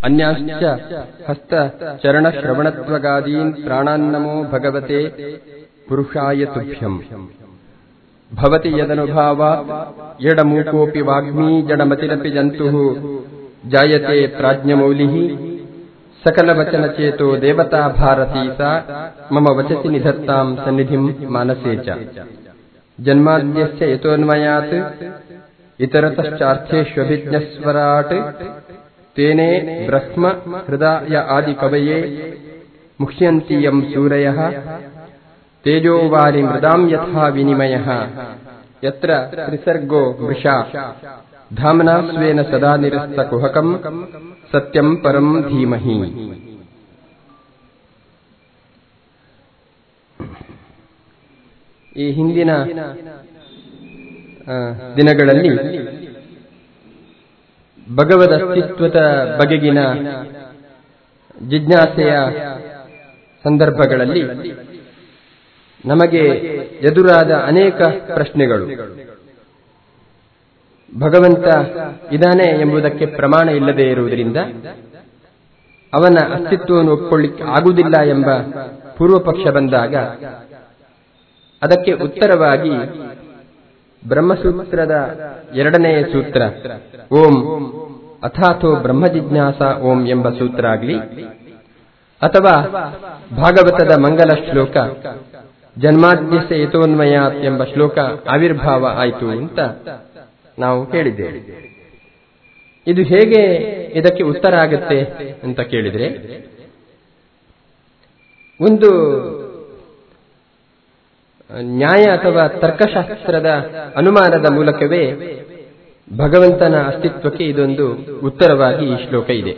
अन्याश्च हस्तचरणश्रवणत्वगादीन् प्राणान्नमो भगवते पुरुषाय तुभ्यम् भवति यदनुभाव यडमूकोऽपि वाग्मी जडमतिरपि जन्तुः जायते प्राज्ञमौलिः सकलवचनचेतो देवता भारती सा मम वचसि निधत्ताम् सन्निधिम् मानसे च जन्माद्यस्य यतोऽन्वयात् इतरतश्चार्थेष्वभिज्ञस्वराट् तेने ब्रह्म हृदय आदिकवये मुह्यन्ति यम् सूरयः तेजो वारि मृदाम् यथा विनिमयः यत्र त्रिसर्गो वृषा धाम्ना स्वेन सदा निरस्तकुहकम् सत्यम् परम् धीमहि ಈ ಹಿಂದಿನ ದಿನಗಳಲ್ಲಿ ಭಗವದ್ ಅಸ್ತಿತ್ವದ ಬಗೆಗಿನ ಜಿಜ್ಞಾಸೆಯ ಸಂದರ್ಭಗಳಲ್ಲಿ ನಮಗೆ ಎದುರಾದ ಅನೇಕ ಪ್ರಶ್ನೆಗಳು ಭಗವಂತ ಇದಾನೆ ಎಂಬುದಕ್ಕೆ ಪ್ರಮಾಣ ಇಲ್ಲದೆ ಇರುವುದರಿಂದ ಅವನ ಅಸ್ತಿತ್ವವನ್ನು ಒಪ್ಪಿಕೊಳ್ಳಿಕ್ಕೆ ಆಗುವುದಿಲ್ಲ ಎಂಬ ಪೂರ್ವ ಪಕ್ಷ ಬಂದಾಗ ಅದಕ್ಕೆ ಉತ್ತರವಾಗಿ ಬ್ರಹ್ಮಸೂತ್ರದ ಎರಡನೆಯ ಸೂತ್ರ ಓಂ ಅಥಾಥೋ ಬ್ರಹ್ಮ ಜಿಜ್ಞಾಸ ಓಂ ಎಂಬ ಸೂತ್ರ ಆಗಲಿ ಅಥವಾ ಭಾಗವತದ ಮಂಗಲ ಶ್ಲೋಕ ಜನ್ಮಾದ್ಯಸ ಯಥೋನ್ಮಯಾತ್ ಎಂಬ ಶ್ಲೋಕ ಆವಿರ್ಭಾವ ಆಯಿತು ಅಂತ ನಾವು ಕೇಳಿದ್ದೇವೆ ಇದು ಹೇಗೆ ಇದಕ್ಕೆ ಉತ್ತರ ಆಗುತ್ತೆ ಅಂತ ಕೇಳಿದ್ರೆ ಒಂದು ನ್ಯಾಯ ಅಥವಾ ತರ್ಕಶಾಸ್ತ್ರದ ಅನುಮಾನದ ಮೂಲಕವೇ ಭಗವಂತನ ಅಸ್ತಿತ್ವಕ್ಕೆ ಇದೊಂದು ಉತ್ತರವಾಗಿ ಈ ಶ್ಲೋಕ ಇದೆ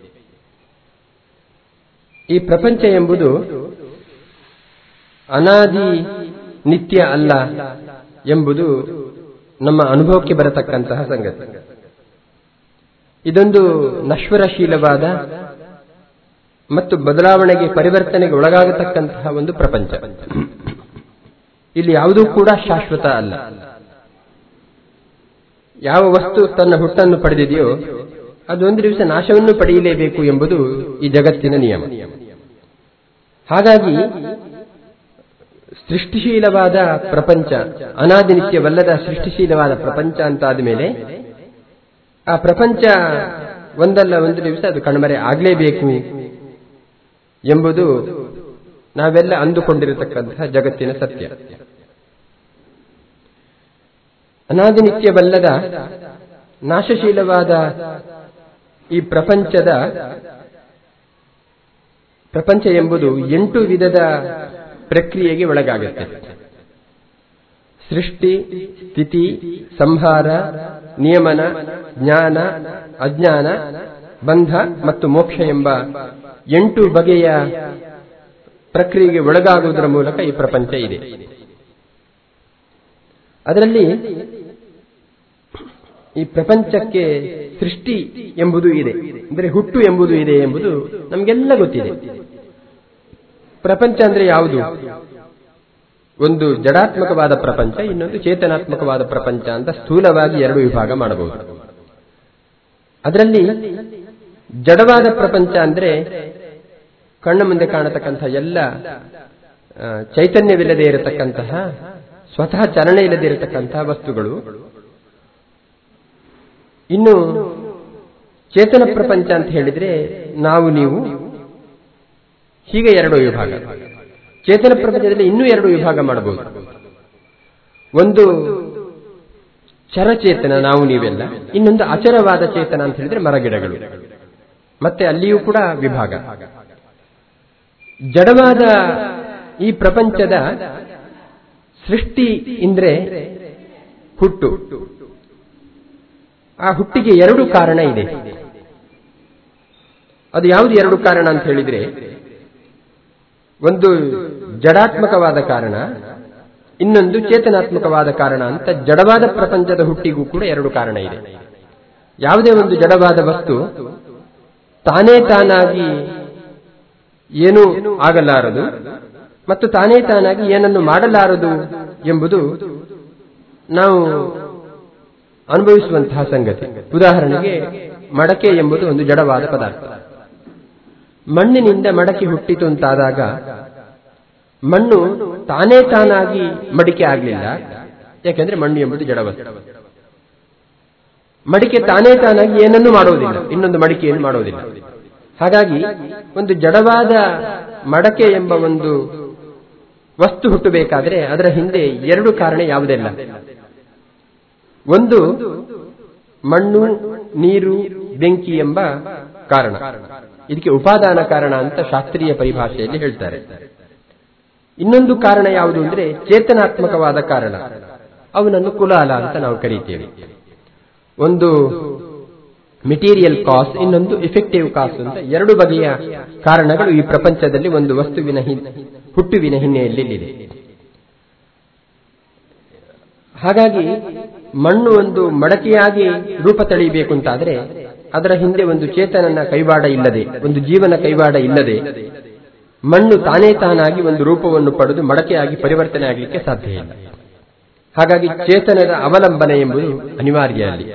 ಈ ಪ್ರಪಂಚ ಎಂಬುದು ಅನಾದಿ ನಿತ್ಯ ಅಲ್ಲ ಎಂಬುದು ನಮ್ಮ ಅನುಭವಕ್ಕೆ ಬರತಕ್ಕಂತಹ ಸಂಗತಿ ಇದೊಂದು ನಶ್ವರಶೀಲವಾದ ಮತ್ತು ಬದಲಾವಣೆಗೆ ಪರಿವರ್ತನೆಗೆ ಒಳಗಾಗತಕ್ಕಂತಹ ಒಂದು ಪ್ರಪಂಚ ಇಲ್ಲಿ ಯಾವುದೂ ಕೂಡ ಶಾಶ್ವತ ಅಲ್ಲ ಯಾವ ವಸ್ತು ತನ್ನ ಹುಟ್ಟನ್ನು ಪಡೆದಿದೆಯೋ ಅದೊಂದು ದಿವಸ ನಾಶವನ್ನು ಪಡೆಯಲೇಬೇಕು ಎಂಬುದು ಈ ಜಗತ್ತಿನ ನಿಯಮ ಹಾಗಾಗಿ ಸೃಷ್ಟಿಶೀಲವಾದ ಪ್ರಪಂಚ ಅನಾದಿನಿತ್ಯವಲ್ಲದ ಸೃಷ್ಟಿಶೀಲವಾದ ಪ್ರಪಂಚ ಅಂತಾದ ಮೇಲೆ ಆ ಪ್ರಪಂಚ ಒಂದಲ್ಲ ಒಂದು ದಿವಸ ಅದು ಕಣ್ಮರೆ ಆಗಲೇಬೇಕು ಎಂಬುದು ನಾವೆಲ್ಲ ಅಂದುಕೊಂಡಿರತಕ್ಕಂತಹ ಜಗತ್ತಿನ ಸತ್ಯ ಅನಾದಿನಿತ್ಯವಲ್ಲದ ನಾಶಶೀಲವಾದ ಈ ಪ್ರಪಂಚದ ಪ್ರಪಂಚ ಎಂಬುದು ಎಂಟು ವಿಧದ ಪ್ರಕ್ರಿಯೆಗೆ ಒಳಗಾಗುತ್ತೆ ಸೃಷ್ಟಿ ಸ್ಥಿತಿ ಸಂಹಾರ ನಿಯಮನ ಜ್ಞಾನ ಅಜ್ಞಾನ ಬಂಧ ಮತ್ತು ಮೋಕ್ಷ ಎಂಬ ಎಂಟು ಬಗೆಯ ಪ್ರಕ್ರಿಯೆಗೆ ಒಳಗಾಗುವುದರ ಮೂಲಕ ಈ ಪ್ರಪಂಚ ಇದೆ ಅದರಲ್ಲಿ ಈ ಪ್ರಪಂಚಕ್ಕೆ ಸೃಷ್ಟಿ ಎಂಬುದು ಇದೆ ಅಂದರೆ ಹುಟ್ಟು ಎಂಬುದು ಇದೆ ಎಂಬುದು ನಮಗೆಲ್ಲ ಗೊತ್ತಿದೆ ಪ್ರಪಂಚ ಅಂದ್ರೆ ಯಾವುದು ಒಂದು ಜಡಾತ್ಮಕವಾದ ಪ್ರಪಂಚ ಇನ್ನೊಂದು ಚೇತನಾತ್ಮಕವಾದ ಪ್ರಪಂಚ ಅಂತ ಸ್ಥೂಲವಾಗಿ ಎರಡು ವಿಭಾಗ ಮಾಡಬಹುದು ಅದರಲ್ಲಿ ಜಡವಾದ ಪ್ರಪಂಚ ಅಂದ್ರೆ ಕಣ್ಣ ಮುಂದೆ ಕಾಣತಕ್ಕಂತಹ ಎಲ್ಲ ಚೈತನ್ಯವಿಲ್ಲದೆ ಇರತಕ್ಕಂತಹ ಸ್ವತಃ ಚಲನೆ ಇಲ್ಲದೆ ಇರತಕ್ಕಂತಹ ವಸ್ತುಗಳು ಇನ್ನು ಚೇತನ ಪ್ರಪಂಚ ಅಂತ ಹೇಳಿದ್ರೆ ನಾವು ನೀವು ಹೀಗೆ ಎರಡು ವಿಭಾಗ ಚೇತನ ಪ್ರಪಂಚದಲ್ಲಿ ಇನ್ನೂ ಎರಡು ವಿಭಾಗ ಮಾಡಬಹುದು ಒಂದು ಚರಚೇತನ ನಾವು ನೀವೆಲ್ಲ ಇನ್ನೊಂದು ಅಚರವಾದ ಚೇತನ ಅಂತ ಹೇಳಿದ್ರೆ ಮರಗಿಡಗಳು ಮತ್ತೆ ಅಲ್ಲಿಯೂ ಕೂಡ ವಿಭಾಗ ಜಡವಾದ ಈ ಪ್ರಪಂಚದ ಸೃಷ್ಟಿ ಇಂದ್ರೆ ಹುಟ್ಟು ಆ ಹುಟ್ಟಿಗೆ ಎರಡು ಕಾರಣ ಇದೆ ಅದು ಯಾವುದು ಎರಡು ಕಾರಣ ಅಂತ ಹೇಳಿದ್ರೆ ಒಂದು ಜಡಾತ್ಮಕವಾದ ಕಾರಣ ಇನ್ನೊಂದು ಚೇತನಾತ್ಮಕವಾದ ಕಾರಣ ಅಂತ ಜಡವಾದ ಪ್ರಪಂಚದ ಹುಟ್ಟಿಗೂ ಕೂಡ ಎರಡು ಕಾರಣ ಇದೆ ಯಾವುದೇ ಒಂದು ಜಡವಾದ ವಸ್ತು ತಾನೇ ತಾನಾಗಿ ಏನೂ ಆಗಲಾರದು ಮತ್ತು ತಾನೇ ತಾನಾಗಿ ಏನನ್ನು ಮಾಡಲಾರದು ಎಂಬುದು ನಾವು ಅನುಭವಿಸುವಂತಹ ಸಂಗತಿ ಉದಾಹರಣೆಗೆ ಮಡಕೆ ಎಂಬುದು ಒಂದು ಜಡವಾದ ಪದಾರ್ಥ ಮಣ್ಣಿನಿಂದ ಮಡಕೆ ಹುಟ್ಟಿತು ಅಂತಾದಾಗ ಮಣ್ಣು ತಾನೇ ತಾನಾಗಿ ಮಡಿಕೆ ಆಗಲಿಲ್ಲ ಯಾಕೆಂದ್ರೆ ಮಣ್ಣು ಎಂಬುದು ಜಡವಸ್ತು ಮಡಿಕೆ ತಾನೇ ತಾನಾಗಿ ಏನನ್ನು ಮಾಡುವುದಿಲ್ಲ ಇನ್ನೊಂದು ಮಡಿಕೆಯನ್ನು ಮಾಡುವುದಿಲ್ಲ ಹಾಗಾಗಿ ಒಂದು ಜಡವಾದ ಮಡಕೆ ಎಂಬ ಒಂದು ವಸ್ತು ಹುಟ್ಟಬೇಕಾದ್ರೆ ಅದರ ಹಿಂದೆ ಎರಡು ಕಾರಣ ಯಾವುದೆಲ್ಲ ಒಂದು ಮಣ್ಣು ನೀರು ಬೆಂಕಿ ಎಂಬ ಕಾರಣ ಇದಕ್ಕೆ ಉಪಾದಾನ ಕಾರಣ ಅಂತ ಶಾಸ್ತ್ರೀಯ ಪರಿಭಾಷೆಯಲ್ಲಿ ಹೇಳ್ತಾರೆ ಇನ್ನೊಂದು ಕಾರಣ ಯಾವುದು ಅಂದ್ರೆ ಚೇತನಾತ್ಮಕವಾದ ಕಾರಣ ಅವನನ್ನು ಕುಲಾಲ ಅಂತ ನಾವು ಕರೀತೇವೆ ಒಂದು ಮೆಟೀರಿಯಲ್ ಕಾಸ್ ಇನ್ನೊಂದು ಇಫೆಕ್ಟಿವ್ ಕಾಸ್ ಅಂತ ಎರಡು ಬಗೆಯ ಕಾರಣಗಳು ಈ ಪ್ರಪಂಚದಲ್ಲಿ ಒಂದು ವಸ್ತುವಿನ ಹುಟ್ಟುವಿನ ಹಿನ್ನೆಲೆಯಲ್ಲಿ ಇದೆ ಹಾಗಾಗಿ ಮಣ್ಣು ಒಂದು ಮಡಕೆಯಾಗಿ ರೂಪ ತಳೆಯಬೇಕು ಅಂತಾದ್ರೆ ಅದರ ಹಿಂದೆ ಒಂದು ಚೇತನನ ಕೈವಾಡ ಇಲ್ಲದೆ ಒಂದು ಜೀವನ ಕೈವಾಡ ಇಲ್ಲದೆ ಮಣ್ಣು ತಾನೇ ತಾನಾಗಿ ಒಂದು ರೂಪವನ್ನು ಪಡೆದು ಮಡಕೆಯಾಗಿ ಪರಿವರ್ತನೆ ಆಗಲಿಕ್ಕೆ ಸಾಧ್ಯ ಇಲ್ಲ ಹಾಗಾಗಿ ಚೇತನದ ಅವಲಂಬನೆ ಎಂಬುದು ಅನಿವಾರ್ಯ ಅಲ್ಲಿ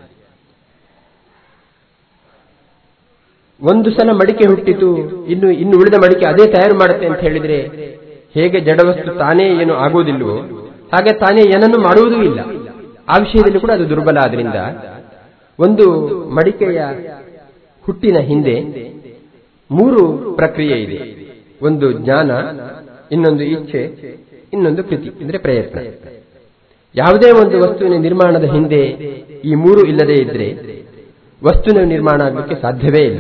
ಒಂದು ಸಲ ಮಡಿಕೆ ಹುಟ್ಟಿತು ಇನ್ನು ಇನ್ನು ಉಳಿದ ಮಡಿಕೆ ಅದೇ ತಯಾರು ಮಾಡುತ್ತೆ ಅಂತ ಹೇಳಿದ್ರೆ ಹೇಗೆ ಜಡವಸ್ತು ತಾನೇ ಏನು ಆಗುವುದಿಲ್ವೋ ಹಾಗೆ ತಾನೇ ಏನನ್ನು ಮಾಡುವುದೂ ಇಲ್ಲ ಆ ವಿಷಯದಲ್ಲಿ ಕೂಡ ಅದು ದುರ್ಬಲ ಆದ್ರಿಂದ ಒಂದು ಮಡಿಕೆಯ ಹುಟ್ಟಿನ ಹಿಂದೆ ಮೂರು ಪ್ರಕ್ರಿಯೆ ಇದೆ ಒಂದು ಜ್ಞಾನ ಇನ್ನೊಂದು ಇಚ್ಛೆ ಇನ್ನೊಂದು ಕೃತಿ ಅಂದ್ರೆ ಪ್ರಯತ್ನ ಯಾವುದೇ ಒಂದು ವಸ್ತುವಿನ ನಿರ್ಮಾಣದ ಹಿಂದೆ ಈ ಮೂರು ಇಲ್ಲದೆ ಇದ್ರೆ ವಸ್ತುವಿನ ನಿರ್ಮಾಣ ಆಗಲಿಕ್ಕೆ ಸಾಧ್ಯವೇ ಇಲ್ಲ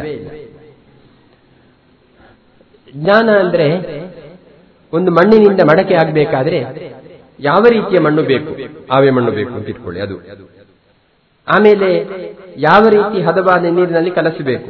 ಜ್ಞಾನ ಅಂದ್ರೆ ಒಂದು ಮಣ್ಣಿನಿಂದ ಮಡಕೆ ಆಗಬೇಕಾದ್ರೆ ಯಾವ ರೀತಿಯ ಮಣ್ಣು ಬೇಕು ಆವೆ ಮಣ್ಣು ಬೇಕು ಅಂತ ಇಟ್ಕೊಳ್ಳಿ ಅದು ಆಮೇಲೆ ಯಾವ ರೀತಿ ಹದವಾದ ನೀರಿನಲ್ಲಿ ಕಲಸಬೇಕು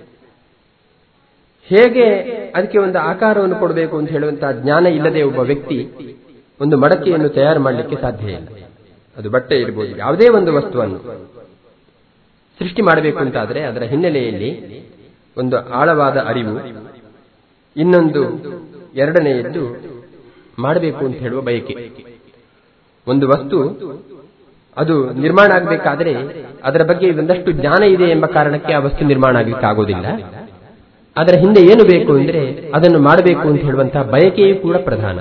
ಹೇಗೆ ಅದಕ್ಕೆ ಒಂದು ಆಕಾರವನ್ನು ಕೊಡಬೇಕು ಅಂತ ಹೇಳುವಂತಹ ಜ್ಞಾನ ಇಲ್ಲದೆ ಒಬ್ಬ ವ್ಯಕ್ತಿ ಒಂದು ಮಡಕೆಯನ್ನು ತಯಾರು ಮಾಡಲಿಕ್ಕೆ ಸಾಧ್ಯ ಇಲ್ಲ ಅದು ಬಟ್ಟೆ ಇರಬಹುದು ಯಾವುದೇ ಒಂದು ವಸ್ತುವನ್ನು ಸೃಷ್ಟಿ ಮಾಡಬೇಕು ಅಂತಾದ್ರೆ ಅದರ ಹಿನ್ನೆಲೆಯಲ್ಲಿ ಒಂದು ಆಳವಾದ ಅರಿವು ಇನ್ನೊಂದು ಎರಡನೆಯದ್ದು ಮಾಡಬೇಕು ಅಂತ ಹೇಳುವ ಬಯಕೆ ಒಂದು ವಸ್ತು ಅದು ನಿರ್ಮಾಣ ಆಗಬೇಕಾದ್ರೆ ಅದರ ಬಗ್ಗೆ ಒಂದಷ್ಟು ಜ್ಞಾನ ಇದೆ ಎಂಬ ಕಾರಣಕ್ಕೆ ಆ ವಸ್ತು ನಿರ್ಮಾಣ ಆಗಲಿಕ್ಕೆ ಆಗೋದಿಲ್ಲ ಅದರ ಹಿಂದೆ ಏನು ಬೇಕು ಅಂದ್ರೆ ಅದನ್ನು ಮಾಡಬೇಕು ಅಂತ ಹೇಳುವಂತಹ ಬಯಕೆಯೂ ಕೂಡ ಪ್ರಧಾನ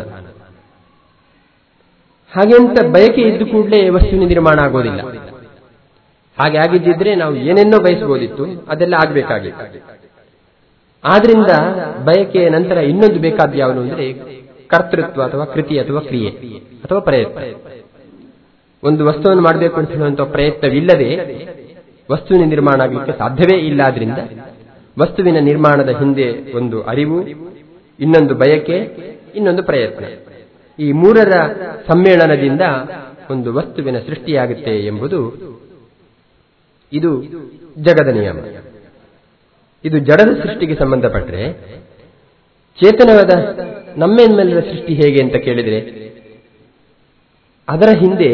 ಹಾಗೆ ಅಂತ ಬಯಕೆ ಇದ್ದು ಕೂಡಲೇ ವಸ್ತುವಿನ ನಿರ್ಮಾಣ ಆಗೋದಿಲ್ಲ ಹಾಗೆ ಆಗಿದ್ದಿದ್ರೆ ನಾವು ಏನೆನ್ನೋ ಬಯಸಬಹುದಿತ್ತು ಅದೆಲ್ಲ ಆಗಬೇಕಾಗಿತ್ತು ಆದ್ರಿಂದ ಬಯಕೆಯ ನಂತರ ಇನ್ನೊಂದು ಬೇಕಾದ ಯಾವುದು ಅಂದ್ರೆ ಕರ್ತೃತ್ವ ಅಥವಾ ಕೃತಿ ಅಥವಾ ಕ್ರಿಯೆ ಅಥವಾ ಪ್ರಯತ್ನ ಒಂದು ವಸ್ತುವನ್ನು ಮಾಡಬೇಕು ಅಂತ ಹೇಳುವಂತಹ ಪ್ರಯತ್ನವಿಲ್ಲದೆ ವಸ್ತುವಿನ ನಿರ್ಮಾಣ ಆಗಲಿಕ್ಕೆ ಸಾಧ್ಯವೇ ಇಲ್ಲ ಆದ್ರಿಂದ ವಸ್ತುವಿನ ನಿರ್ಮಾಣದ ಹಿಂದೆ ಒಂದು ಅರಿವು ಇನ್ನೊಂದು ಬಯಕೆ ಇನ್ನೊಂದು ಪ್ರಯತ್ನ ಈ ಮೂರರ ಸಮ್ಮೇಳನದಿಂದ ಒಂದು ವಸ್ತುವಿನ ಸೃಷ್ಟಿಯಾಗುತ್ತೆ ಎಂಬುದು ಇದು ಜಗದ ನಿಯಮ ಇದು ಜಡದ ಸೃಷ್ಟಿಗೆ ಸಂಬಂಧಪಟ್ಟರೆ ಚೇತನವಾದ ನಮ್ಮೇನ್ಮೇಲಿನ ಸೃಷ್ಟಿ ಹೇಗೆ ಅಂತ ಕೇಳಿದ್ರೆ ಅದರ ಹಿಂದೆ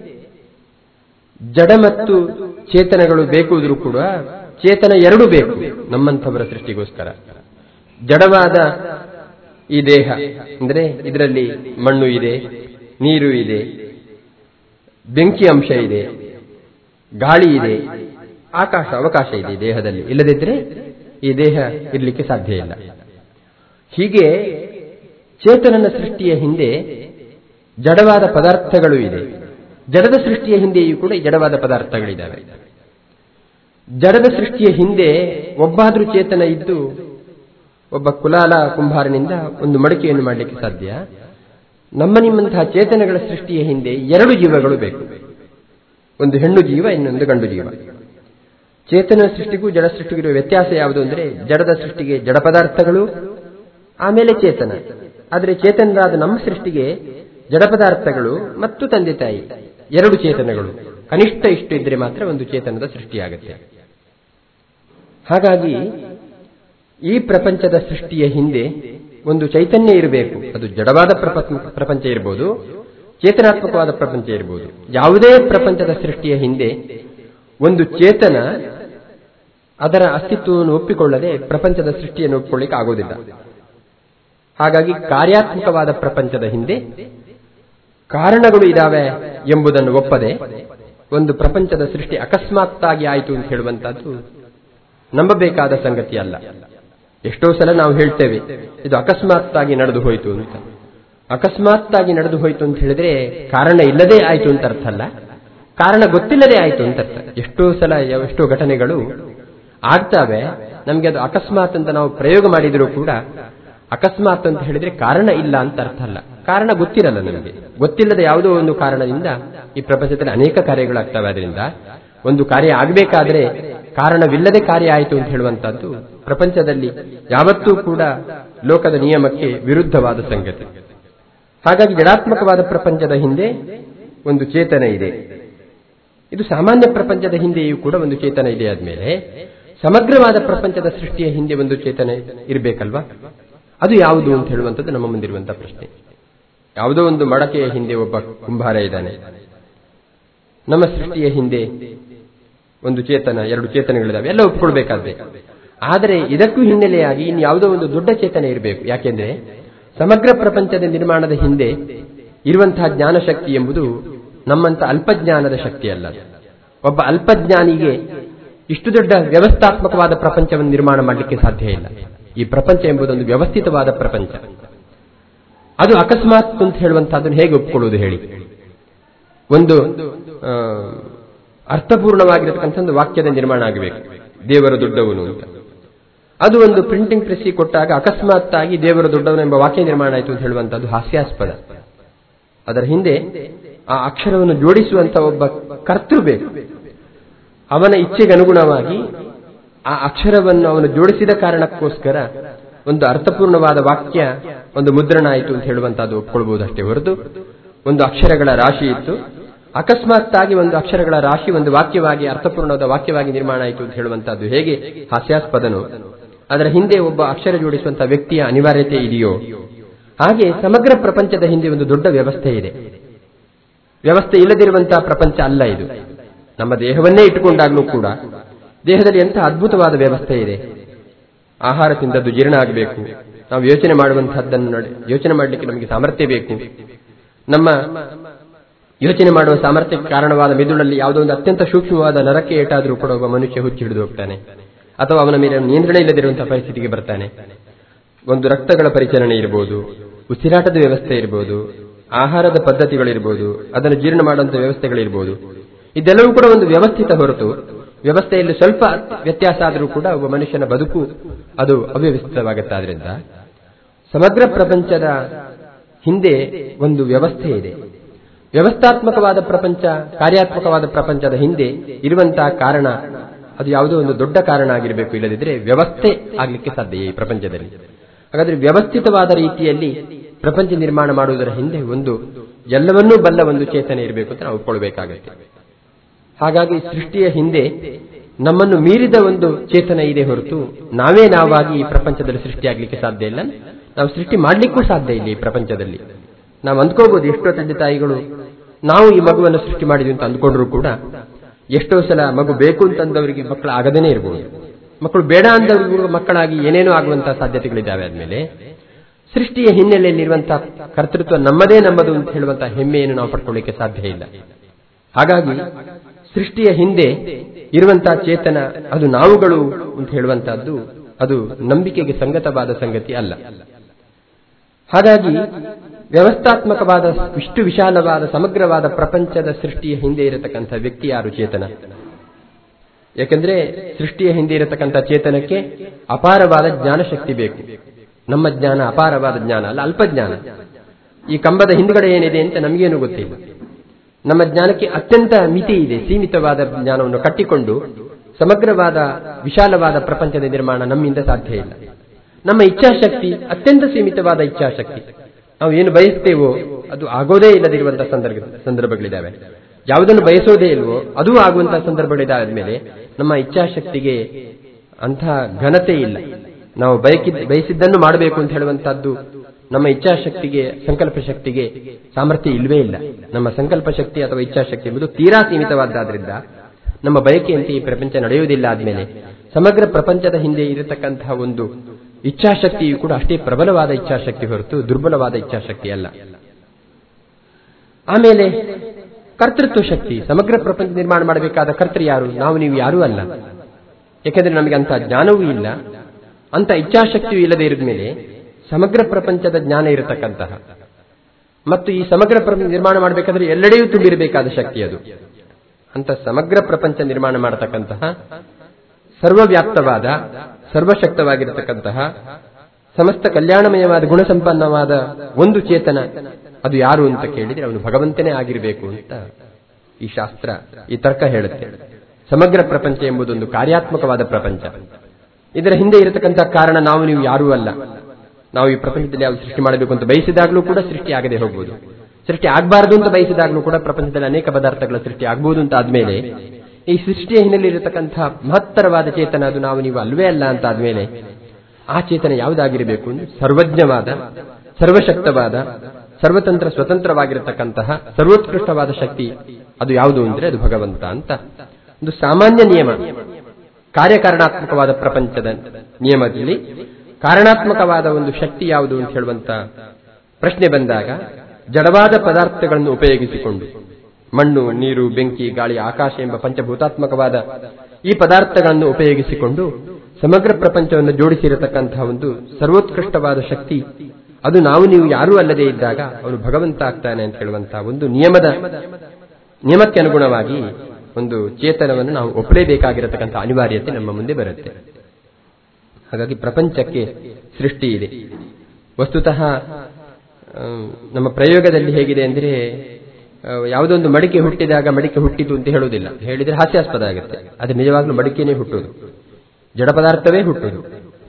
ಜಡ ಮತ್ತು ಚೇತನಗಳು ಬೇಕುವುದರೂ ಕೂಡ ಚೇತನ ಎರಡು ಬೇಕು ನಮ್ಮಂಥವರ ಸೃಷ್ಟಿಗೋಸ್ಕರ ಜಡವಾದ ಈ ದೇಹ ಅಂದ್ರೆ ಇದರಲ್ಲಿ ಮಣ್ಣು ಇದೆ ನೀರು ಇದೆ ಬೆಂಕಿ ಅಂಶ ಇದೆ ಗಾಳಿ ಇದೆ ಆಕಾಶ ಅವಕಾಶ ಇದೆ ದೇಹದಲ್ಲಿ ಇಲ್ಲದಿದ್ದರೆ ಈ ದೇಹ ಇರಲಿಕ್ಕೆ ಸಾಧ್ಯ ಇಲ್ಲ ಹೀಗೆ ಚೇತನನ ಸೃಷ್ಟಿಯ ಹಿಂದೆ ಜಡವಾದ ಪದಾರ್ಥಗಳು ಇದೆ ಜಡದ ಸೃಷ್ಟಿಯ ಹಿಂದೆಯೂ ಕೂಡ ಜಡವಾದ ಪದಾರ್ಥಗಳಿದ್ದಾವೆ ಜಡದ ಸೃಷ್ಟಿಯ ಹಿಂದೆ ಒಬ್ಬಾದ್ರೂ ಚೇತನ ಇದ್ದು ಒಬ್ಬ ಕುಲಾಲ ಕುಂಭಾರನಿಂದ ಒಂದು ಮಡಿಕೆಯನ್ನು ಮಾಡಲಿಕ್ಕೆ ಸಾಧ್ಯ ನಮ್ಮ ನಿಮ್ಮಂತಹ ಚೇತನಗಳ ಸೃಷ್ಟಿಯ ಹಿಂದೆ ಎರಡು ಜೀವಗಳು ಬೇಕು ಒಂದು ಹೆಣ್ಣು ಜೀವ ಇನ್ನೊಂದು ಗಂಡು ಜೀವ ಚೇತನ ಸೃಷ್ಟಿಗೂ ಜಡ ಸೃಷ್ಟಿಗೂ ಇರುವ ವ್ಯತ್ಯಾಸ ಯಾವುದು ಅಂದ್ರೆ ಜಡದ ಸೃಷ್ಟಿಗೆ ಜಡ ಪದಾರ್ಥಗಳು ಆಮೇಲೆ ಚೇತನ ಆದರೆ ಚೇತನರಾದ ನಮ್ಮ ಸೃಷ್ಟಿಗೆ ಜಡ ಪದಾರ್ಥಗಳು ಮತ್ತು ತಂದೆ ತಾಯಿ ಎರಡು ಚೇತನಗಳು ಕನಿಷ್ಠ ಇಷ್ಟು ಇದ್ರೆ ಮಾತ್ರ ಒಂದು ಚೇತನದ ಸೃಷ್ಟಿಯಾಗುತ್ತೆ ಹಾಗಾಗಿ ಈ ಪ್ರಪಂಚದ ಸೃಷ್ಟಿಯ ಹಿಂದೆ ಒಂದು ಚೈತನ್ಯ ಇರಬೇಕು ಅದು ಜಡವಾದ ಪ್ರಪಂಚ ಇರಬಹುದು ಚೇತನಾತ್ಮಕವಾದ ಪ್ರಪಂಚ ಇರಬಹುದು ಯಾವುದೇ ಪ್ರಪಂಚದ ಸೃಷ್ಟಿಯ ಹಿಂದೆ ಒಂದು ಚೇತನ ಅದರ ಅಸ್ತಿತ್ವವನ್ನು ಒಪ್ಪಿಕೊಳ್ಳದೆ ಪ್ರಪಂಚದ ಸೃಷ್ಟಿಯನ್ನು ಒಪ್ಪಿಕೊಳ್ಳಿಕ್ಕೆ ಆಗೋದಿಲ್ಲ ಹಾಗಾಗಿ ಕಾರ್ಯಾತ್ಮಕವಾದ ಪ್ರಪಂಚದ ಹಿಂದೆ ಕಾರಣಗಳು ಇದಾವೆ ಎಂಬುದನ್ನು ಒಪ್ಪದೆ ಒಂದು ಪ್ರಪಂಚದ ಸೃಷ್ಟಿ ಅಕಸ್ಮಾತ್ತಾಗಿ ಆಯಿತು ಅಂತ ಹೇಳುವಂತಹದ್ದು ನಂಬಬೇಕಾದ ಸಂಗತಿ ಅಲ್ಲ ಎಷ್ಟೋ ಸಲ ನಾವು ಹೇಳ್ತೇವೆ ಇದು ಅಕಸ್ಮಾತ್ತಾಗಿ ನಡೆದು ಹೋಯಿತು ಅಂತ ಅಕಸ್ಮಾತ್ತಾಗಿ ನಡೆದು ಹೋಯಿತು ಅಂತ ಹೇಳಿದ್ರೆ ಕಾರಣ ಇಲ್ಲದೆ ಆಯಿತು ಅಂತ ಅರ್ಥ ಅಲ್ಲ ಕಾರಣ ಗೊತ್ತಿಲ್ಲದೆ ಆಯಿತು ಅಂತ ಅರ್ಥ ಎಷ್ಟೋ ಸಲ ಎಷ್ಟೋ ಘಟನೆಗಳು ಆಗ್ತವೆ ನಮಗೆ ಅದು ಅಕಸ್ಮಾತ್ ಅಂತ ನಾವು ಪ್ರಯೋಗ ಮಾಡಿದರೂ ಕೂಡ ಅಕಸ್ಮಾತ್ ಅಂತ ಹೇಳಿದ್ರೆ ಕಾರಣ ಇಲ್ಲ ಅಂತ ಅರ್ಥ ಅಲ್ಲ ಕಾರಣ ಗೊತ್ತಿರಲ್ಲ ನಮಗೆ ಗೊತ್ತಿಲ್ಲದ ಯಾವುದೋ ಒಂದು ಕಾರಣದಿಂದ ಈ ಪ್ರಪಂಚದಲ್ಲಿ ಅನೇಕ ಕಾರ್ಯಗಳಾಗ್ತವೆ ಅದರಿಂದ ಒಂದು ಕಾರ್ಯ ಆಗಬೇಕಾದ್ರೆ ಕಾರಣವಿಲ್ಲದೆ ಕಾರ್ಯ ಆಯಿತು ಅಂತ ಹೇಳುವಂತಹದ್ದು ಪ್ರಪಂಚದಲ್ಲಿ ಯಾವತ್ತೂ ಕೂಡ ಲೋಕದ ನಿಯಮಕ್ಕೆ ವಿರುದ್ಧವಾದ ಸಂಗತಿ ಹಾಗಾಗಿ ಜಡಾತ್ಮಕವಾದ ಪ್ರಪಂಚದ ಹಿಂದೆ ಒಂದು ಚೇತನ ಇದೆ ಇದು ಸಾಮಾನ್ಯ ಪ್ರಪಂಚದ ಹಿಂದೆಯೂ ಕೂಡ ಒಂದು ಚೇತನ ಇದೆ ಆದ್ಮೇಲೆ ಸಮಗ್ರವಾದ ಪ್ರಪಂಚದ ಸೃಷ್ಟಿಯ ಹಿಂದೆ ಒಂದು ಚೇತನ ಇರಬೇಕಲ್ವಾ ಅದು ಯಾವುದು ಅಂತ ಹೇಳುವಂಥದ್ದು ನಮ್ಮ ಮುಂದಿರುವಂತಹ ಪ್ರಶ್ನೆ ಯಾವುದೋ ಒಂದು ಮಡಕೆಯ ಹಿಂದೆ ಒಬ್ಬ ಕುಂಭಾರ ಇದ್ದಾನೆ ನಮ್ಮ ಸೃಷ್ಟಿಯ ಹಿಂದೆ ಒಂದು ಚೇತನ ಎರಡು ಚೇತನಗಳಿದಾವೆ ಎಲ್ಲ ಒಪ್ಕೊಳ್ಬೇಕಾದ್ರೆ ಆದರೆ ಇದಕ್ಕೂ ಹಿನ್ನೆಲೆಯಾಗಿ ಇನ್ನು ಯಾವುದೋ ಒಂದು ದೊಡ್ಡ ಚೇತನ ಇರಬೇಕು ಯಾಕೆಂದ್ರೆ ಸಮಗ್ರ ಪ್ರಪಂಚದ ನಿರ್ಮಾಣದ ಹಿಂದೆ ಇರುವಂತಹ ಜ್ಞಾನಶಕ್ತಿ ಎಂಬುದು ನಮ್ಮಂತ ಅಲ್ಪಜ್ಞಾನದ ಶಕ್ತಿ ಅಲ್ಲ ಒಬ್ಬ ಅಲ್ಪಜ್ಞಾನಿಗೆ ಇಷ್ಟು ದೊಡ್ಡ ವ್ಯವಸ್ಥಾತ್ಮಕವಾದ ಪ್ರಪಂಚವನ್ನು ನಿರ್ಮಾಣ ಮಾಡಲಿಕ್ಕೆ ಸಾಧ್ಯ ಇಲ್ಲ ಈ ಪ್ರಪಂಚ ಎಂಬುದೊಂದು ವ್ಯವಸ್ಥಿತವಾದ ಪ್ರಪಂಚ ಅದು ಅಕಸ್ಮಾತ್ ಅಂತ ಹೇಳುವಂತಹದ್ದನ್ನು ಹೇಗೆ ಒಪ್ಕೊಳ್ಳುವುದು ಹೇಳಿ ಒಂದು ಅರ್ಥಪೂರ್ಣವಾಗಿರತಕ್ಕಂಥ ಒಂದು ವಾಕ್ಯದ ನಿರ್ಮಾಣ ಆಗಬೇಕು ದೇವರು ದೊಡ್ಡವನು ಅಂತ ಅದು ಒಂದು ಪ್ರಿಂಟಿಂಗ್ ಪ್ರೆಸ್ಸಿಗೆ ಕೊಟ್ಟಾಗ ಅಕಸ್ಮಾತ್ ಆಗಿ ದೇವರು ದೊಡ್ಡವನು ಎಂಬ ವಾಕ್ಯ ನಿರ್ಮಾಣ ಆಯಿತು ಅಂತ ಹೇಳುವಂತಹದ್ದು ಹಾಸ್ಯಾಸ್ಪದ ಅದರ ಹಿಂದೆ ಆ ಅಕ್ಷರವನ್ನು ಜೋಡಿಸುವಂತ ಒಬ್ಬ ಕರ್ತೃ ಬೇಕು ಅವನ ಇಚ್ಛೆಗೆ ಅನುಗುಣವಾಗಿ ಆ ಅಕ್ಷರವನ್ನು ಅವನು ಜೋಡಿಸಿದ ಕಾರಣಕ್ಕೋಸ್ಕರ ಒಂದು ಅರ್ಥಪೂರ್ಣವಾದ ವಾಕ್ಯ ಒಂದು ಮುದ್ರಣ ಆಯಿತು ಅಂತ ಹೇಳುವಂತಹದ್ದು ಒಪ್ಕೊಳ್ಬಹುದಷ್ಟೇ ಹೊರತು ಒಂದು ಅಕ್ಷರಗಳ ರಾಶಿ ಇತ್ತು ಅಕಸ್ಮಾತ್ ಆಗಿ ಒಂದು ಅಕ್ಷರಗಳ ರಾಶಿ ಒಂದು ವಾಕ್ಯವಾಗಿ ಅರ್ಥಪೂರ್ಣವಾದ ವಾಕ್ಯವಾಗಿ ನಿರ್ಮಾಣ ಆಯಿತು ಅಂತ ಹೇಳುವಂತಹದ್ದು ಹೇಗೆ ಹಾಸ್ಯಾಸ್ಪದನು ಅದರ ಹಿಂದೆ ಒಬ್ಬ ಅಕ್ಷರ ಜೋಡಿಸುವಂತಹ ವ್ಯಕ್ತಿಯ ಅನಿವಾರ್ಯತೆ ಇದೆಯೋ ಹಾಗೆ ಸಮಗ್ರ ಪ್ರಪಂಚದ ಹಿಂದೆ ಒಂದು ದೊಡ್ಡ ವ್ಯವಸ್ಥೆ ಇದೆ ವ್ಯವಸ್ಥೆ ಇಲ್ಲದಿರುವಂತಹ ಪ್ರಪಂಚ ಅಲ್ಲ ಇದು ನಮ್ಮ ದೇಹವನ್ನೇ ಇಟ್ಟುಕೊಂಡಾಗಲೂ ಕೂಡ ದೇಹದಲ್ಲಿ ಎಂಥ ಅದ್ಭುತವಾದ ವ್ಯವಸ್ಥೆ ಇದೆ ಆಹಾರ ತಿಂದದ್ದು ಜೀರ್ಣ ಆಗಬೇಕು ನಾವು ಯೋಚನೆ ಮಾಡುವಂತಹದ್ದನ್ನು ಯೋಚನೆ ಮಾಡಲಿಕ್ಕೆ ನಮಗೆ ಸಾಮರ್ಥ್ಯ ಬೇಕು ನಮ್ಮ ಯೋಚನೆ ಮಾಡುವ ಸಾಮರ್ಥ್ಯಕ್ಕೆ ಕಾರಣವಾದ ಮೆದುಳಲ್ಲಿ ಯಾವುದೋ ಒಂದು ಅತ್ಯಂತ ಸೂಕ್ಷ್ಮವಾದ ನರಕ್ಕೆ ಏಟಾದರೂ ಕೂಡ ಒಬ್ಬ ಮನುಷ್ಯ ಹುಚ್ಚಿ ಹಿಡಿದು ಹೋಗ್ತಾನೆ ಅಥವಾ ಅವನ ಮೇಲೆ ನಿಯಂತ್ರಣ ಇಲ್ಲದಿರುವಂತಹ ಪರಿಸ್ಥಿತಿಗೆ ಬರ್ತಾನೆ ಒಂದು ರಕ್ತಗಳ ಪರಿಚಲನೆ ಇರಬಹುದು ಉಸಿರಾಟದ ವ್ಯವಸ್ಥೆ ಇರಬಹುದು ಆಹಾರದ ಪದ್ಧತಿಗಳಿರ್ಬೋದು ಅದನ್ನು ಜೀರ್ಣ ಮಾಡುವಂತಹ ವ್ಯವಸ್ಥೆಗಳಿರ್ಬೋದು ಇದೆಲ್ಲವೂ ಕೂಡ ಒಂದು ವ್ಯವಸ್ಥಿತ ಹೊರತು ವ್ಯವಸ್ಥೆಯಲ್ಲಿ ಸ್ವಲ್ಪ ವ್ಯತ್ಯಾಸ ಆದರೂ ಕೂಡ ಒಬ್ಬ ಮನುಷ್ಯನ ಬದುಕು ಅದು ಅವ್ಯವಸ್ಥಿತವಾಗುತ್ತೆ ಆದ್ರಿಂದ ಸಮಗ್ರ ಪ್ರಪಂಚದ ಹಿಂದೆ ಒಂದು ವ್ಯವಸ್ಥೆ ಇದೆ ವ್ಯವಸ್ಥಾತ್ಮಕವಾದ ಪ್ರಪಂಚ ಕಾರ್ಯಾತ್ಮಕವಾದ ಪ್ರಪಂಚದ ಹಿಂದೆ ಇರುವಂತಹ ಕಾರಣ ಅದು ಯಾವುದೋ ಒಂದು ದೊಡ್ಡ ಕಾರಣ ಆಗಿರಬೇಕು ಇಲ್ಲದಿದ್ರೆ ವ್ಯವಸ್ಥೆ ಆಗಲಿಕ್ಕೆ ಸಾಧ್ಯ ಈ ಪ್ರಪಂಚದಲ್ಲಿ ಹಾಗಾದ್ರೆ ವ್ಯವಸ್ಥಿತವಾದ ರೀತಿಯಲ್ಲಿ ಪ್ರಪಂಚ ನಿರ್ಮಾಣ ಮಾಡುವುದರ ಹಿಂದೆ ಒಂದು ಎಲ್ಲವನ್ನೂ ಬಲ್ಲ ಒಂದು ಚೇತನೆ ಇರಬೇಕು ಅಂತ ನಾವು ಒಪ್ಕೊಳ್ಬೇಕಾಗತ್ತೆ ಹಾಗಾಗಿ ಸೃಷ್ಟಿಯ ಹಿಂದೆ ನಮ್ಮನ್ನು ಮೀರಿದ ಒಂದು ಚೇತನ ಇದೆ ಹೊರತು ನಾವೇ ನಾವಾಗಿ ಈ ಪ್ರಪಂಚದಲ್ಲಿ ಸೃಷ್ಟಿಯಾಗಲಿಕ್ಕೆ ಸಾಧ್ಯ ಇಲ್ಲ ನಾವು ಸೃಷ್ಟಿ ಮಾಡಲಿಕ್ಕೂ ಸಾಧ್ಯ ಇಲ್ಲ ಈ ಪ್ರಪಂಚದಲ್ಲಿ ನಾವು ಅಂದ್ಕೋಬಹುದು ಎಷ್ಟೋ ತಂದೆ ತಾಯಿಗಳು ನಾವು ಈ ಮಗುವನ್ನು ಸೃಷ್ಟಿ ಮಾಡಿದ್ವಿ ಅಂತ ಅಂದ್ಕೊಂಡ್ರು ಕೂಡ ಎಷ್ಟೋ ಸಲ ಮಗು ಬೇಕು ಅಂತಂದವರಿಗೆ ಮಕ್ಕಳು ಆಗದೇನೆ ಇರಬಹುದು ಮಕ್ಕಳು ಬೇಡ ಅಂದವರಿಗೂ ಮಕ್ಕಳಾಗಿ ಏನೇನೋ ಆಗುವಂತಹ ಸಾಧ್ಯತೆಗಳಿದ್ದಾವೆ ಆದ್ಮೇಲೆ ಸೃಷ್ಟಿಯ ಹಿನ್ನೆಲೆಯಲ್ಲಿರುವಂತಹ ಕರ್ತೃತ್ವ ನಮ್ಮದೇ ನಮ್ಮದು ಅಂತ ಹೇಳುವಂತಹ ಹೆಮ್ಮೆಯನ್ನು ನಾವು ಪಡ್ಕೊಳ್ಳಿಕ್ಕೆ ಸಾಧ್ಯ ಇಲ್ಲ ಹಾಗಾಗಿ ಸೃಷ್ಟಿಯ ಹಿಂದೆ ಇರುವಂತಹ ಚೇತನ ಅದು ನಾವುಗಳು ಅಂತ ಹೇಳುವಂತಹದ್ದು ಅದು ನಂಬಿಕೆಗೆ ಸಂಗತವಾದ ಸಂಗತಿ ಅಲ್ಲ ಹಾಗಾಗಿ ವ್ಯವಸ್ಥಾತ್ಮಕವಾದ ಇಷ್ಟು ವಿಶಾಲವಾದ ಸಮಗ್ರವಾದ ಪ್ರಪಂಚದ ಸೃಷ್ಟಿಯ ಹಿಂದೆ ಇರತಕ್ಕಂಥ ವ್ಯಕ್ತಿ ಯಾರು ಚೇತನ ಯಾಕೆಂದ್ರೆ ಸೃಷ್ಟಿಯ ಹಿಂದೆ ಇರತಕ್ಕಂಥ ಚೇತನಕ್ಕೆ ಅಪಾರವಾದ ಜ್ಞಾನಶಕ್ತಿ ಬೇಕು ನಮ್ಮ ಜ್ಞಾನ ಅಪಾರವಾದ ಜ್ಞಾನ ಅಲ್ಲ ಅಲ್ಪ ಜ್ಞಾನ ಈ ಕಂಬದ ಹಿಂದುಗಡೆ ಏನಿದೆ ಅಂತ ನಮಗೇನು ಗೊತ್ತಿಲ್ಲ ನಮ್ಮ ಜ್ಞಾನಕ್ಕೆ ಅತ್ಯಂತ ಮಿತಿ ಇದೆ ಸೀಮಿತವಾದ ಜ್ಞಾನವನ್ನು ಕಟ್ಟಿಕೊಂಡು ಸಮಗ್ರವಾದ ವಿಶಾಲವಾದ ಪ್ರಪಂಚದ ನಿರ್ಮಾಣ ನಮ್ಮಿಂದ ಸಾಧ್ಯ ಇಲ್ಲ ನಮ್ಮ ಇಚ್ಛಾಶಕ್ತಿ ಅತ್ಯಂತ ಸೀಮಿತವಾದ ಇಚ್ಛಾಶಕ್ತಿ ನಾವು ಏನು ಬಯಸ್ತೇವೋ ಅದು ಆಗೋದೇ ಇಲ್ಲದಿರುವಂತಹ ಸಂದರ್ಭ ಸಂದರ್ಭಗಳಿದ್ದಾವೆ ಯಾವುದನ್ನು ಬಯಸೋದೇ ಇಲ್ವೋ ಅದು ಆಗುವಂತಹ ಸಂದರ್ಭಗಳಿದಾದ ಮೇಲೆ ನಮ್ಮ ಇಚ್ಛಾಶಕ್ತಿಗೆ ಅಂತಹ ಘನತೆ ಇಲ್ಲ ನಾವು ಬಯಕಿ ಬಯಸಿದ್ದನ್ನು ಮಾಡಬೇಕು ಅಂತ ಹೇಳುವಂತಹದ್ದು ನಮ್ಮ ಇಚ್ಛಾಶಕ್ತಿಗೆ ಸಂಕಲ್ಪ ಶಕ್ತಿಗೆ ಸಾಮರ್ಥ್ಯ ಇಲ್ವೇ ಇಲ್ಲ ನಮ್ಮ ಸಂಕಲ್ಪ ಶಕ್ತಿ ಅಥವಾ ಇಚ್ಛಾಶಕ್ತಿ ಎಂಬುದು ತೀರಾ ಸೀಮಿತವಾದ್ದರಿಂದ ನಮ್ಮ ಬಯಕೆಯಂತೆ ಈ ಪ್ರಪಂಚ ನಡೆಯುವುದಿಲ್ಲ ಆದ್ಮೇಲೆ ಸಮಗ್ರ ಪ್ರಪಂಚದ ಹಿಂದೆ ಇರತಕ್ಕಂತಹ ಒಂದು ಇಚ್ಛಾಶಕ್ತಿಯು ಕೂಡ ಅಷ್ಟೇ ಪ್ರಬಲವಾದ ಇಚ್ಛಾಶಕ್ತಿ ಹೊರತು ದುರ್ಬಲವಾದ ಇಚ್ಛಾಶಕ್ತಿ ಅಲ್ಲ ಆಮೇಲೆ ಕರ್ತೃತ್ವ ಶಕ್ತಿ ಸಮಗ್ರ ಪ್ರಪಂಚ ನಿರ್ಮಾಣ ಮಾಡಬೇಕಾದ ಕರ್ತೃ ಯಾರು ನಾವು ನೀವು ಯಾರೂ ಅಲ್ಲ ಯಾಕೆಂದ್ರೆ ನಮಗೆ ಅಂಥ ಜ್ಞಾನವೂ ಇಲ್ಲ ಅಂತ ಇಚ್ಛಾಶಕ್ತಿಯೂ ಇಲ್ಲದೆ ಇರದ ಮೇಲೆ ಸಮಗ್ರ ಪ್ರಪಂಚದ ಜ್ಞಾನ ಇರತಕ್ಕಂತಹ ಮತ್ತು ಈ ಸಮಗ್ರ ಪ್ರಪಂಚ ನಿರ್ಮಾಣ ಮಾಡಬೇಕಾದ್ರೆ ಎಲ್ಲೆಡೆಯೂ ತುಂಬಿರಬೇಕಾದ ಶಕ್ತಿ ಅದು ಅಂತ ಸಮಗ್ರ ಪ್ರಪಂಚ ನಿರ್ಮಾಣ ಮಾಡತಕ್ಕಂತಹ ಸರ್ವವ್ಯಾಪ್ತವಾದ ಸರ್ವಶಕ್ತವಾಗಿರತಕ್ಕಂತಹ ಸಮಸ್ತ ಕಲ್ಯಾಣಮಯವಾದ ಗುಣಸಂಪನ್ನವಾದ ಒಂದು ಚೇತನ ಅದು ಯಾರು ಅಂತ ಕೇಳಿದ್ರೆ ಅವನು ಭಗವಂತನೇ ಆಗಿರಬೇಕು ಅಂತ ಈ ಶಾಸ್ತ್ರ ಈ ತರ್ಕ ಹೇಳುತ್ತೆ ಸಮಗ್ರ ಪ್ರಪಂಚ ಎಂಬುದೊಂದು ಕಾರ್ಯಾತ್ಮಕವಾದ ಪ್ರಪಂಚ ಇದರ ಹಿಂದೆ ಇರತಕ್ಕಂತಹ ಕಾರಣ ನಾವು ನೀವು ಯಾರೂ ಅಲ್ಲ ನಾವು ಈ ಪ್ರಪಂಚದಲ್ಲಿ ಯಾವುದು ಸೃಷ್ಟಿ ಮಾಡಬೇಕು ಅಂತ ಬಯಸಿದಾಗಲೂ ಕೂಡ ಸೃಷ್ಟಿ ಆಗದೆ ಹೋಗಬಹುದು ಸೃಷ್ಟಿ ಆಗಬಾರದು ಅಂತ ಬಯಸಿದಾಗಲೂ ಕೂಡ ಪ್ರಪಂಚದಲ್ಲಿ ಅನೇಕ ಪದಾರ್ಥಗಳ ಸೃಷ್ಟಿ ಆಗಬಹುದು ಅಂತ ಆದ್ಮೇಲೆ ಈ ಸೃಷ್ಟಿಯ ಹಿನ್ನೆಲೆ ಇರತಕ್ಕಂತಹ ಮಹತ್ತರವಾದ ಚೇತನ ಅದು ನಾವು ನೀವು ಅಲ್ವೇ ಅಲ್ಲ ಅಂತ ಆದ್ಮೇಲೆ ಆ ಚೇತನ ಯಾವುದಾಗಿರಬೇಕು ಅಂದ್ರೆ ಸರ್ವಜ್ಞವಾದ ಸರ್ವಶಕ್ತವಾದ ಸರ್ವತಂತ್ರ ಸ್ವತಂತ್ರವಾಗಿರತಕ್ಕಂತಹ ಸರ್ವೋತ್ಕೃಷ್ಟವಾದ ಶಕ್ತಿ ಅದು ಯಾವುದು ಅಂದ್ರೆ ಅದು ಭಗವಂತ ಅಂತ ಒಂದು ಸಾಮಾನ್ಯ ನಿಯಮ ಕಾರ್ಯಕಾರಣಾತ್ಮಕವಾದ ಪ್ರಪಂಚದ ನಿಯಮದಲ್ಲಿ ಕಾರಣಾತ್ಮಕವಾದ ಒಂದು ಶಕ್ತಿ ಯಾವುದು ಅಂತ ಹೇಳುವಂತ ಪ್ರಶ್ನೆ ಬಂದಾಗ ಜಡವಾದ ಪದಾರ್ಥಗಳನ್ನು ಉಪಯೋಗಿಸಿಕೊಂಡು ಮಣ್ಣು ನೀರು ಬೆಂಕಿ ಗಾಳಿ ಆಕಾಶ ಎಂಬ ಪಂಚಭೂತಾತ್ಮಕವಾದ ಈ ಪದಾರ್ಥಗಳನ್ನು ಉಪಯೋಗಿಸಿಕೊಂಡು ಸಮಗ್ರ ಪ್ರಪಂಚವನ್ನು ಜೋಡಿಸಿರತಕ್ಕಂತಹ ಒಂದು ಸರ್ವೋತ್ಕೃಷ್ಟವಾದ ಶಕ್ತಿ ಅದು ನಾವು ನೀವು ಯಾರೂ ಅಲ್ಲದೆ ಇದ್ದಾಗ ಅವನು ಭಗವಂತ ಆಗ್ತಾನೆ ಅಂತ ಹೇಳುವಂತಹ ಒಂದು ನಿಯಮದ ನಿಯಮಕ್ಕೆ ಅನುಗುಣವಾಗಿ ಒಂದು ಚೇತನವನ್ನು ನಾವು ಒಪ್ಪಲೇಬೇಕಾಗಿರತಕ್ಕಂಥ ಅನಿವಾರ್ಯತೆ ನಮ್ಮ ಮುಂದೆ ಬರುತ್ತೆ ಹಾಗಾಗಿ ಪ್ರಪಂಚಕ್ಕೆ ಸೃಷ್ಟಿ ಇದೆ ವಸ್ತುತಃ ನಮ್ಮ ಪ್ರಯೋಗದಲ್ಲಿ ಹೇಗಿದೆ ಅಂದರೆ ಯಾವುದೋ ಒಂದು ಮಡಿಕೆ ಹುಟ್ಟಿದಾಗ ಮಡಿಕೆ ಹುಟ್ಟಿತು ಅಂತ ಹೇಳುವುದಿಲ್ಲ ಹೇಳಿದ್ರೆ ಹಾಸ್ಯಾಸ್ಪದ ಆಗುತ್ತೆ ಅದು ನಿಜವಾಗ್ಲೂ ಮಡಿಕೆನೇ ಹುಟ್ಟುವುದು ಜಡ ಪದಾರ್ಥವೇ ಹುಟ್ಟುವುದು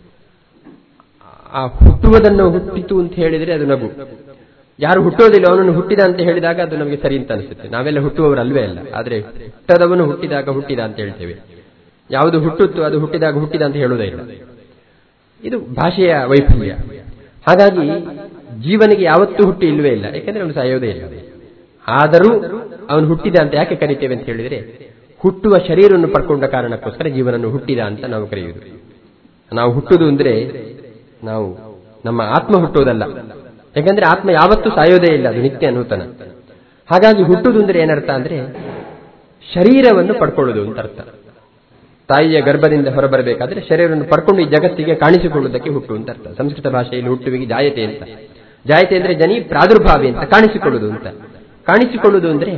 ಆ ಹುಟ್ಟುವುದನ್ನು ಹುಟ್ಟಿತು ಅಂತ ಹೇಳಿದ್ರೆ ಅದು ನಗು ಯಾರು ಹುಟ್ಟೋದಿಲ್ಲ ಅವನನ್ನು ಹುಟ್ಟಿದ ಅಂತ ಹೇಳಿದಾಗ ಅದು ನಮಗೆ ಸರಿ ಅಂತ ಅನಿಸುತ್ತೆ ನಾವೆಲ್ಲ ಹುಟ್ಟುವವರು ಅಲ್ವೇ ಅಲ್ಲ ಆದ್ರೆ ಹುಟ್ಟದವನು ಹುಟ್ಟಿದಾಗ ಹುಟ್ಟಿದ ಅಂತ ಹೇಳ್ತೇವೆ ಯಾವುದು ಹುಟ್ಟುತ್ತು ಅದು ಹುಟ್ಟಿದಾಗ ಹುಟ್ಟಿದ ಅಂತ ಹೇಳುವುದೇ ಇಲ್ಲ ಇದು ಭಾಷೆಯ ವೈಫಲ್ಯ ಹಾಗಾಗಿ ಜೀವನಿಗೆ ಯಾವತ್ತೂ ಹುಟ್ಟಿ ಇಲ್ವೇ ಇಲ್ಲ ಯಾಕಂದ್ರೆ ಅವನು ಸಾಯೋದೇ ಇಲ್ಲ ಆದರೂ ಅವನು ಹುಟ್ಟಿದ ಅಂತ ಯಾಕೆ ಕರಿತೇವೆ ಅಂತ ಹೇಳಿದ್ರೆ ಹುಟ್ಟುವ ಶರೀರವನ್ನು ಪಡ್ಕೊಂಡ ಕಾರಣಕ್ಕೋಸ್ಕರ ಜೀವನನ್ನು ಹುಟ್ಟಿದ ಅಂತ ನಾವು ಕರೆಯುವುದು ನಾವು ಹುಟ್ಟುದು ಅಂದ್ರೆ ನಾವು ನಮ್ಮ ಆತ್ಮ ಹುಟ್ಟುವುದಲ್ಲ ಯಾಕಂದ್ರೆ ಆತ್ಮ ಯಾವತ್ತೂ ಸಾಯೋದೇ ಇಲ್ಲ ಅದು ನಿತ್ಯ ನೂತನ ಹಾಗಾಗಿ ಹುಟ್ಟುದು ಅಂದ್ರೆ ಏನರ್ಥ ಅಂದ್ರೆ ಶರೀರವನ್ನು ಪಡ್ಕೊಳ್ಳುವುದು ಅಂತ ಅರ್ಥ ತಾಯಿಯ ಗರ್ಭದಿಂದ ಹೊರಬರಬೇಕಾದ್ರೆ ಶರೀರವನ್ನು ಪಡ್ಕೊಂಡು ಈ ಜಗತ್ತಿಗೆ ಕಾಣಿಸಿಕೊಳ್ಳುವುದಕ್ಕೆ ಹುಟ್ಟು ಅಂತ ಅರ್ಥ ಸಂಸ್ಕೃತ ಭಾಷೆಯಲ್ಲಿ ಹುಟ್ಟುವಿಗೆ ಜಾಯತೆ ಅಂತ ಜಾಯತೆ ಅಂದ್ರೆ ಜನಿ ಪ್ರಾದುರ್ಭಾವಿ ಅಂತ ಕಾಣಿಸಿಕೊಳ್ಳುವುದು ಅಂತ ಕಾಣಿಸಿಕೊಳ್ಳುವುದು ಅಂದ್ರೆ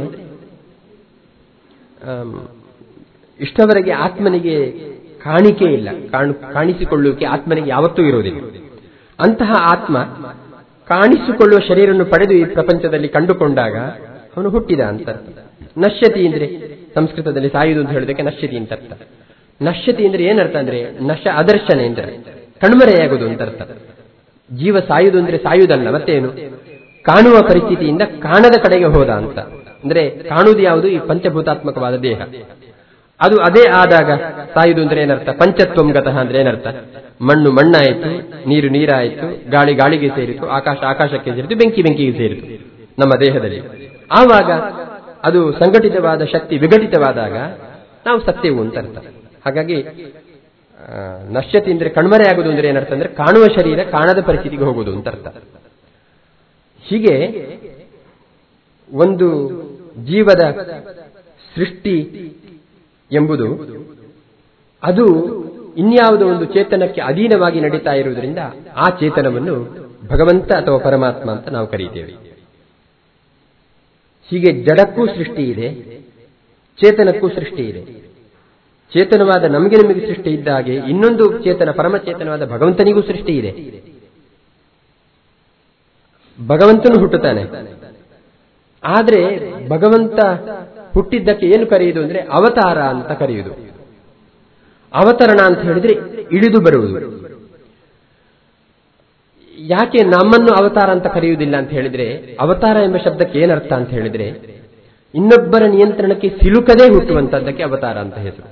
ಇಷ್ಟವರೆಗೆ ಆತ್ಮನಿಗೆ ಕಾಣಿಕೆ ಇಲ್ಲ ಕಾಣಿಸಿಕೊಳ್ಳುವಿಕೆ ಆತ್ಮನಿಗೆ ಯಾವತ್ತೂ ಇರುವುದಿಲ್ಲ ಅಂತಹ ಆತ್ಮ ಕಾಣಿಸಿಕೊಳ್ಳುವ ಶರೀರವನ್ನು ಪಡೆದು ಈ ಪ್ರಪಂಚದಲ್ಲಿ ಕಂಡುಕೊಂಡಾಗ ಅವನು ಹುಟ್ಟಿದ ಅಂತ ನಶ್ಯತಿ ಅಂದ್ರೆ ಸಂಸ್ಕೃತದಲ್ಲಿ ಸಾಯುವುದು ಅಂತ ಹೇಳೋದಕ್ಕೆ ನಶ್ಯತಿ ಅಂತ ಅರ್ಥ ನಶ್ಯತಿ ಅಂದ್ರೆ ಏನರ್ಥ ಅಂದ್ರೆ ನಶ ಅದರ್ಶನ ಅಂದ್ರೆ ಕಣ್ಮರೆಯಾಗುವುದು ಅಂತ ಅರ್ಥ ಜೀವ ಸಾಯುವುದು ಅಂದ್ರೆ ಸಾಯುವುದಲ್ಲ ಮತ್ತೇನು ಕಾಣುವ ಪರಿಸ್ಥಿತಿಯಿಂದ ಕಾಣದ ಕಡೆಗೆ ಹೋದ ಅಂತ ಅಂದ್ರೆ ಕಾಣುವುದು ಯಾವುದು ಈ ಪಂಚಭೂತಾತ್ಮಕವಾದ ದೇಹ ಅದು ಅದೇ ಆದಾಗ ಸಾಯುವುದು ಅಂದ್ರೆ ಏನರ್ಥ ಪಂಚತ್ವಂ ಗತಃ ಅಂದ್ರೆ ಏನರ್ಥ ಮಣ್ಣು ಮಣ್ಣಾಯಿತು ನೀರು ನೀರಾಯಿತು ಗಾಳಿ ಗಾಳಿಗೆ ಸೇರಿತು ಆಕಾಶ ಆಕಾಶಕ್ಕೆ ಸೇರಿತು ಬೆಂಕಿ ಬೆಂಕಿಗೆ ಸೇರಿತು ನಮ್ಮ ದೇಹದಲ್ಲಿ ಆವಾಗ ಅದು ಸಂಘಟಿತವಾದ ಶಕ್ತಿ ವಿಘಟಿತವಾದಾಗ ನಾವು ಸತ್ಯವು ಅಂತ ಅರ್ಥ ಹಾಗಾಗಿ ನಶ್ಯತೆ ಅಂದ್ರೆ ಕಣ್ಮರೆ ಆಗುವುದು ಅಂದ್ರೆ ಏನರ್ಥ ಅಂದ್ರೆ ಕಾಣುವ ಶರೀರ ಕಾಣದ ಪರಿಸ್ಥಿತಿಗೆ ಹೋಗುವುದು ಅಂತ ಅರ್ಥ ಹೀಗೆ ಒಂದು ಜೀವದ ಸೃಷ್ಟಿ ಎಂಬುದು ಅದು ಇನ್ಯಾವುದೋ ಒಂದು ಚೇತನಕ್ಕೆ ಅಧೀನವಾಗಿ ನಡೀತಾ ಇರುವುದರಿಂದ ಆ ಚೇತನವನ್ನು ಭಗವಂತ ಅಥವಾ ಪರಮಾತ್ಮ ಅಂತ ನಾವು ಕರೀತೇವೆ ಹೀಗೆ ಜಡಕ್ಕೂ ಸೃಷ್ಟಿ ಇದೆ ಚೇತನಕ್ಕೂ ಸೃಷ್ಟಿ ಇದೆ ಚೇತನವಾದ ನಮಗೆ ನಮಗೆ ಸೃಷ್ಟಿ ಇದ್ದ ಹಾಗೆ ಇನ್ನೊಂದು ಚೇತನ ಪರಮಚೇತನವಾದ ಭಗವಂತನಿಗೂ ಸೃಷ್ಟಿ ಇದೆ ಭಗವಂತನು ಹುಟ್ಟುತ್ತಾನೆ ಆದ್ರೆ ಭಗವಂತ ಹುಟ್ಟಿದ್ದಕ್ಕೆ ಏನು ಕರೆಯುವುದು ಅಂದ್ರೆ ಅವತಾರ ಅಂತ ಕರೆಯುವುದು ಅವತರಣ ಅಂತ ಹೇಳಿದ್ರೆ ಇಳಿದು ಬರುವುದು ಯಾಕೆ ನಮ್ಮನ್ನು ಅವತಾರ ಅಂತ ಕರೆಯುವುದಿಲ್ಲ ಅಂತ ಹೇಳಿದ್ರೆ ಅವತಾರ ಎಂಬ ಶಬ್ದಕ್ಕೆ ಏನರ್ಥ ಅಂತ ಹೇಳಿದ್ರೆ ಇನ್ನೊಬ್ಬರ ನಿಯಂತ್ರಣಕ್ಕೆ ಸಿಲುಕದೇ ಹುಟ್ಟುವಂತದ್ದಕ್ಕೆ ಅವತಾರ ಅಂತ ಹೆಸರು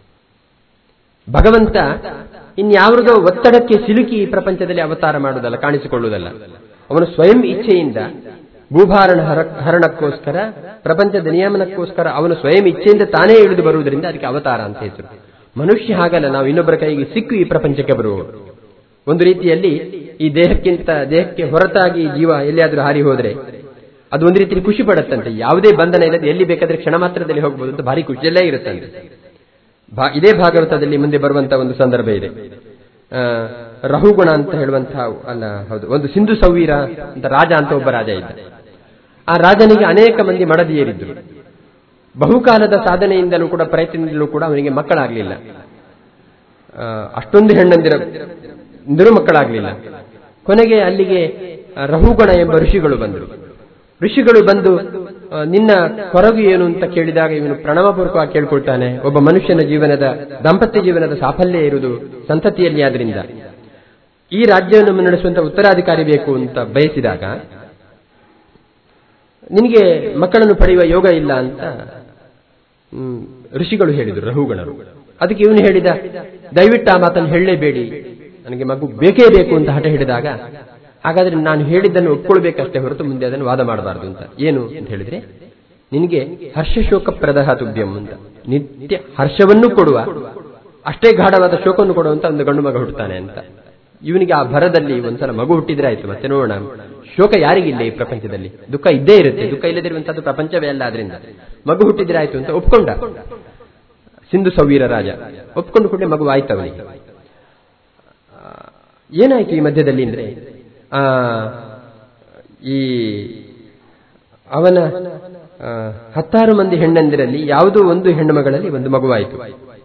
ಭಗವಂತ ಇನ್ಯಾವ್ರಿಗೋ ಒತ್ತಡಕ್ಕೆ ಸಿಲುಕಿ ಈ ಪ್ರಪಂಚದಲ್ಲಿ ಅವತಾರ ಮಾಡುವುದಲ್ಲ ಕಾಣಿಸಿಕೊಳ್ಳುವುದಲ್ಲ ಅವನು ಸ್ವಯಂ ಇಚ್ಛೆಯಿಂದ ಭೂಭಾರಣ ಹರಣಕ್ಕೋಸ್ಕರ ಪ್ರಪಂಚದ ನಿಯಮನಕ್ಕೋಸ್ಕರ ಅವನು ಸ್ವಯಂ ಇಚ್ಛೆಯಿಂದ ತಾನೇ ಇಳಿದು ಬರುವುದರಿಂದ ಅದಕ್ಕೆ ಅವತಾರ ಅಂತ ಹೆಸರು ಮನುಷ್ಯ ಹಾಗಲ್ಲ ನಾವು ಇನ್ನೊಬ್ಬರ ಕೈಗೆ ಸಿಕ್ಕು ಈ ಪ್ರಪಂಚಕ್ಕೆ ಬರುವವರು ಒಂದು ರೀತಿಯಲ್ಲಿ ಈ ದೇಹಕ್ಕಿಂತ ದೇಹಕ್ಕೆ ಹೊರತಾಗಿ ಜೀವ ಎಲ್ಲಿಯಾದರೂ ಹಾರಿ ಹೋದ್ರೆ ಅದು ಒಂದು ರೀತಿಯಲ್ಲಿ ಖುಷಿ ಪಡುತ್ತಂತೆ ಯಾವುದೇ ಬಂಧನ ಇಲ್ಲದೆ ಎಲ್ಲಿ ಬೇಕಾದ್ರೆ ಕ್ಷಣ ಮಾತ್ರದಲ್ಲಿ ಹೋಗಬಹುದು ಅಂತ ಭಾರಿ ಖುಷಿಯಲ್ಲೇ ಇರುತ್ತಂತೆ ಭಾ- ಇದೇ ಭಾಗವತದಲ್ಲಿ ಮುಂದೆ ಬರುವಂತಹ ಒಂದು ಸಂದರ್ಭ ಇದೆ ಆ, ರಹುಗುಣ ಅಂತ ಹೇಳುವಂತಹ ಅಲ್ಲ ಹೌದು ಒಂದು ಸಿಂಧು ಸೌವೀರ ಅಂತ ರಾಜ ಅಂತ ಒಬ್ಬ ರಾಜ ಇದ್ದ ಆ ರಾಜನಿಗೆ ಅನೇಕ ಮಂದಿ ಮಡದಿಯರಿದ್ದರು ಬಹುಕಾಲದ ಸಾಧನೆಯಿಂದಲೂ ಕೂಡ ಪ್ರಯತ್ನದಿಂದಲೂ ಕೂಡ ಅವನಿಗೆ ಮಕ್ಕಳಾಗಲಿಲ್ಲ ಆ, ಅಷ್ಟೊಂದು ಹೆಣ್ಣಂದಿರ ಇಂದರೂ ಮಕ್ಕಳಾಗಲಿಲ್ಲ ಕೊನೆಗೆ ಅಲ್ಲಿಗೆ ಆ, ರಹುಗಣ ಎಂಬ ಋಷಿಗಳು ಬಂದರು ಋಷಿಗಳು ಬಂದು ಆ, ನಿನ್ನ ಕೊರಗು ಏನು ಅಂತ ಕೇಳಿದಾಗ ಇವನು ಪ್ರಣವಪೂರ್ವಕವಾಗಿ ಕೇಳ್ಕೊಳ್ತಾನೆ ಒಬ್ಬ ಮನುಷ್ಯನ ಜೀವನದ ದಾಂಪತ್ಯ ಜೀವನದ ಸಾಫಲ್ಯ ಇರುವುದು ಸಂತತಿಯಲ್ಲಿ ಆದ್ರಿಂದ ಈ ರಾಜ್ಯವನ್ನು ಮುನ್ನಡೆಸುವಂತ ಉತ್ತರಾಧಿಕಾರಿ ಬೇಕು ಅಂತ ಬಯಸಿದಾಗ ನಿನಗೆ ಮಕ್ಕಳನ್ನು ಪಡೆಯುವ ಯೋಗ ಇಲ್ಲ ಅಂತ ಹ್ಮ್, ಋಷಿಗಳು ಹೇಳಿದರು ರಹುಗಣರು ಅದಕ್ಕೆ ಇವನು ಹೇಳಿದ ದಯವಿಟ್ಟು ಆ ಮಾತನ್ನು ಹೇಳಲೇಬೇಡಿ ನನಗೆ ಮಗು ಬೇಕೇ ಬೇಕು ಅಂತ ಹಠ ಹಿಡಿದಾಗ ಹಾಗಾದ್ರೆ ನಾನು ಹೇಳಿದ್ದನ್ನು ಒಪ್ಕೊಳ್ಬೇಕಷ್ಟೇ ಹೊರತು ಮುಂದೆ ಅದನ್ನು ವಾದ ಮಾಡಬಾರದು ಅಂತ ಏನು ಅಂತ ಹೇಳಿದ್ರೆ ನಿನಗೆ ಹರ್ಷಶೋಕ ಪ್ರದಹ ತುಭ್ಯಂ ಅಂತ ನಿತ್ಯ ಹರ್ಷವನ್ನು ಕೊಡುವ ಅಷ್ಟೇ ಗಾಢವಾದ ಶೋಕವನ್ನು ಕೊಡುವಂತ ಒಂದು ಗಂಡು ಮಗ ಹುಟ್ಟುತ್ತಾನೆ ಅಂತ ಇವನಿಗೆ ಆ ಭರದಲ್ಲಿ ಒಂದ್ಸಲ ಮಗು ಹುಟ್ಟಿದ್ರೆ ಆಯ್ತು ಮತ್ತೆ ನೋಡೋಣ ಶೋಕ ಯಾರಿಗಿಲ್ಲ ಈ ಪ್ರಪಂಚದಲ್ಲಿ ದುಃಖ ಇದ್ದೇ ಇರುತ್ತೆ ದುಃಖ ಇಲ್ಲದಿರುವಂತದ್ದು ಪ್ರಪಂಚವೇ ಅಲ್ಲ ಆದ್ರಿಂದ ಮಗು ಹುಟ್ಟಿದ್ರೆ ಆಯ್ತು ಅಂತ ಒಪ್ಕೊಂಡ ಸಿಂಧು ಸೌವೀರ ರಾಜ ಒಪ್ಕೊಂಡು ಕೂಡಲೇ ಮಗು ಆಯ್ತು ಅವನಿಗೆ ಆ, ಏನಾಯ್ತು ಈ ಮಧ್ಯದಲ್ಲಿ ಅಂದ್ರೆ ಆ, ಈ ಅವನ ಆ, ಹತ್ತಾರು ಮಂದಿ ಹೆಣ್ಣಂದಿರಲ್ಲಿ ಯಾವುದೋ ಒಂದು ಹೆಣ್ಣು ಮಗಳಲ್ಲಿ ಒಂದು ಮಗುವಾಯಿತು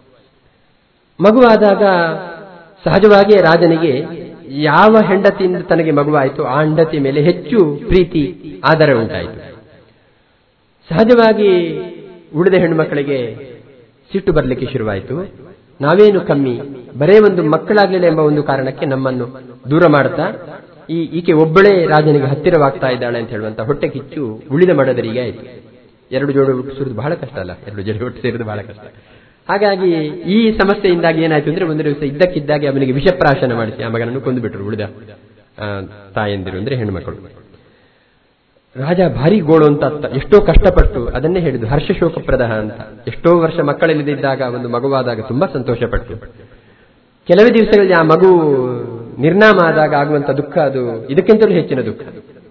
ಮಗುವಾದಾಗ ಸಹಜವಾಗಿಯೇ ರಾಜನಿಗೆ ಯಾವ ಹೆಂಡತಿಯಿಂದ ತನಗೆ ಮಗುವಾಯಿತು ಆ ಹೆಂಡತಿ ಮೇಲೆ ಹೆಚ್ಚು ಪ್ರೀತಿ ಆದರ ಉಂಟಾಯಿತು ಸಹಜವಾಗಿ ಉಳಿದ ಹೆಣ್ಣುಮಕ್ಕಳಿಗೆ ಸಿಟ್ಟು ಬರಲಿಕ್ಕೆ ಶುರುವಾಯಿತು ನಾವೇನು ಕಮ್ಮಿ ಬರೇ ಒಂದು ಮಕ್ಕಳಾಗಲಿಲ್ಲ ಎಂಬ ಒಂದು ಕಾರಣಕ್ಕೆ ನಮ್ಮನ್ನು ದೂರ ಮಾಡುತ್ತಾ ಈ ಈಕೆ ಒಬ್ಬಳೇ ರಾಜನಿಗೆ ಹತ್ತಿರವಾಗ್ತಾ ಇದ್ದಾಳೆ ಅಂತ ಹೇಳುವಂತ ಹೊಟ್ಟೆ ಕಿಚ್ಚು ಉಳಿದ ಮಡದರಿಗೆ ಆಯಿತು ಎರಡು ಜೋಡು ಹುಟ್ಟು ಸೇರಿದು ಬಹಳ ಕಷ್ಟ ಅಲ್ಲ ಎರಡು ಜೋಡಿ ಹುಟ್ಟು ಸೇರಿದು ಬಹಳ ಕಷ್ಟ ಹಾಗಾಗಿ ಈ ಸಮಸ್ಯೆಯಿಂದಾಗಿ ಏನಾಯ್ತು ಅಂದ್ರೆ ಒಂದು ದಿವಸ ಇದ್ದಕ್ಕಿದ್ದಾಗೆ ಅವನಿಗೆ ವಿಷಪ್ರಾಶನ ಮಾಡಿಸಿ ಆ ಮಗನನ್ನು ಕೊಂದುಬಿಟ್ರು ಉಳಿದ ಆ, ತಾಯಂದಿರು ಅಂದ್ರೆ ಹೆಣ್ಣುಮಕ್ಕಳು ರಾಜ ಭಾರಿ ಗೋಳು ಅಂತ ಅರ್ಥ. ಎಷ್ಟೋ ಕಷ್ಟಪಟ್ಟು ಅದನ್ನೇ ಹೇಳಿದ್ದು ಹರ್ಷಶೋಕಪ್ರದಹ ಅಂತ ಎಷ್ಟೋ ವರ್ಷ ಮಕ್ಕಳಿಲ್ಲದಿದ್ದಾಗ ಒಂದು ಮಗುವಾದಾಗ ತುಂಬಾ ಸಂತೋಷಪಟ್ಟು ಕೆಲವೇ ದಿವಸಗಳಲ್ಲಿ ಆ ಮಗು ನಿರ್ನಾಮ ಆದಾಗ ಆಗುವಂತ ದುಃಖ ಅದು ಇದಕ್ಕಿಂತಲೂ ಹೆಚ್ಚಿನ ದುಃಖ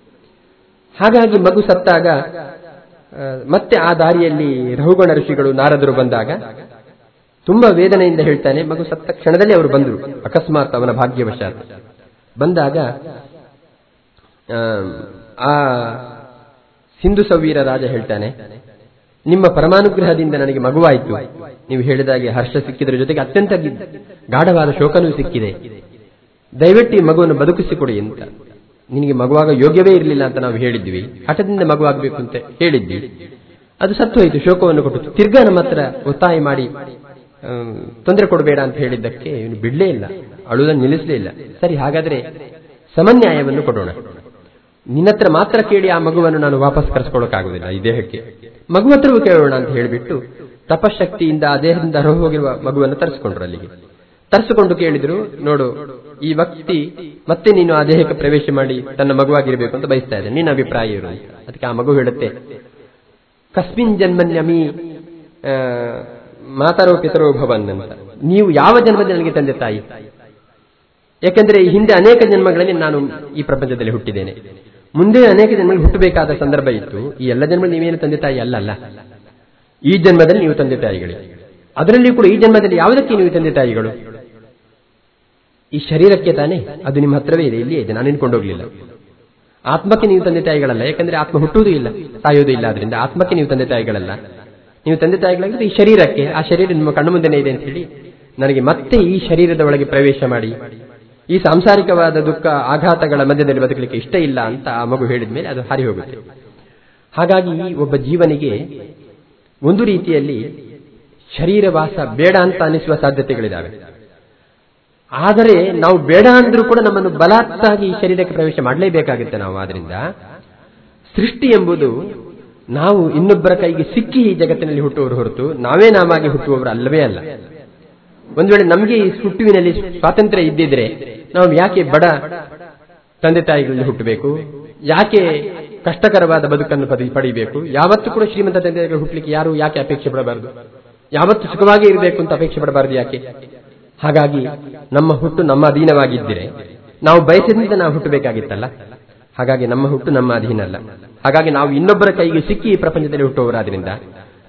ಹಾಗಾಗಿ ಮಗು ಸತ್ತಾಗ ಆ, ಮತ್ತೆ ಆ ದಾರಿಯಲ್ಲಿ ರಹುಗಣ ಋಷಿಗಳು ನಾರದರು ಬಂದಾಗ ತುಂಬಾ ವೇದನೆಯಿಂದ ಹೇಳ್ತಾನೆ ಮಗು ಸತ್ತ ಕ್ಷಣದಲ್ಲಿ ಅವರು ಬಂದರು ಅಕಸ್ಮಾತ್ ಅವನ ಭಾಗ್ಯವಶಾತ್ ಬಂದಾಗ ಆ, ಆ ಸಿಂಧು ಸವೀರ ರಾಜ ಹೇಳ್ತಾನೆ ನಿಮ್ಮ ಪರಮಾನುಗ್ರಹದಿಂದ ನನಗೆ ಮಗುವಾಯಿತು ನೀವು ಹೇಳಿದಾಗೆ ಹರ್ಷ ಸಿಕ್ಕಿದ್ರ ಜೊತೆಗೆ ಅತ್ಯಂತ ಗಿ- ಗಾಢವಾದ ಶೋಕನೂ ಸಿಕ್ಕಿದೆ ದಯವಿಟ್ಟು ಈ ಮಗುವನ್ನು ಬದುಕಿಸಿಕೊಡಿ ಅಂತ ನಿನಗೆ ಮಗುವಾಗ ಯೋಗ್ಯವೇ ಇರಲಿಲ್ಲ ಅಂತ ನಾವು ಹೇಳಿದ್ವಿ ಹಠದಿಂದ ಮಗುವಾಗಬೇಕು ಅಂತ ಹೇಳಿದ್ವಿ ಅದು ಸತ್ತು ಹೋಯಿತು ಶೋಕವನ್ನು ಕೊಟ್ಟು ತಿರ್ಗಾ ನಮ್ಮ ಹತ್ರ ಒತ್ತಾಯ ಮಾಡಿ ಆಮ್, ತೊಂದರೆ ಕೊಡಬೇಡ ಅಂತ ಹೇಳಿದ್ದಕ್ಕೆ ಇವನು ಬಿಡ್ಲೇ ಇಲ್ಲ ಅಳುವುದನ್ನು ನಿಲ್ಲಿಸಲೇ ಇಲ್ಲ ಸರಿ ಹಾಗಾದ್ರೆ ಸಮನ್ಯಾಯವನ್ನು ಕೊಡೋಣ ನಿನ್ನ ಹತ್ರ ಮಾತ್ರ ಕೇಳಿ ಆ ಮಗುವನ್ನು ನಾನು ವಾಪಸ್ ಕರೆಸ್ಕೊಳ್ಳೋಕ್ಕಾಗುದಿಲ್ಲ ಈ ದೇಹಕ್ಕೆ ಮಗು ಹತ್ರವೂ ಕೇಳೋಣ ಅಂತ ಹೇಳಿಬಿಟ್ಟು ತಪಶಕ್ತಿಯಿಂದ ಆ ದೇಹದಿಂದ ಹೊರ ಹೋಗಿರುವ ಮಗುವನ್ನು ತರಿಸಿಕೊಂಡ್ರು ಅಲ್ಲಿಗೆ ತರಿಸಿಕೊಂಡು ಕೇಳಿದ್ರು ನೋಡು ಈ ವ್ಯಕ್ತಿ ಮತ್ತೆ ನೀನು ಆ ದೇಹಕ್ಕೆ ಪ್ರವೇಶ ಮಾಡಿ ತನ್ನ ಮಗುವಾಗಿರಬೇಕು ಅಂತ ಬಯಸ್ತಾ ಇದ್ದಾನೆ ನಿನ್ನ ಅಭಿಪ್ರಾಯ ಇರು ಅಂತ. ಅದಕ್ಕೆ ಆ ಮಗು ಹೇಳುತ್ತೆ ಕಸ್ಮಿನ್ ಜನ್ಮನ್ಯಮಿ ಆ, ಮಾತರೋ ಪಿತರೋ ಭವನ್ ಅಂತ ನೀವು ಯಾವ ಜನ್ಮದಲ್ಲಿ ನನಗೆ ತಂದೆ ತಾಯಿ ಯಾಕಂದ್ರೆ ಈ ಹಿಂದೆ ಅನೇಕ ಜನ್ಮಗಳಲ್ಲಿ ನಾನು ಈ ಪ್ರಪಂಚದಲ್ಲಿ ಹುಟ್ಟಿದ್ದೇನೆ ಮುಂದೆ ಅನೇಕ ಜನ್ಮಗಳಲ್ಲಿ ಹುಟ್ಟಬೇಕಾದ ಸಂದರ್ಭ ಇತ್ತು ಈ ಎಲ್ಲ ಜನ್ಮದಲ್ಲಿ ನೀವೇನು ತಂದೆ ತಾಯಿ ಅಲ್ಲ ಅಲ್ಲ ಈ ಜನ್ಮದಲ್ಲಿ ನೀವು ತಂದೆ ತಾಯಿಗಳೇ ಅದರಲ್ಲಿಯೂ ಕೂಡ ಈ ಜನ್ಮದಲ್ಲಿ ಯಾವುದಕ್ಕೆ ನೀವು ತಂದೆ ತಾಯಿಗಳು ಈ ಶರೀರಕ್ಕೆ ತಾನೇ ಅದು ನಿಮ್ಮ ಹತ್ರವೇ ಇದೆ ಇಲ್ಲಿಯೇ ಇದೆ ನಾನೇನು ಕೊಂಡೋಗ್ಲಿಲ್ಲ ಆತ್ಮಕ್ಕೆ ನೀವು ತಂದೆ ತಾಯಿಗಳಲ್ಲ ಯಾಕಂದ್ರೆ ಆತ್ಮ ಹುಟ್ಟುವುದೂ ಇಲ್ಲ ಸಾಯೋದು ಇಲ್ಲ ಅದರಿಂದ ಆತ್ಮಕ್ಕೆ ನೀವು ತಂದೆ ತಾಯಿಗಳಲ್ಲ ನೀವು ತಂದೆ ತಾಯಿಗಳಾಗಿದ್ರೆ ಈ ಶರೀರಕ್ಕೆ ಆ ಶರೀರ ನಿಮ್ಮ ಕಣ್ಣು ಮುಂದೆನೇ ಇದೆ ಅಂತ ಹೇಳಿ ನನಗೆ ಮತ್ತೆ ಈ ಶರೀರದ ಒಳಗೆ ಪ್ರವೇಶ ಮಾಡಿ ಈ ಸಾಂಸಾರಿಕವಾದ ದುಃಖ ಆಘಾತಗಳ ಮಧ್ಯದಲ್ಲಿ ಬದುಕಲಿಕ್ಕೆ ಇಷ್ಟ ಇಲ್ಲ ಅಂತ ಆ ಮಗು ಹೇಳಿದ ಮೇಲೆ ಅದು ಹಾರಿ ಹೋಗುತ್ತೆ ಹಾಗಾಗಿ ಒಬ್ಬ ಜೀವನಿಗೆ ಒಂದು ರೀತಿಯಲ್ಲಿ ಶರೀರವಾಸ ಬೇಡ ಅಂತ ಅನಿಸುವ ಸಾಧ್ಯತೆಗಳಿದ್ದಾವೆ ಆದರೆ ನಾವು ಬೇಡ ಅಂದ್ರೂ ಕೂಡ ನಮ್ಮನ್ನು ಬಲಾತ್ತಾಗಿ ಈ ಶರೀರಕ್ಕೆ ಪ್ರವೇಶ ಮಾಡಲೇಬೇಕಾಗುತ್ತೆ ನಾವು ಆದ್ರಿಂದ ಸೃಷ್ಟಿ ಎಂಬುದು ನಾವು ಇನ್ನೊಬ್ಬರ ಕೈಗೆ ಸಿಕ್ಕಿ ಈ ಜಗತ್ತಿನಲ್ಲಿ ಹುಟ್ಟುವವರು ಹೊರತು ನಾವೇ ನಾವಾಗಿ ಹುಟ್ಟುವವರು ಅಲ್ಲವೇ ಅಲ್ಲ ಒಂದು ವೇಳೆ ನಮಗೆ ಈ ಹುಟ್ಟುವಿನಲ್ಲಿ ಸ್ವಾತಂತ್ರ್ಯ ಇದ್ದಿದ್ರೆ ನಾವು ಯಾಕೆ ಬಡ ತಂದೆ ತಾಯಿಗಳಲ್ಲಿ ಹುಟ್ಟಬೇಕು ಯಾಕೆ ಕಷ್ಟಕರವಾದ ಬದುಕನ್ನು ಪದಿ- ಪಡಿಬೇಕು ಯಾವತ್ತೂ ಕೂಡ ಶ್ರೀಮಂತ ತಂದೆ ತಾಯಿಗಳು ಹುಟ್ಟಲಿಕ್ಕೆ ಯಾರು ಯಾಕೆ ಅಪೇಕ್ಷೆ ಪಡಬಾರದು ಯಾವತ್ತು ಸುಖವಾಗಿ ಇರಬೇಕು ಅಂತ ಅಪೇಕ್ಷೆ ಪಡಬಾರದು ಯಾಕೆ ಹಾಗಾಗಿ ನಮ್ಮ ಹುಟ್ಟು ನಮ್ಮ ಅಧೀನವಾಗಿದ್ದರೆ ನಾವು ಬಯಸಿದಂತೆ ನಾವು ಹುಟ್ಟಬೇಕಾಗಿತ್ತಲ್ಲ ಹಾಗಾಗಿ ನಮ್ಮ ಹುಟ್ಟು ನಮ್ಮ ಅಧೀನ ಅಲ್ಲ ಹಾಗಾಗಿ ನಾವು ಇನ್ನೊಬ್ಬರ ಕೈಗೆ ಸಿಕ್ಕಿ ಈ ಪ್ರಪಂಚದಲ್ಲಿ ಹುಟ್ಟುವವರಾದ್ರಿಂದ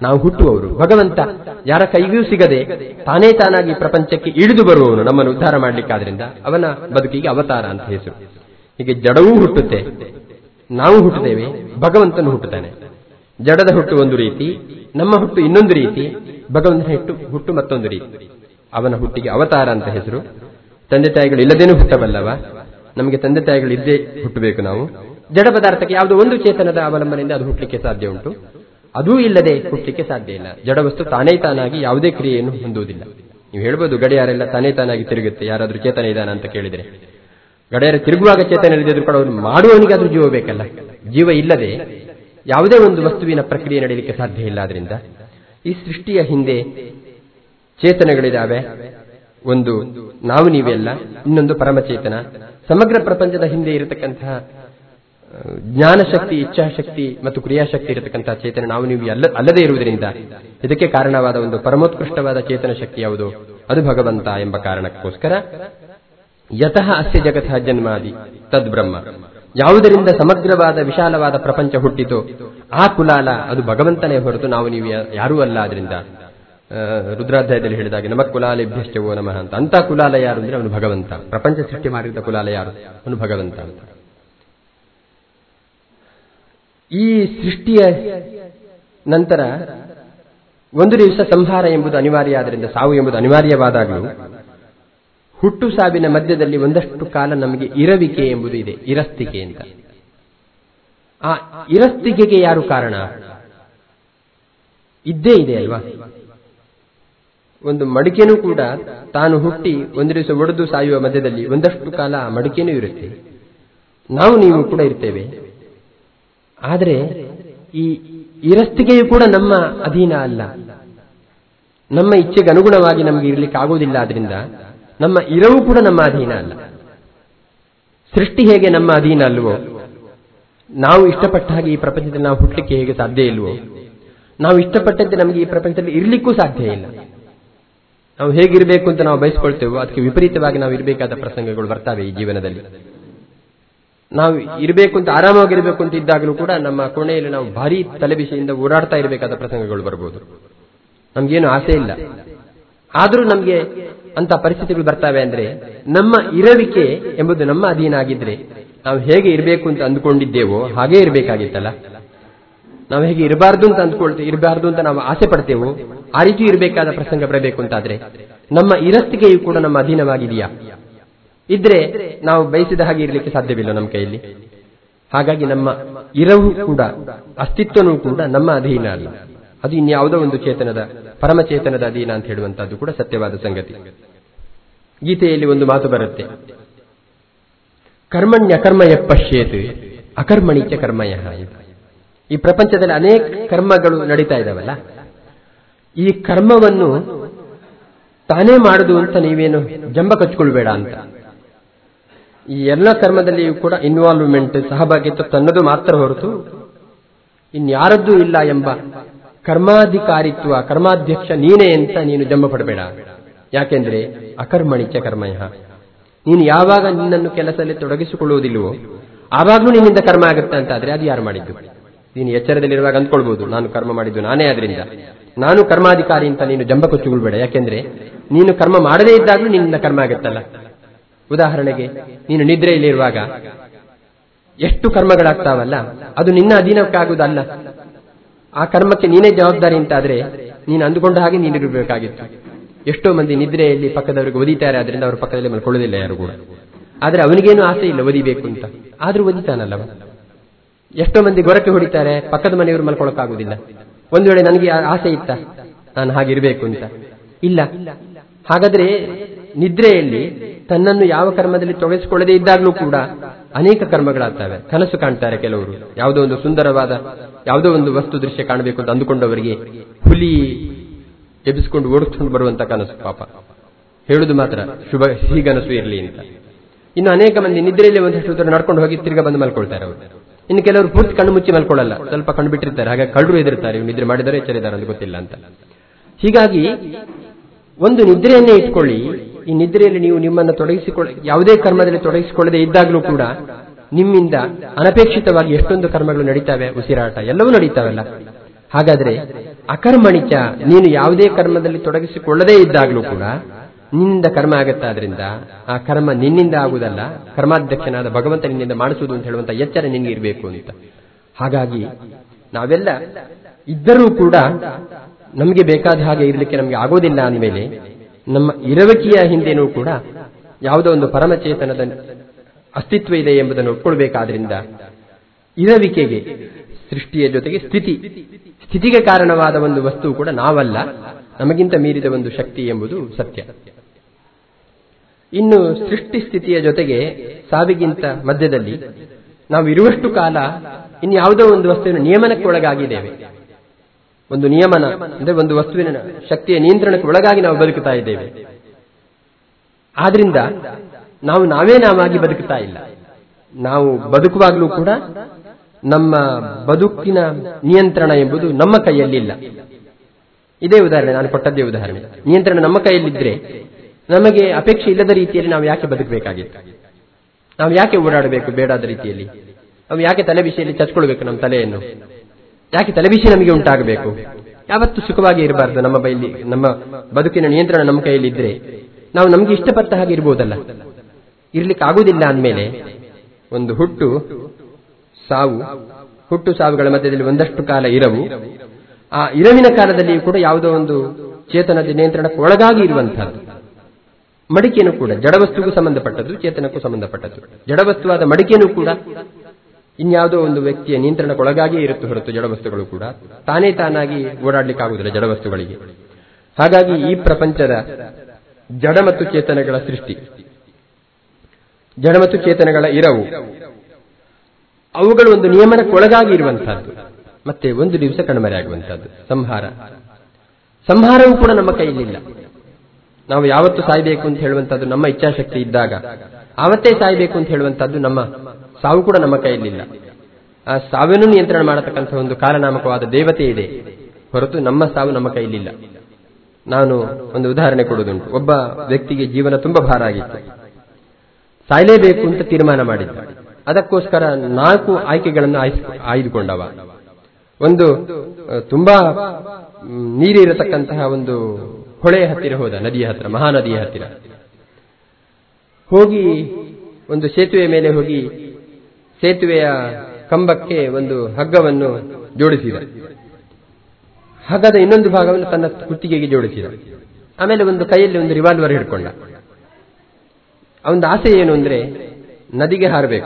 ನಾವು ಹುಟ್ಟುವವರು ಭಗವಂತ ಯಾರ ಕೈಗೂ ಸಿಗದೆ ತಾನೇ ತಾನಾಗಿ ಪ್ರಪಂಚಕ್ಕೆ ಇಳಿದು ಬರುವವನು ನಮ್ಮನ್ನು ಉದ್ಧಾರ ಮಾಡಲಿಕ್ಕಾದ್ರಿಂದ ಅವನ ಬದುಕಿಗೆ ಅವತಾರ ಅಂತ ಹೆಸರು ಹೀಗೆ ಜಡವೂ ಹುಟ್ಟುತ್ತೆ ನಾವು ಹುಟ್ಟುತ್ತೇವೆ ಭಗವಂತನು ಹುಟ್ಟುತ್ತಾನೆ ಜಡದ ಹುಟ್ಟು ಒಂದು ರೀತಿ ನಮ್ಮ ಹುಟ್ಟು ಇನ್ನೊಂದು ರೀತಿ ಭಗವಂತನ ಹುಟ್ಟು ಹುಟ್ಟು ಮತ್ತೊಂದು ರೀತಿ ಅವನ ಹುಟ್ಟಿಗೆ ಅವತಾರ ಅಂತ ಹೆಸರು ತಂದೆ ತಾಯಿಗಳು ಇಲ್ಲದೇನೂ ಹುಟ್ಟಬಲ್ಲವ ನಮಗೆ ತಂದೆ ತಾಯಿಗಳು ಇದ್ದೇ ಹುಟ್ಟಬೇಕು ನಾವು ಜಡ ಪದಾರ್ಥಕ್ಕೆ ಯಾವುದೋ ಒಂದು ಚೇತನದ ಅವಲಂಬನೆಯಿಂದ ಅದು ಹುಟ್ಟಲಿಕ್ಕೆ ಸಾಧ್ಯ ಉಂಟು ಅದೂ ಇಲ್ಲದೆ ಹುಟ್ಟಲಿಕ್ಕೆ ಸಾಧ್ಯ ಇಲ್ಲ ಜಡ ವಸ್ತು ತಾನೇ ತಾನಾಗಿ ಯಾವುದೇ ಕ್ರಿಯೆಯನ್ನು ಹೊಂದುವುದಿಲ್ಲ ನೀವು ಹೇಳ್ಬೋದು ಗಡಿಯಾರೆಲ್ಲ ತಾನೇ ತಾನಾಗಿ ತಿರುಗುತ್ತೆ ಯಾರಾದ್ರೂ ಚೇತನ ಇದಾನ ಅಂತ ಕೇಳಿದ್ರೆ ಗಡಿಯಾರ ತಿರುಗುವಾಗ ಚೇತನ ಇಲ್ಲದಿದ್ರು ಕೂಡ ಅವನು ಮಾಡುವವನಿಗೆ ಆದ್ರೂ ಜೀವ ಬೇಕಲ್ಲ ಜೀವ ಇಲ್ಲದೆ ಯಾವುದೇ ಒಂದು ವಸ್ತುವಿನ ಪ್ರಕ್ರಿಯೆ ನಡೆಯಲಿಕ್ಕೆ ಸಾಧ್ಯ ಇಲ್ಲ ಆದ್ರಿಂದ ಈ ಸೃಷ್ಟಿಯ ಹಿಂದೆ ಚೇತನಗಳಿದಾವೆ ಒಂದು ನಾವು ನೀವೆಲ್ಲ ಇನ್ನೊಂದು ಪರಮಚೇತನ ಸಮಗ್ರ ಪ್ರಪಂಚದ ಹಿಂದೆ ಇರತಕ್ಕಂತಹ ಜ್ಞಾನಶಕ್ತಿ ಇಚ್ಛಾಶಕ್ತಿ ಮತ್ತು ಕ್ರಿಯಾಶಕ್ತಿ ಇರತಕ್ಕಂತಹ ಚೇತನ ನಾವು ನೀವು ಅಲ್ಲ ಅಲ್ಲದೇ ಇರುವುದರಿಂದ ಇದಕ್ಕೆ ಕಾರಣವಾದ ಒಂದು ಪರಮೋತ್ಕೃಷ್ಟವಾದ ಚೇತನ ಶಕ್ತಿ ಯಾವುದು ಅದು ಭಗವಂತ ಎಂಬ ಕಾರಣಕ್ಕೋಸ್ಕರ ಯತಃ ಅಸ್ಯ ಜಗತಃ ಜನ್ಮಾದಿ ತದ್ಬ್ರಹ್ಮ ಯಾವುದರಿಂದ ಸಮಗ್ರವಾದ ವಿಶಾಲವಾದ ಪ್ರಪಂಚ ಹುಟ್ಟಿತೋ ಆ ಕುಲಾಲ ಅದು ಭಗವಂತನೇ ಹೊರತು ನಾವು ನೀವು ಯಾರೂ ಅಲ್ಲ ಆದ್ರಿಂದ ರುದ್ರಾಧ್ಯಾಯದಲ್ಲಿ ಹೇಳಿದಾಗೆ ನಮಕ್ ಕುಲಾಲೇಭ್ಯಶ್ಚವೋ ನಮಃ ಅಂತ ಅಂತ ಕುಲಾಲ ಯಾರು ಅಂದ್ರೆ ಅವನು ಭಗವಂತ ಪ್ರಪಂಚ ಸೃಷ್ಟಿ ಮಾಡಿದ ಕುಲಾಲ ಯಾರು ಅವನು ಭಗವಂತ ಅಂತ ಈ ಸೃಷ್ಟಿಯ ನಂತರ ಒಂದು ದಿವಸ ಸಂಹಾರ ಎಂಬುದು ಅನಿವಾರ್ಯ ಆದ್ದರಿಂದ ಸಾವು ಎಂಬುದು ಅನಿವಾರ್ಯವಾದಾಗಲೂ ಹುಟ್ಟು ಸಾವಿನ ಮಧ್ಯದಲ್ಲಿ ಒಂದಷ್ಟು ಕಾಲ ನಮಗೆ ಇರವಿಕೆ ಎಂಬುದು ಇದೆ ಇರಸ್ತಿಕೆ ಅಂತ ಆ ಇರಸ್ತಿಕೆಗೆ ಯಾರು ಕಾರಣ ಇದ್ದೇ ಇದೆ ಅಲ್ವಾ ಒಂದು ಮಡಿಕೆನೂ ಕೂಡ ತಾನು ಹುಟ್ಟಿ ಒಂದು ದಿವಸ ಒಡೆದು ಸಾಯುವ ಮಧ್ಯದಲ್ಲಿ ಒಂದಷ್ಟು ಕಾಲ ಆ ಮಡಿಕೆನೂ ಇರುತ್ತೆ ನಾವು ನೀವು ಕೂಡ ಇರ್ತೇವೆ ಆದರೆ ಈ ಇರಸ್ತಿಗೆಯು ಕೂಡ ನಮ್ಮ ಅಧೀನ ಅಲ್ಲ ನಮ್ಮ ಇಚ್ಛೆಗೆ ಅನುಗುಣವಾಗಿ ನಮಗೆ ಇರಲಿಕ್ಕೆ ಆಗುವುದಿಲ್ಲ ಆದ್ರಿಂದ ನಮ್ಮ ಇರವು ಕೂಡ ನಮ್ಮ ಅಧೀನ ಅಲ್ಲ ಸೃಷ್ಟಿ ಹೇಗೆ ನಮ್ಮ ಅಧೀನ ಅಲ್ವೋ ನಾವು ಇಷ್ಟಪಟ್ಟ ಹಾಗೆ ಈ ಪ್ರಪಂಚದಲ್ಲಿ ನಾವು ಹುಟ್ಟಲಿಕ್ಕೆ ಹೇಗೆ ಸಾಧ್ಯ ಇಲ್ವೋ ನಾವು ಇಷ್ಟಪಟ್ಟಂತೆ ನಮಗೆ ಈ ಪ್ರಪಂಚದಲ್ಲಿ ಇರಲಿಕ್ಕೂ ಸಾಧ್ಯ ಇಲ್ಲ ನಾವು ಹೇಗಿರಬೇಕು ಅಂತ ನಾವು ಬಯಸ್ಕೊಳ್ತೇವೋ ಅದಕ್ಕೆ ವಿಪರೀತವಾಗಿ ನಾವು ಇರಬೇಕಾದ ಪ್ರಸಂಗಗಳು ಬರ್ತವೆ ಈ ಜೀವನದಲ್ಲಿ ನಾವು ಇರಬೇಕು ಅಂತ ಆರಾಮಾಗಿರಬೇಕು ಅಂತ ಇದ್ದಾಗಲೂ ಕೂಡ ನಮ್ಮ ಕೋಣೆಯಲ್ಲಿ ನಾವು ಭಾರಿ ತಲೆಬಿಸಿಯಿಂದ ಓಡಾಡ್ತಾ ಇರಬೇಕಾದ ಪ್ರಸಂಗಗಳು ಬರಬಹುದು ನಮ್ಗೇನು ಆಸೆ ಇಲ್ಲ ಆದರೂ ನಮಗೆ ಅಂತ ಪರಿಸ್ಥಿತಿಗಳು ಬರ್ತವೆ ಅಂದ್ರೆ ನಮ್ಮ ಇರವಿಕೆ ಎಂಬುದು ನಮ್ಮ ಅಧೀನ ಆಗಿದ್ರೆ ನಾವು ಹೇಗೆ ಇರಬೇಕು ಅಂತ ಅಂದ್ಕೊಂಡಿದ್ದೇವೋ ಹಾಗೇ ಇರಬೇಕಾಗಿತ್ತಲ್ಲ ನಾವು ಹೇಗೆ ಇರಬಾರ್ದು ಅಂತ ಅಂದ್ಕೊಳ್ತೇವೆ ಇರಬಾರ್ದು ಅಂತ ನಾವು ಆಸೆ ಪಡ್ತೇವೋ ಆ ರೀತಿ ಇರಬೇಕಾದ ಪ್ರಸಂಗ ಬರಬೇಕು ಅಂತಾದ್ರೆ ನಮ್ಮ ಇರಸ್ತಿಗೆಯು ಕೂಡ ನಮ್ಮ ಅಧೀನವಾಗಿದೆಯಾ ಇದ್ರೆ ನಾವು ಬಯಸಿದ ಹಾಗೆ ಇರಲಿಕ್ಕೆ ಸಾಧ್ಯವಿಲ್ಲ ನಮ್ಮ ಕೈಯಲ್ಲಿ ಹಾಗಾಗಿ ನಮ್ಮ ಇರವು ಕೂಡ ಅಸ್ತಿತ್ವನೂ ಕೂಡ ನಮ್ಮ ಅಧೀನ ಅಲ್ಲ ಅದು ಇನ್ಯಾವುದೋ ಒಂದು ಚೇತನದ ಪರಮಚೇತನದ ಅಧೀನ ಅಂತ ಹೇಳುವಂತಹದ್ದು ಕೂಡ ಸತ್ಯವಾದ ಸಂಗತಿ ಗೀತೆಯಲ್ಲಿ ಒಂದು ಮಾತು ಬರುತ್ತೆ ಕರ್ಮಣ್ಯ ಕರ್ಮಯ ಪಶ್ಯೇತ್ ಅಕರ್ಮಣಿಚ ಕರ್ಮಯ ಈ ಪ್ರಪಂಚದಲ್ಲಿ ಅನೇಕ ಕರ್ಮಗಳು ನಡೀತಾ ಇದಾವಲ್ಲ ಈ ಕರ್ಮವನ್ನು ತಾನೇ ಮಾಡುದು ಅಂತ ನೀವೇನು ಜಂಬ ಕಚ್ಕೊಳ್ಬೇಡ ಅಂತ ಈ ಎಲ್ಲ ಕರ್ಮದಲ್ಲಿಯೂ ಕೂಡ ಇನ್ವಾಲ್ವ್ಮೆಂಟ್ ಸಹಭಾಗಿತ್ವ ತನ್ನದು ಮಾತ್ರ ಹೊರತು ಇನ್ಯಾರದ್ದೂ ಇಲ್ಲ ಎಂಬ ಕರ್ಮಾಧಿಕಾರಿತ್ವ ಕರ್ಮಾಧ್ಯಕ್ಷ ನೀನೇ ಅಂತ ನೀನು ಜಂಬ ಪಡಬೇಡ ಯಾಕೆಂದ್ರೆ ಅಕರ್ಮಣಿಚ ಕರ್ಮಯ ನೀನು ಯಾವಾಗ ನಿನ್ನನ್ನು ಕೆಲಸದಲ್ಲಿ ತೊಡಗಿಸಿಕೊಳ್ಳುವುದಿಲ್ಲವೋ ಆವಾಗ್ಲೂ ನಿನ್ನಿಂದ ಕರ್ಮ ಆಗುತ್ತೆ ಅಂತ ಆದ್ರೆ ಅದು ಯಾರು ಮಾಡಿದ್ದು ನೀನು ಎಚ್ಚರದಲ್ಲಿರುವಾಗ ಅಂದ್ಕೊಳ್ಬಹುದು ನಾನು ಕರ್ಮ ಮಾಡಿದ್ದು ನಾನೇ ಆದ್ರಿಂದ ನಾನು ಕರ್ಮಾಧಿಕಾರಿ ಅಂತ ನೀನು ಜಂಬ ಕೊಚ್ಚುಕೊಳ್ಬೇಡ ಯಾಕೆಂದ್ರೆ ನೀನು ಕರ್ಮ ಮಾಡದೇ ಇದ್ದಾಗಲೂ ನಿನ್ನಿಂದ ಕರ್ಮ ಆಗುತ್ತಲ್ಲ ಉದಾಹರಣೆಗೆ ನೀನು ನಿದ್ರೆಯಲ್ಲಿರುವಾಗ ಎಷ್ಟು ಕರ್ಮಗಳಾಗ್ತಾವಲ್ಲ ಅದು ನಿನ್ನ ಅಧೀನಕ್ಕಾಗುವುದಲ್ಲ ಆ ಕರ್ಮಕ್ಕೆ ನೀನೇ ಜವಾಬ್ದಾರಿ ಅಂತಾದ್ರೆ ನೀನು ಅಂದುಕೊಂಡ ಹಾಗೆ ನೀನಿರಬೇಕಾಗಿತ್ತು ಎಷ್ಟೋ ಮಂದಿ ನಿದ್ರೆಯಲ್ಲಿ ಪಕ್ಕದವರಿಗೆ ಒದಿತಾರೆ ಆದ್ರಿಂದ ಅವ್ರ ಪಕ್ಕದಲ್ಲಿ ಮಲ್ಕೊಳ್ಳೋದಿಲ್ಲ ಯಾರು ಕೂಡ ಆದ್ರೆ ಅವನಿಗೇನು ಆಸೆ ಇಲ್ಲ ಒದಿಬೇಕು ಅಂತ ಆದ್ರೂ ಒದಿತಾನಲ್ಲವ ಎಷ್ಟೋ ಮಂದಿ ಗೊರಕೆ ಹೊಡಿತಾರೆ ಪಕ್ಕದ ಮನೆಯವರು ಮಲ್ಕೊಳ್ಳೋಕ್ಕಾಗುವುದಿಲ್ಲ ಒಂದು ವೇಳೆ ನನಗೆ ಆಸೆ ಇತ್ತ ನಾನು ಹಾಗಿರ್ಬೇಕು ಅಂತ ಇಲ್ಲ ಹಾಗಾದ್ರೆ ನಿದ್ರೆಯಲ್ಲಿ ತನ್ನನ್ನು ಯಾವ ಕರ್ಮದಲ್ಲಿ ತೊಡಗಿಸಿಕೊಳ್ಳದೇ ಇದ್ದಾಗಲೂ ಕೂಡ ಅನೇಕ ಕರ್ಮಗಳಾಗ್ತವೆ ಕನಸು ಕಾಣ್ತಾರೆ ಕೆಲವರು ಯಾವುದೋ ಒಂದು ಸುಂದರವಾದ ಯಾವುದೋ ಒಂದು ವಸ್ತು ದೃಶ್ಯ ಕಾಣಬೇಕು ಅಂತ ಅಂದುಕೊಂಡವರಿಗೆ ಹುಲಿ ಎಬ್ಬಿಸಿಕೊಂಡು ಓಡಿಸ್ಕೊಂಡು ಬರುವಂತ ಕನಸು ಪಾಪ ಹೇಳುದು ಮಾತ್ರ ಶುಭ ಸಿಹಿಗನಸು ಇರಲಿ ಅಂತ ಇನ್ನು ಅನೇಕ ಮಂದಿ ನಿದ್ರೆಯಲ್ಲಿ ಒಂದಷ್ಟು ದೂರ ನಡ್ಕೊಂಡು ಹೋಗಿ ತಿರ್ಗ ಬಂದು ಮಲ್ಕೊಳ್ತಾರೆ ಅವರು ಇನ್ನು ಕೆಲವರು ಪೂರ್ತಿ ಕಣ್ಣು ಮುಚ್ಚಿ ಮಲ್ಕೊಳ್ಳಲ್ಲ ಸ್ವಲ್ಪ ಕಣ್ಣು ಬಿಟ್ಟಿರ್ತಾರೆ ಹಾಗೆ ಕಳ್ಳರು ಎದುರ್ತಾರೆ ಇವ್ರು ನಿದ್ರೆ ಮಾಡಿದರೆ ಎಚ್ಚರಿದ್ದಾರೆ ಅಂತ ಗೊತ್ತಿಲ್ಲ ಅಂತ ಹೀಗಾಗಿ ಒಂದು ನಿದ್ರೆಯನ್ನೇ ಇಟ್ಕೊಳ್ಳಿ ಈ ನಿದ್ರೆಯಲ್ಲಿ ನೀವು ನಿಮ್ಮನ್ನು ತೊಡಗಿಸಿಕೊಳ್ಳ ಯಾವುದೇ ಕರ್ಮದಲ್ಲಿ ತೊಡಗಿಸಿಕೊಳ್ಳದೆ ಇದ್ದಾಗಲೂ ಕೂಡ ನಿಮ್ಮಿಂದ ಅನಪೇಕ್ಷಿತವಾಗಿ ಎಷ್ಟೊಂದು ಕರ್ಮಗಳು ನಡೀತಾವೆ ಉಸಿರಾಟ ಎಲ್ಲವೂ ನಡೀತಾವಲ್ಲ ಹಾಗಾದ್ರೆ ಅಕರ್ಮಣಿಚ ನೀನು ಯಾವುದೇ ಕರ್ಮದಲ್ಲಿ ತೊಡಗಿಸಿಕೊಳ್ಳದೇ ಇದ್ದಾಗಲೂ ಕೂಡ ನಿನ್ನಿಂದ ಕರ್ಮ ಆಗುತ್ತೆ ಆದ್ರಿಂದ ಆ ಕರ್ಮ ನಿನ್ನಿಂದ ಆಗುವುದಲ್ಲ ಕರ್ಮಾಧ್ಯಕ್ಷನಾದ ಭಗವಂತ ನಿನ್ನಿಂದ ಮಾಡಿಸುವುದು ಅಂತ ಹೇಳುವಂತ ಎಚ್ಚರ ನಿನ್ಗೆ ಇರಬೇಕು ಅಂತ ಹಾಗಾಗಿ ನಾವೆಲ್ಲ ಇದ್ದರೂ ಕೂಡ ನಮಗೆ ಬೇಕಾದ ಹಾಗೆ ಇರಲಿಕ್ಕೆ ನಮಗೆ ಆಗೋದಿಲ್ಲ ಅಂದಮೇಲೆ ನಮ್ಮ ಇರುವಿಕೆಯ ಹಿಂದೆನೂ ಕೂಡ ಯಾವುದೋ ಒಂದು ಪರಮಚೇತನದ ಅಸ್ತಿತ್ವ ಇದೆ ಎಂಬುದನ್ನು ಒಪ್ಕೊಳ್ಬೇಕಾದ್ರಿಂದ ಇರುವಿಕೆಗೆ ಸೃಷ್ಟಿಯ ಜೊತೆಗೆ ಸ್ಥಿತಿ ಸ್ಥಿತಿಗೆ ಕಾರಣವಾದ ಒಂದು ವಸ್ತು ಕೂಡ ನಾವಲ್ಲ ನಮಗಿಂತ ಮೀರಿದ ಒಂದು ಶಕ್ತಿ ಎಂಬುದು ಸತ್ಯ ಇನ್ನು ಸೃಷ್ಟಿ ಸ್ಥಿತಿಯ ಜೊತೆಗೆ ಸಾವಿಗಿಂತ ಮಧ್ಯದಲ್ಲಿ ನಾವು ಇರುವಷ್ಟು ಕಾಲ ಇನ್ನು ಯಾವುದೋ ಒಂದು ವಸ್ತುವಿನ ನಿಯಮನಕ್ಕೆ ಒಳಗಾಗಿದ್ದೇವೆ ಒಂದು ನಿಯಮನ ಅಂದ್ರೆ ಒಂದು ವಸ್ತುವಿನ ಶಕ್ತಿಯ ನಿಯಂತ್ರಣಕ್ಕೆ ಒಳಗಾಗಿ ನಾವು ಬದುಕುತ್ತಾ ಇದ್ದೇವೆ ಆದ್ರಿಂದ ನಾವು ನಾವೇ ನಾವಾಗಿ ಬದುಕುತ್ತಾ ಇಲ್ಲ ನಾವು ಬದುಕುವಾಗಲೂ ಕೂಡ ನಮ್ಮ ಬದುಕಿನ ನಿಯಂತ್ರಣ ಎಂಬುದು ನಮ್ಮ ಕೈಯಲ್ಲಿಲ್ಲ ಇದೇ ಉದಾಹರಣೆ ನಾನು ಕೊಟ್ಟದ್ದೇ ಉದಾಹರಣೆ ನಿಯಂತ್ರಣ ನಮ್ಮ ಕೈಯಲ್ಲಿದ್ರೆ ನಮಗೆ ಅಪೇಕ್ಷೆ ಇಲ್ಲದ ರೀತಿಯಲ್ಲಿ ನಾವು ಯಾಕೆ ಬದುಕಬೇಕಾಗಿತ್ತು ನಾವು ಯಾಕೆ ಓಡಾಡಬೇಕು ಬೇಡಾದ ರೀತಿಯಲ್ಲಿ ನಾವು ಯಾಕೆ ತಲೆ ಬಿಸಿಯಲ್ಲಿ ಚಚ್ಕೊಳ್ಬೇಕು ನಮ್ಮ ತಲೆಯನ್ನು ಯಾಕೆ ತಲೆಬಿಸಿ ನಮಗೆ ಉಂಟಾಗಬೇಕು ಯಾವತ್ತು ಸುಖವಾಗಿ ಇರಬಾರ್ದು ನಮ್ಮ ಬೈಲಿ ನಮ್ಮ ಬದುಕಿನ ನಿಯಂತ್ರಣ ನಮ್ಮ ಕೈಯಲ್ಲಿದ್ರೆ ನಾವು ನಮಗೆ ಇಷ್ಟಪಟ್ಟ ಹಾಗೆ ಇರ್ಬೋದಲ್ಲ ಇರ್ಲಿಕ್ಕೆ ಆಗುವುದಿಲ್ಲ ಅಂದಮೇಲೆ ಒಂದು ಹುಟ್ಟು ಸಾವು ಹುಟ್ಟು ಸಾವುಗಳ ಮಧ್ಯದಲ್ಲಿ ಒಂದಷ್ಟು ಕಾಲ ಇರವು ಆ ಇರವಿನ ಕಾಲದಲ್ಲಿಯೂ ಕೂಡ ಯಾವುದೋ ಒಂದು ಚೇತನದ ನಿಯಂತ್ರಣಕ್ಕೆ ಒಳಗಾಗಿ ಇರುವಂತಹದ್ದು ಮಡಿಕೆನೂ ಕೂಡ ಜಡವಸ್ತುಗೂ ಸಂಬಂಧಪಟ್ಟದ್ದು ಚೇತನಕ್ಕೂ ಸಂಬಂಧಪಟ್ಟದ್ದು ಜಡವಸ್ತುವಾದ ಮಡಿಕೆನೂ ಕೂಡ ಇನ್ಯಾವುದೋ ಒಂದು ವ್ಯಕ್ತಿಯ ನಿಯಂತ್ರಣಕ್ಕೊಳಗಾಗಿಯೇ ಇರುತ್ತೆ ಹೊರತು ಜಡವಸ್ತುಗಳು ಕೂಡ ತಾನೇ ತಾನಾಗಿ ಓಡಾಡ್ಲಿಕ್ಕಾಗುವುದಿಲ್ಲ ಜಡವಸ್ತುಗಳಿಗೆ ಹಾಗಾಗಿ ಈ ಪ್ರಪಂಚದ ಜಡ ಮತ್ತು ಚೇತನಗಳ ಸೃಷ್ಟಿ ಜಡ ಮತ್ತು ಚೇತನಗಳ ಇರವು ಅವುಗಳು ಒಂದು ನಿಯಮನಕ್ಕೊಳಗಾಗಿ ಇರುವಂತಹದ್ದು ಮತ್ತೆ ಒಂದು ದಿವಸ ಕಣ್ಮರೆಯಾಗುವಂತಹದ್ದು ಸಂಹಾರ ಸಂಹಾರವೂ ಕೂಡ ನಮ್ಮ ಕೈಯಲ್ಲಿಲ್ಲ ನಾವು ಯಾವತ್ತು ಸಾಯಬೇಕು ಅಂತ ಹೇಳುವಂತದ್ದು ನಮ್ಮ ಇಚ್ಛಾಶಕ್ತಿ ಇದ್ದಾಗ ಆವತ್ತೇ ಸಾಯಬೇಕು ಅಂತ ಹೇಳುವಂತದ್ದು ನಮ್ಮ ಸಾವು ಕೂಡ ನಮ್ಮ ಕೈಯಲ್ಲಿಲ್ಲ ಆ ಸಾವಿನೂ ನಿಯಂತ್ರಣ ಮಾಡತಕ್ಕಂಥ ಒಂದು ಕಾಲನಾಮಕವಾದ ದೇವತೆ ಇದೆ ಹೊರತು ನಮ್ಮ ಸಾವು ನಮ್ಮ ಕೈಯಲ್ಲಿಲ್ಲ ನಾನು ಒಂದು ಉದಾಹರಣೆ ಕೊಡುವುದುಂಟು ಒಬ್ಬ ವ್ಯಕ್ತಿಗೆ ಜೀವನ ತುಂಬಾ ಭಾರ ಆಗಿತ್ತು ಸಾಯಲೇಬೇಕು ಅಂತ ತೀರ್ಮಾನ ಮಾಡಿದ್ದ ಅದಕ್ಕೋಸ್ಕರ ನಾಲ್ಕು ಆಯ್ಕೆಗಳನ್ನು ಆಯ್ದುಕೊಂಡವ ಒಂದು ತುಂಬಾ ನೀರಿರತಕ್ಕಂತಹ ಒಂದು ಹೊಳೆಯ ಹತ್ತಿರ ಹೋದ ನದಿಯ ಹತ್ತಿರ ಮಹಾನದಿಯ ಹತ್ತಿರ ಹೋಗಿ ಒಂದು ಸೇತುವೆ ಮೇಲೆ ಹೋಗಿ ಸೇತುವೆಯ ಕಂಬಕ್ಕೆ ಒಂದು ಹಗ್ಗವನ್ನು ಜೋಡಿಸಿದ ಹಗ್ಗದ ಇನ್ನೊಂದು ಭಾಗವನ್ನು ತನ್ನ ಕುತ್ತಿಗೆಗೆ ಜೋಡಿಸಿದ ಆಮೇಲೆ ಒಂದು ಕೈಯಲ್ಲಿ ಒಂದು ರಿವಾಲ್ವರ್ ಹಿಡ್ಕೊಂಡ ಅವನ ಆಸೆ ಏನು ಅಂದ್ರೆ ನದಿಗೆ ಹಾರಬೇಕು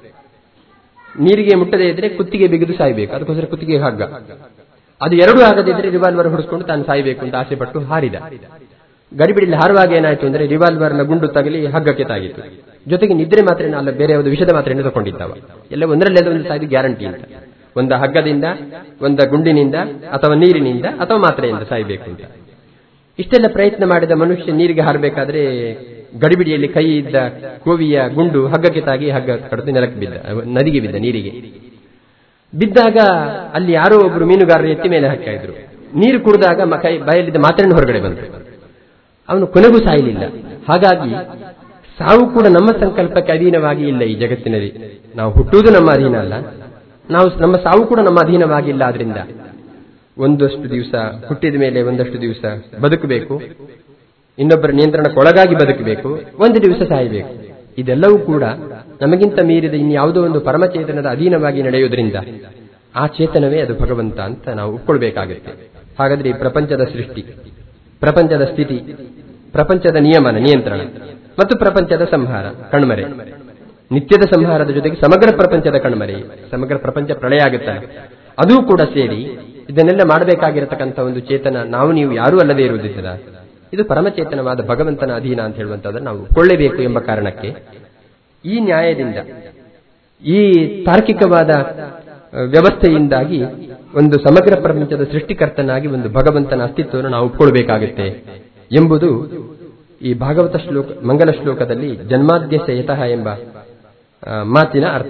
ನೀರಿಗೆ ಮುಟ್ಟದೇ ಇದ್ರೆ ಕುತ್ತಿಗೆ ಬಿಗಿದು ಸಾಯ್ಬೇಕು ಅದಕ್ಕೋಸ್ಕರ ಕುತ್ತಿಗೆ ಹಗ್ಗ ಅದು ಎರಡು ಆಗದಿದ್ರೆ ರಿವಾಲ್ವರ್ ಹೊಡಿಸ್ಕೊಂಡು ತಾನು ಸಾಯ್ಬೇಕು ಅಂತ ಆಸೆ ಪಟ್ಟು ಹಾರಿದ ಗಡಿಬಿಡಿಲಿ ಹಾರುವಾಗ ಏನಾಯ್ತು ಅಂದ್ರೆ ರಿವಾಲ್ವರ್ನ ಗುಂಡು ತಗಲಿ ಹಗ್ಗಕ್ಕೆ ತಾಗಿತ್ತು ಜೊತೆಗೆ ನಿದ್ರೆ ಮಾತ್ರ ಅಲ್ಲ ಬೇರೆ ಒಂದು ವಿಷದ ಮಾತ್ರೆಯನ್ನು ತಗೊಂಡಿದ್ದವ ಎಲ್ಲ ಒಂದರಲ್ಲೇ ಒಂದು ಸಾಯ್ದು ಗ್ಯಾರಂಟಿ ಅಂತ ಒಂದು ಹಗ್ಗದಿಂದ ಒಂದು ಗುಂಡಿನಿಂದ ಅಥವಾ ನೀರಿನಿಂದ ಅಥವಾ ಮಾತ್ರೆಯಿಂದ ಸಾಯ್ಬೇಕು ಅಂತ ಇಷ್ಟೆಲ್ಲ ಪ್ರಯತ್ನ ಮಾಡಿದ ಮನುಷ್ಯ ನೀರಿಗೆ ಹಾರಬೇಕಾದ್ರೆ ಗಡಿಬಿಡಿಯಲ್ಲಿ ಕೈ ಇದ್ದ ಕೋವಿಯ ಗುಂಡು ಹಗ್ಗಕ್ಕೆ ತಾಗಿ ಹಗ್ಗ ಕಡಿದು ನೆಲಕ್ಕೆ ಬಿದ್ದ ನದಿಗೆ ಬಿದ್ದ ನೀರಿಗೆ ಬಿದ್ದಾಗ ಅಲ್ಲಿ ಯಾರೋ ಒಬ್ರು ಮೀನುಗಾರರು ಎತ್ತಿ ಮೇಲೆ ಹಾಕ್ತಾ ಇದ್ರು ನೀರು ಕುಡಿದಾಗ ಕೈ ಬಾಯಲ್ಲಿದ್ದ ಮಾತ್ರೆಯನ್ನು ಹೊರಗಡೆ ಬಂತು ಅವನು ಕೊನೆಗೂ ಸಾಯಲಿಲ್ಲ ಹಾಗಾಗಿ ಸಾವು ಕೂಡ ನಮ್ಮ ಸಂಕಲ್ಪಕ್ಕೆ ಅಧೀನವಾಗಿ ಇಲ್ಲ ಈ ಜಗತ್ತಿನಲ್ಲಿ ನಾವು ಹುಟ್ಟುವುದು ನಮ್ಮ ಅಧೀನ ಅಲ್ಲ ನಾವು ನಮ್ಮ ಸಾವು ಕೂಡ ನಮ್ಮ ಅಧೀನವಾಗಿಲ್ಲ ಆದ್ರಿಂದ ಒಂದಷ್ಟು ದಿವಸ ಹುಟ್ಟಿದ ಮೇಲೆ ಒಂದಷ್ಟು ದಿವಸ ಬದುಕಬೇಕು ಇನ್ನೊಬ್ಬರ ನಿಯಂತ್ರಣಕ್ಕೊಳಗಾಗಿ ಬದುಕಬೇಕು ಒಂದು ದಿವಸ ಸಾಯಬೇಕು ಇದೆಲ್ಲವೂ ಕೂಡ ನಮಗಿಂತ ಮೀರಿದ ಇನ್ಯಾವುದೋ ಒಂದು ಪರಮಚೇತನದ ಅಧೀನವಾಗಿ ನಡೆಯುವುದರಿಂದ ಆ ಚೇತನವೇ ಅದು ಭಗವಂತ ಅಂತ ನಾವು ಒಪ್ಕೊಳ್ಬೇಕಾಗುತ್ತೆ ಹಾಗಾದ್ರೆ ಈ ಪ್ರಪಂಚದ ಸೃಷ್ಟಿ ಪ್ರಪಂಚದ ಸ್ಥಿತಿ ಪ್ರಪಂಚದ ನಿಯಮನ ನಿಯಂತ್ರಣ ಮತ್ತು ಪ್ರಪಂಚದ ಸಂಹಾರ ಕಣ್ಮರೆ ನಿತ್ಯದ ಸಂಹಾರದ ಜೊತೆಗೆ ಸಮಗ್ರ ಪ್ರಪಂಚದ ಕಣ್ಮರೆ ಸಮಗ್ರ ಪ್ರಪಂಚ ಪ್ರಳಯ ಆಗುತ್ತೆ ಅದೂ ಕೂಡ ಸೇರಿ ಇದನ್ನೆಲ್ಲ ಮಾಡಬೇಕಾಗಿರತಕ್ಕಂಥ ಒಂದು ಚೇತನ ನಾವು ನೀವು ಯಾರೂ ಅಲ್ಲದೆ ಇರುವುದಿಲ್ಲ ಇದು ಪರಮಚೇತನವಾದ ಭಗವಂತನ ಅಧೀನ ಅಂತ ಹೇಳುವಂತದನ್ನು ನಾವು ಕೊಳ್ಳೇಬೇಕು ಎಂಬ ಕಾರಣಕ್ಕೆ ಈ ನ್ಯಾಯದಿಂದ ಈ ತಾರ್ಕಿಕವಾದ ವ್ಯವಸ್ಥೆಯಿಂದಾಗಿ ಒಂದು ಸಮಗ್ರ ಪ್ರಪಂಚದ ಸೃಷ್ಟಿಕರ್ತನಾಗಿ ಒಂದು ಭಗವಂತನ ಅಸ್ತಿತ್ವವನ್ನು ನಾವು ಒಪ್ಕೊಳ್ಬೇಕಾಗುತ್ತೆ ಎಂಬುದು ಈ ಭಾಗವತ ಶ್ಲೋಕ ಮಂಗಲ ಶ್ಲೋಕದಲ್ಲಿ ಜನ್ಮಾದ್ಯಸ ಯತಃ ಎಂಬ ಮಾತಿನ ಅರ್ಥ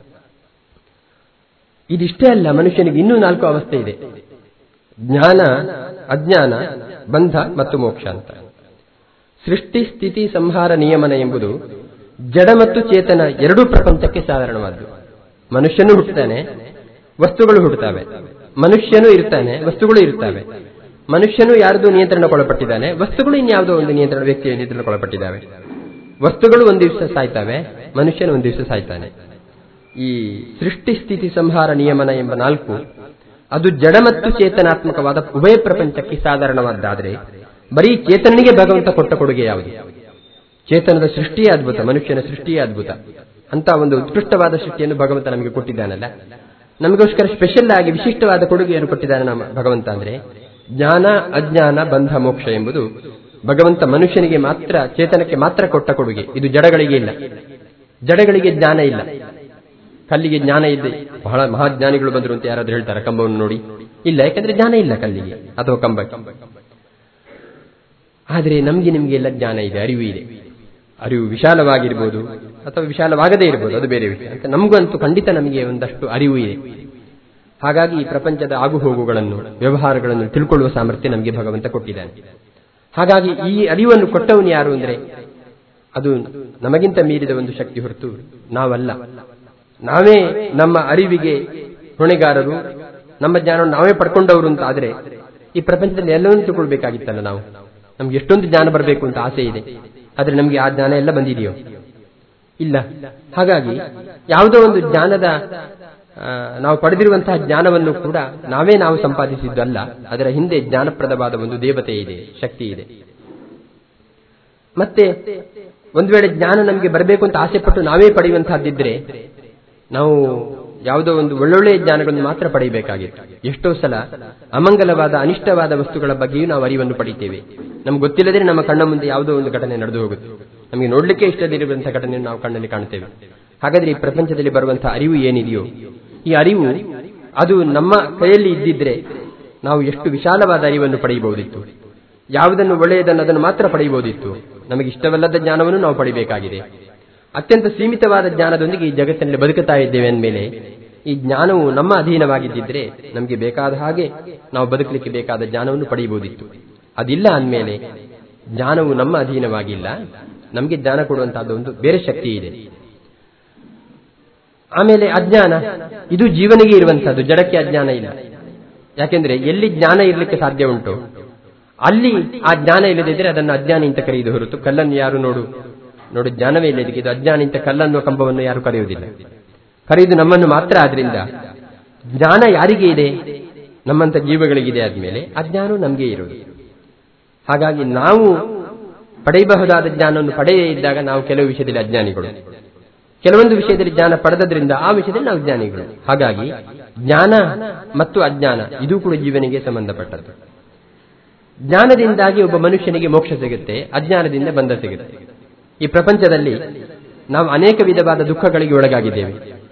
ಇದಿಷ್ಟೇ ಅಲ್ಲ ಮನುಷ್ಯನಿಗೆ ಇನ್ನೂ ನಾಲ್ಕು ಅವಸ್ಥೆ ಇದೆ ಜ್ಞಾನ ಅಜ್ಞಾನ ಬಂಧ ಮತ್ತು ಮೋಕ್ಷ ಅಂತ ಸೃಷ್ಟಿ ಸ್ಥಿತಿ ಸಂಹಾರ ನಿಯಮನ ಎಂಬುದು ಜಡ ಮತ್ತು ಚೇತನ ಎರಡೂ ಪ್ರಪಂಚಕ್ಕೆ ಸಾಧಾರಣವಾದ್ದು ಮನುಷ್ಯನು ಹುಟ್ಟುತ್ತಾನೆ ವಸ್ತುಗಳು ಹುಟ್ಟುತ್ತವೆ ಮನುಷ್ಯನೂ ಇರ್ತಾನೆ ವಸ್ತುಗಳು ಇರ್ತವೆ ಮನುಷ್ಯನು ಯಾರ್ದು ನಿಯಂತ್ರಣಕ್ಕೊಳಪಟ್ಟಿದ್ದಾನೆ ವಸ್ತುಗಳು ಇನ್ಯಾವುದೋ ಒಂದು ನಿಯಂತ್ರಣ ವ್ಯಕ್ತಿಯ ನಿಯಂತ್ರಣಕ್ಕೊಳಪಟ್ಟಿದ್ದಾವೆ ವಸ್ತುಗಳು ಒಂದು ದಿವಸ ಸಾಯ್ತವೆ ಮನುಷ್ಯನು ಒಂದು ದಿವಸ ಸಾಯ್ತಾನೆ ಈ ಸೃಷ್ಟಿ ಸ್ಥಿತಿ ಸಂಹಾರ ನಿಯಮನ ಎಂಬ ನಾಲ್ಕು ಅದು ಜಡ ಮತ್ತು ಚೇತನಾತ್ಮಕವಾದ ಉಭಯ ಪ್ರಪಂಚಕ್ಕೆ ಸಾಧಾರಣವಾದ್ದಾದರೆ ಬರೀ ಚೇತನನಿಗೆ ಭಗವಂತ ಕೊಟ್ಟ ಕೊಡುಗೆ ಯಾವುದು ಚೇತನದ ಸೃಷ್ಟಿಯೇ ಅದ್ಭುತ ಮನುಷ್ಯನ ಸೃಷ್ಟಿಯೇ ಅದ್ಭುತ ಅಂತ ಒಂದು ಉತ್ಕೃಷ್ಟವಾದ ಸೃಷ್ಟಿಯನ್ನು ಭಗವಂತ ನಮಗೆ ಕೊಟ್ಟಿದ್ದಾನಲ್ಲ ನಮಗೋಸ್ಕರ ಸ್ಪೆಷಲ್ ಆಗಿ ವಿಶಿಷ್ಟವಾದ ಕೊಡುಗೆಯನ್ನು ಕೊಟ್ಟಿದ್ದಾನೆ ನಮ್ಮ ಭಗವಂತ ಅಂದ್ರೆ ಜ್ಞಾನ ಅಜ್ಞಾನ ಬಂಧ ಮೋಕ್ಷ ಎಂಬುದು ಭಗವಂತ ಮನುಷ್ಯನಿಗೆ ಮಾತ್ರ ಚೇತನಕ್ಕೆ ಮಾತ್ರ ಕೊಟ್ಟ ಕೊಡುಗೆ ಇದು ಜಡಗಳಿಗೆ ಇಲ್ಲ ಜಡಗಳಿಗೆ ಜ್ಞಾನ ಇಲ್ಲ ಕಲ್ಲಿಗೆ ಜ್ಞಾನ ಇದೆ ಬಹಳ ಮಹಾಜ್ಞಾನಿಗಳು ಬಂದರು ಅಂತ ಯಾರಾದ್ರೂ ಹೇಳ್ತಾರೆ ಕಂಬವನ್ನು ನೋಡಿ ಇಲ್ಲ ಯಾಕಂದ್ರೆ ಜ್ಞಾನ ಇಲ್ಲ ಕಲ್ಲಿಗೆ ಅಥವಾ ಕಂಬಕ್ಕೆ ಆದರೆ ನಮ್ಗೆ ನಿಮ್ಗೆ ಎಲ್ಲ ಜ್ಞಾನ ಇದೆ ಅರಿವು ಇದೆ ಅರಿವು ವಿಶಾಲವಾಗಿರ್ಬೋದು ಅಥವಾ ವಿಶಾಲವಾಗದೇ ಇರಬಹುದು ಅದು ಬೇರೆ ವಿಷಯ ಅಂತ ನಮಗಂತೂ ಖಂಡಿತ ನಮಗೆ ಒಂದಷ್ಟು ಅರಿವು ಇದೆ ಹಾಗಾಗಿ ಈ ಪ್ರಪಂಚದ ಆಗುಹೋಗುಗಳನ್ನು ವ್ಯವಹಾರಗಳನ್ನು ತಿಳ್ಕೊಳ್ಳುವ ಸಾಮರ್ಥ್ಯ ನಮಗೆ ಭಗವಂತ ಕೊಟ್ಟಿದ್ದಾನೆ ಹಾಗಾಗಿ ಈ ಅರಿವನ್ನು ಕೊಟ್ಟವನು ಯಾರು ಅಂದ್ರೆ ಅದು ನಮಗಿಂತ ಮೀರಿದ ಒಂದು ಶಕ್ತಿ ಹೊರತು ನಾವಲ್ಲ ನಾವೇ ನಮ್ಮ ಅರಿವಿಗೆ ಹೊಣೆಗಾರರು ನಮ್ಮ ಜ್ಞಾನವನ್ನು ನಾವೇ ಪಡ್ಕೊಂಡವರು ಅಂತ ಆದ್ರೆ ಈ ಪ್ರಪಂಚದಲ್ಲಿ ಎಲ್ಲವನ್ನೂ ತಿಳ್ಕೊಳ್ಬೇಕಾಗಿತ್ತಲ್ಲ ನಾವು ನಮ್ಗೆ ಎಷ್ಟೊಂದು ಜ್ಞಾನ ಬರಬೇಕು ಅಂತ ಆಸೆ ಇದೆ ಆದ್ರೆ ನಮ್ಗೆ ಆ ಜ್ಞಾನ ಎಲ್ಲ ಬಂದಿದೆಯೋ ಇಲ್ಲ ಹಾಗಾಗಿ ಯಾವುದೋ ಒಂದು ಜ್ಞಾನದ ಆ, ನಾವು ಪಡೆದಿರುವಂತಹ ಜ್ಞಾನವನ್ನು ಕೂಡ ನಾವೇ ನಾವು ಸಂಪಾದಿಸಿದ್ದು ಅಲ್ಲ ಅದರ ಹಿಂದೆ ಜ್ಞಾನಪ್ರದವಾದ ಒಂದು ದೇವತೆ ಇದೆ ಶಕ್ತಿ ಇದೆ ಮತ್ತೆ ಒಂದು ವೇಳೆ ಜ್ಞಾನ ನಮಗೆ ಬರಬೇಕು ಅಂತ ಆಸೆ ಪಟ್ಟು ನಾವೇ ಪಡೆಯುವಂತಹದ್ದಿದ್ರೆ ನಾವು ಯಾವುದೋ ಒಂದು ಒಳ್ಳೊಳ್ಳೆಯ ಜ್ಞಾನಗಳನ್ನು ಮಾತ್ರ ಪಡೆಯಬೇಕಾಗಿತ್ತು ಎಷ್ಟೋ ಸಲ ಅಮಂಗಲವಾದ ಅನಿಷ್ಟವಾದ ವಸ್ತುಗಳ ಬಗ್ಗೆಯೂ ನಾವು ಅರಿವನ್ನು ಪಡಿತೇವೆ ನಮ್ಗೆ ಗೊತ್ತಿಲ್ಲದೆ ನಮ್ಮ ಕಣ್ಣ ಮುಂದೆ ಯಾವುದೋ ಒಂದು ಘಟನೆ ನಡೆದು ಹೋಗುತ್ತೆ ನಮಗೆ ನೋಡ್ಲಿಕ್ಕೆ ಇಷ್ಟದಿರುವಂತಹ ಘಟನೆಯನ್ನು ನಾವು ಕಣ್ಣಲ್ಲಿ ಕಾಣುತ್ತೇವೆ ಹಾಗಾದ್ರೆ ಈ ಪ್ರಪಂಚದಲ್ಲಿ ಬರುವಂತಹ ಅರಿವು ಏನಿದೆಯೋ ಈ ಅರಿವು ಅದು ನಮ್ಮ ಕೈಯಲ್ಲಿ ಇದ್ದಿದ್ರೆ ನಾವು ಎಷ್ಟು ವಿಶಾಲವಾದ ಅರಿವನ್ನು ಪಡೆಯಬಹುದಿತ್ತು ಯಾವುದನ್ನು ಒಳ್ಳೆಯದನ್ನು ಅದನ್ನು ಮಾತ್ರ ಪಡೆಯಬಹುದಿತ್ತು ನಮಗೆ ಇಷ್ಟವಲ್ಲದ ಜ್ಞಾನವನ್ನು ನಾವು ಪಡಿಬೇಕಾಗಿದೆ ಅತ್ಯಂತ ಸೀಮಿತವಾದ ಜ್ಞಾನದೊಂದಿಗೆ ಈ ಜಗತ್ತಿನಲ್ಲಿ ಬದುಕುತ್ತಾ ಇದ್ದೇವೆ ಅಂದಮೇಲೆ ಈ ಜ್ಞಾನವು ನಮ್ಮ ಅಧೀನವಾಗಿದ್ದಿದ್ರೆ ನಮಗೆ ಬೇಕಾದ ಹಾಗೆ ನಾವು ಬದುಕಲಿಕ್ಕೆ ಬೇಕಾದ ಜ್ಞಾನವನ್ನು ಪಡೆಯಬಹುದಿತ್ತು ಅದಿಲ್ಲ ಅಂದಮೇಲೆ ಜ್ಞಾನವು ನಮ್ಮ ಅಧೀನವಾಗಿಲ್ಲ ನಮಗೆ ಜ್ಞಾನ ಕೊಡುವಂತಹದ್ದು ಒಂದು ಬೇರೆ ಶಕ್ತಿ ಇದೆ ಆಮೇಲೆ ಅಜ್ಞಾನ ಇದು ಜೀವನಿಗೆ ಇರುವಂತಹದ್ದು ಜಡಕ್ಕೆ ಅಜ್ಞಾನ ಇಲ್ಲ ಯಾಕೆಂದ್ರೆ ಎಲ್ಲಿ ಜ್ಞಾನ ಇರಲಿಕ್ಕೆ ಸಾಧ್ಯ ಉಂಟು ಅಲ್ಲಿ ಆ ಜ್ಞಾನ ಇಲ್ಲದಿದ್ರೆ ಅದನ್ನು ಅಜ್ಞಾನಿ ಅಂತ ಕರೆಯುವುದು ಹೊರತು ಕಲ್ಲನ್ನು ಯಾರು ನೋಡು ನೋಡು ಜ್ಞಾನವೇ ಇಲ್ಲ ಇದಕ್ಕೆ ಇದು ಅಜ್ಞಾನಿ ಅಂತ ಕಲ್ಲನ್ನು ಕಂಬವನ್ನು ಯಾರು ಕರೆಯುವುದಿಲ್ಲ ಕರೆಯುವುದು ನಮ್ಮನ್ನು ಮಾತ್ರ ಆದ್ರಿಂದ ಜ್ಞಾನ ಯಾರಿಗೆ ಇದೆ ನಮ್ಮಂತ ಜೀವಗಳಿಗಿದೆ ಆದ್ಮೇಲೆ ಅಜ್ಞಾನವು ನಮಗೆ ಇರುವುದು ಹಾಗಾಗಿ ನಾವು ಪಡೆಯಬಹುದಾದ ಜ್ಞಾನವನ್ನು ಪಡೆಯೇ ಇದ್ದಾಗ ನಾವು ಕೆಲವು ವಿಷಯದಲ್ಲಿ ಅಜ್ಞಾನಿಗಳು ಕೆಲವೊಂದು ವಿಷಯದಲ್ಲಿ ಜ್ಞಾನ ಪಡೆದದ್ರಿಂದ ಆ ವಿಷಯದಲ್ಲಿ ನಾವು ಜ್ಞಾನಿಗಳು ಹಾಗಾಗಿ ಜ್ಞಾನ ಮತ್ತು ಅಜ್ಞಾನ ಇದು ಕೂಡ ಜೀವನಿಗೆ ಸಂಬಂಧಪಟ್ಟದ್ದು ಜ್ಞಾನದಿಂದಾಗಿ ಒಬ್ಬ ಮನುಷ್ಯನಿಗೆ ಮೋಕ್ಷ ಸಿಗುತ್ತೆ ಅಜ್ಞಾನದಿಂದ ಬಂಧ ಸಿಗುತ್ತೆ ಈ ಪ್ರಪಂಚದಲ್ಲಿ ನಾವು ಅನೇಕ ವಿಧವಾದ ದುಃಖಗಳಿಗೆ ಒಳಗಾಗಿದ್ದೇವೆ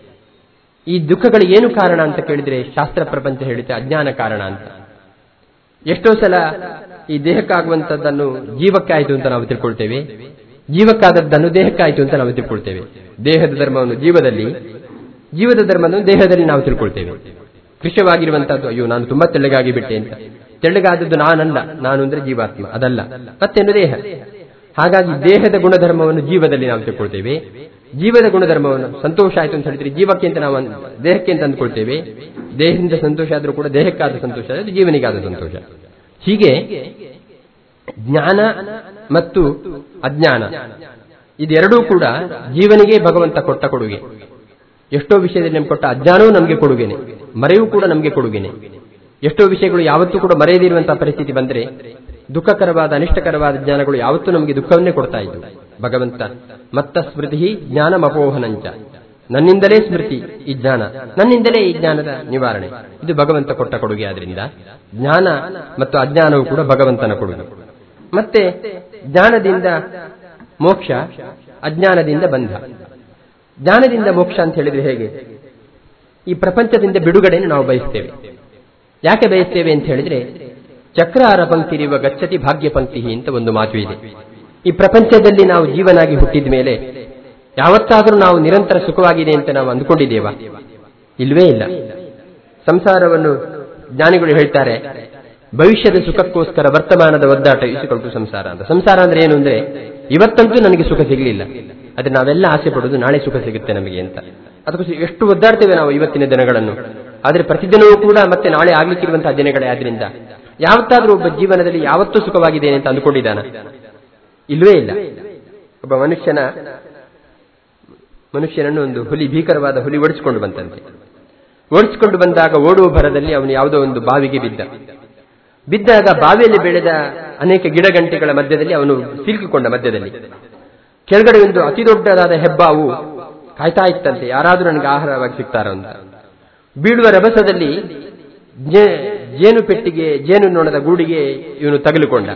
ಈ ದುಃಖಗಳಿಗೆ ಏನು ಕಾರಣ ಅಂತ ಕೇಳಿದ್ರೆ ಶಾಸ್ತ್ರ ಪ್ರಪಂಚ ಹೇಳುತ್ತೆ ಅಜ್ಞಾನ ಕಾರಣ ಅಂತ ಎಷ್ಟೋ ಸಲ ಈ ದೇಹಕ್ಕಾಗುವಂತದ್ದನ್ನು ಜೀವಕ್ಕಾಯಿತು ಅಂತ ನಾವು ತಿಳ್ಕೊಳ್ತೇವೆ ಜೀವಕ್ಕಾದದ್ದನ್ನು ದೇಹಕ್ಕಾಯಿತು ಅಂತ ನಾವು ತಿಳ್ಕೊಳ್ತೇವೆ ದೇಹದ ಧರ್ಮವನ್ನು ಜೀವದಲ್ಲಿ ಜೀವದ ಧರ್ಮವನ್ನು ದೇಹದಲ್ಲಿ ನಾವು ತಿಳ್ಕೊಳ್ತೇವೆ ಕೃಶವಾಗಿರುವಂತಹದ್ದು ಅಯ್ಯೋ ನಾನು ತುಂಬಾ ತೆಳ್ಳಗಾಗಿ ಬಿಟ್ಟೆ ಅಂತ ತೆಳ್ಳಗಾದದ್ದು ನಾನಲ್ಲ ನಾನು ಅಂದ್ರೆ ಜೀವಾತ್ಮ ಅದಲ್ಲ ಮತ್ತೇನು ದೇಹ ಹಾಗಾಗಿ ದೇಹದ ಗುಣಧರ್ಮವನ್ನು ಜೀವದಲ್ಲಿ ನಾವು ತಿಳ್ಕೊಳ್ತೇವೆ ಜೀವದ ಗುಣಧರ್ಮವನ್ನು ಸಂತೋಷ ಆಯ್ತು ಅಂತ ಹೇಳಿದ್ರೆ ಜೀವಕ್ಕೆ ಅಂತ ನಾವು ಅಂದ್- ದೇಹಕ್ಕೆ ಅಂತ ಅಂದ್ಕೊಳ್ತೇವೆ ದೇಹದಿಂದ ಸಂತೋಷ ಆದ್ರೂ ಕೂಡ ದೇಹಕ್ಕಾದ ಸಂತೋಷ ಅದು ಜೀವನಿಗಾದ ಸಂತೋಷ ಹೀಗೆ ಜ್ಞಾನ ಮತ್ತು ಅಜ್ಞಾನ ಇದೆರಡೂ ಕೂಡ ಜೀವನಿಗೆ ಭಗವಂತ ಕೊಟ್ಟ ಕೊಡುಗೆ ಎಷ್ಟೋ ವಿಷಯದಲ್ಲಿ ನಮ್ಗೆ ಕೊಟ್ಟ ಅಜ್ಞಾನವೂ ನಮಗೆ ಕೊಡುಗೆನೆ ಮರೆಯೂ ಕೂಡ ನಮಗೆ ಕೊಡುಗೆನೆ ಎಷ್ಟೋ ವಿಷಯಗಳು ಯಾವತ್ತೂ ಕೂಡ ಮರೆಯದಿರುವಂತಹ ಪರಿಸ್ಥಿತಿ ಬಂದ್ರೆ ದುಃಖಕರವಾದ ಅನಿಷ್ಟಕರವಾದ ಜ್ಞಾನಗಳು ಯಾವತ್ತೂ ನಮಗೆ ದುಃಖವನ್ನೇ ಕೊಡ್ತಾ ಇದ್ದು ಭಗವಂತ ಮತ್ತ ಸ್ಮೃತಿ ಜ್ಞಾನಮಪೋಹನಂಚ ನನ್ನಿಂದಲೇ ಸ್ಮೃತಿ ಈ ಜ್ಞಾನ ನನ್ನಿಂದಲೇ ಈ ಜ್ಞಾನದ ನಿವಾರಣೆ ಇದು ಭಗವಂತ ಕೊಟ್ಟ ಕೊಡುಗೆ ಆದ್ರಿಂದ ಜ್ಞಾನ ಮತ್ತು ಅಜ್ಞಾನವು ಕೂಡ ಭಗವಂತನ ಕೊಡುಗೆ ಮತ್ತೆ ಜ್ಞಾನದಿಂದ ಮೋಕ್ಷ ಅಜ್ಞಾನದಿಂದ ಬಂಧ ಜ್ಞಾನದಿಂದ ಮೋಕ್ಷ ಅಂತ ಹೇಳಿದ್ರೆ ಹೇಗೆ ಈ ಪ್ರಪಂಚದಿಂದ ಬಿಡುಗಡೆಯನ್ನು ನಾವು ಬಯಸ್ತೇವೆ ಯಾಕೆ ಬಯಸ್ತೇವೆ ಅಂತ ಹೇಳಿದ್ರೆ ಚಕ್ರಾರ ಪಂಕ್ತಿರಿವ ಗಚ್ಚತಿ ಭಾಗ್ಯ ಪಂಕ್ತಿ ಅಂತ ಒಂದು ಮಾತು ಇದೆ ಈ ಪ್ರಪಂಚದಲ್ಲಿ ನಾವು ಜೀವನಾಗಿ ಹುಟ್ಟಿದ ಮೇಲೆ ಯಾವತ್ತಾದರೂ ನಾವು ನಿರಂತರ ಸುಖವಾಗಿದೆ ಅಂತ ನಾವು ಅಂದ್ಕೊಂಡಿದ್ದೇವಾ ಇಲ್ವೇ ಇಲ್ಲ ಸಂಸಾರವನ್ನು ಜ್ಞಾನಿಗಳು ಹೇಳ್ತಾರೆ ಭವಿಷ್ಯದ ಸುಖಕ್ಕೋಸ್ಕರ ವರ್ತಮಾನದ ಒದ್ದಾಟ ಇಸಿಕೊಳ್ತು ಸಂಸಾರ ಅಂತ ಸಂಸಾರ ಅಂದ್ರೆ ಏನು ಅಂದ್ರೆ ಇವತ್ತಂತೂ ನನಗೆ ಸುಖ ಸಿಗಲಿಲ್ಲ ಆದ್ರೆ ನಾವೆಲ್ಲ ಆಸೆ ಪಡೋದು ನಾಳೆ ಸುಖ ಸಿಗುತ್ತೆ ನಮಗೆ ಅಂತ ಅದಕ್ಕೋಸ್ಕರ ಎಷ್ಟು ಒದ್ದಾಡ್ತೇವೆ ನಾವು ಇವತ್ತಿನ ದಿನಗಳನ್ನು ಆದರೆ ಪ್ರತಿದಿನವೂ ಕೂಡ ಮತ್ತೆ ನಾಳೆ ಆಗ್ಲಿಕ್ಕಿರುವಂತಹ ದಿನಗಳೇ ಆದ್ರಿಂದ ಯಾವತ್ತಾದ್ರೂ ಒಬ್ಬ ಜೀವನದಲ್ಲಿ ಯಾವತ್ತೂ ಸುಖವಾಗಿದ್ದೇನೆ ಅಂತ ಅಂದುಕೊಂಡಿದ್ದಾನ ಇಲ್ವೇ ಇಲ್ಲ ಒಬ್ಬ ಮನುಷ್ಯನ ಮನುಷ್ಯನನ್ನು ಒಂದು ಹುಲಿ ಭೀಕರವಾದ ಹುಲಿ ಓಡಿಸಿಕೊಂಡು ಬಂತಂತೆ ಓಡಿಸಿಕೊಂಡು ಬಂದಾಗ ಓಡುವ ಭರದಲ್ಲಿ ಅವನು ಯಾವುದೋ ಒಂದು ಬಾವಿಗೆ ಬಿದ್ದ ಬಿದ್ದಾಗ ಬಾವಿಯಲ್ಲಿ ಬೆಳೆದ ಅನೇಕ ಗಿಡಗಂಟೆಗಳ ಮಧ್ಯದಲ್ಲಿ ಅವನು ಸಿಲುಕಿಕೊಂಡ ಮಧ್ಯದಲ್ಲಿ ಕೆಳಗಡೆ ಒಂದು ಅತಿ ದೊಡ್ಡದಾದ ಹೆಬ್ಬಾವು ಕಾಯ್ತಾ ಇತ್ತಂತೆ ಯಾರಾದರೂ ನನಗೆ ಆಹಾರವಾಗಿ ಸಿಗ್ತಾರ ಅಂತ ಬೀಳುವ ರಭಸದಲ್ಲಿ ಜೇ- ಜೇನು ಪೆಟ್ಟಿಗೆ ಜೇನು ನೊಣದ ಗೂಡಿಗೆ ಇವನು ತಗಲುಕೊಂಡ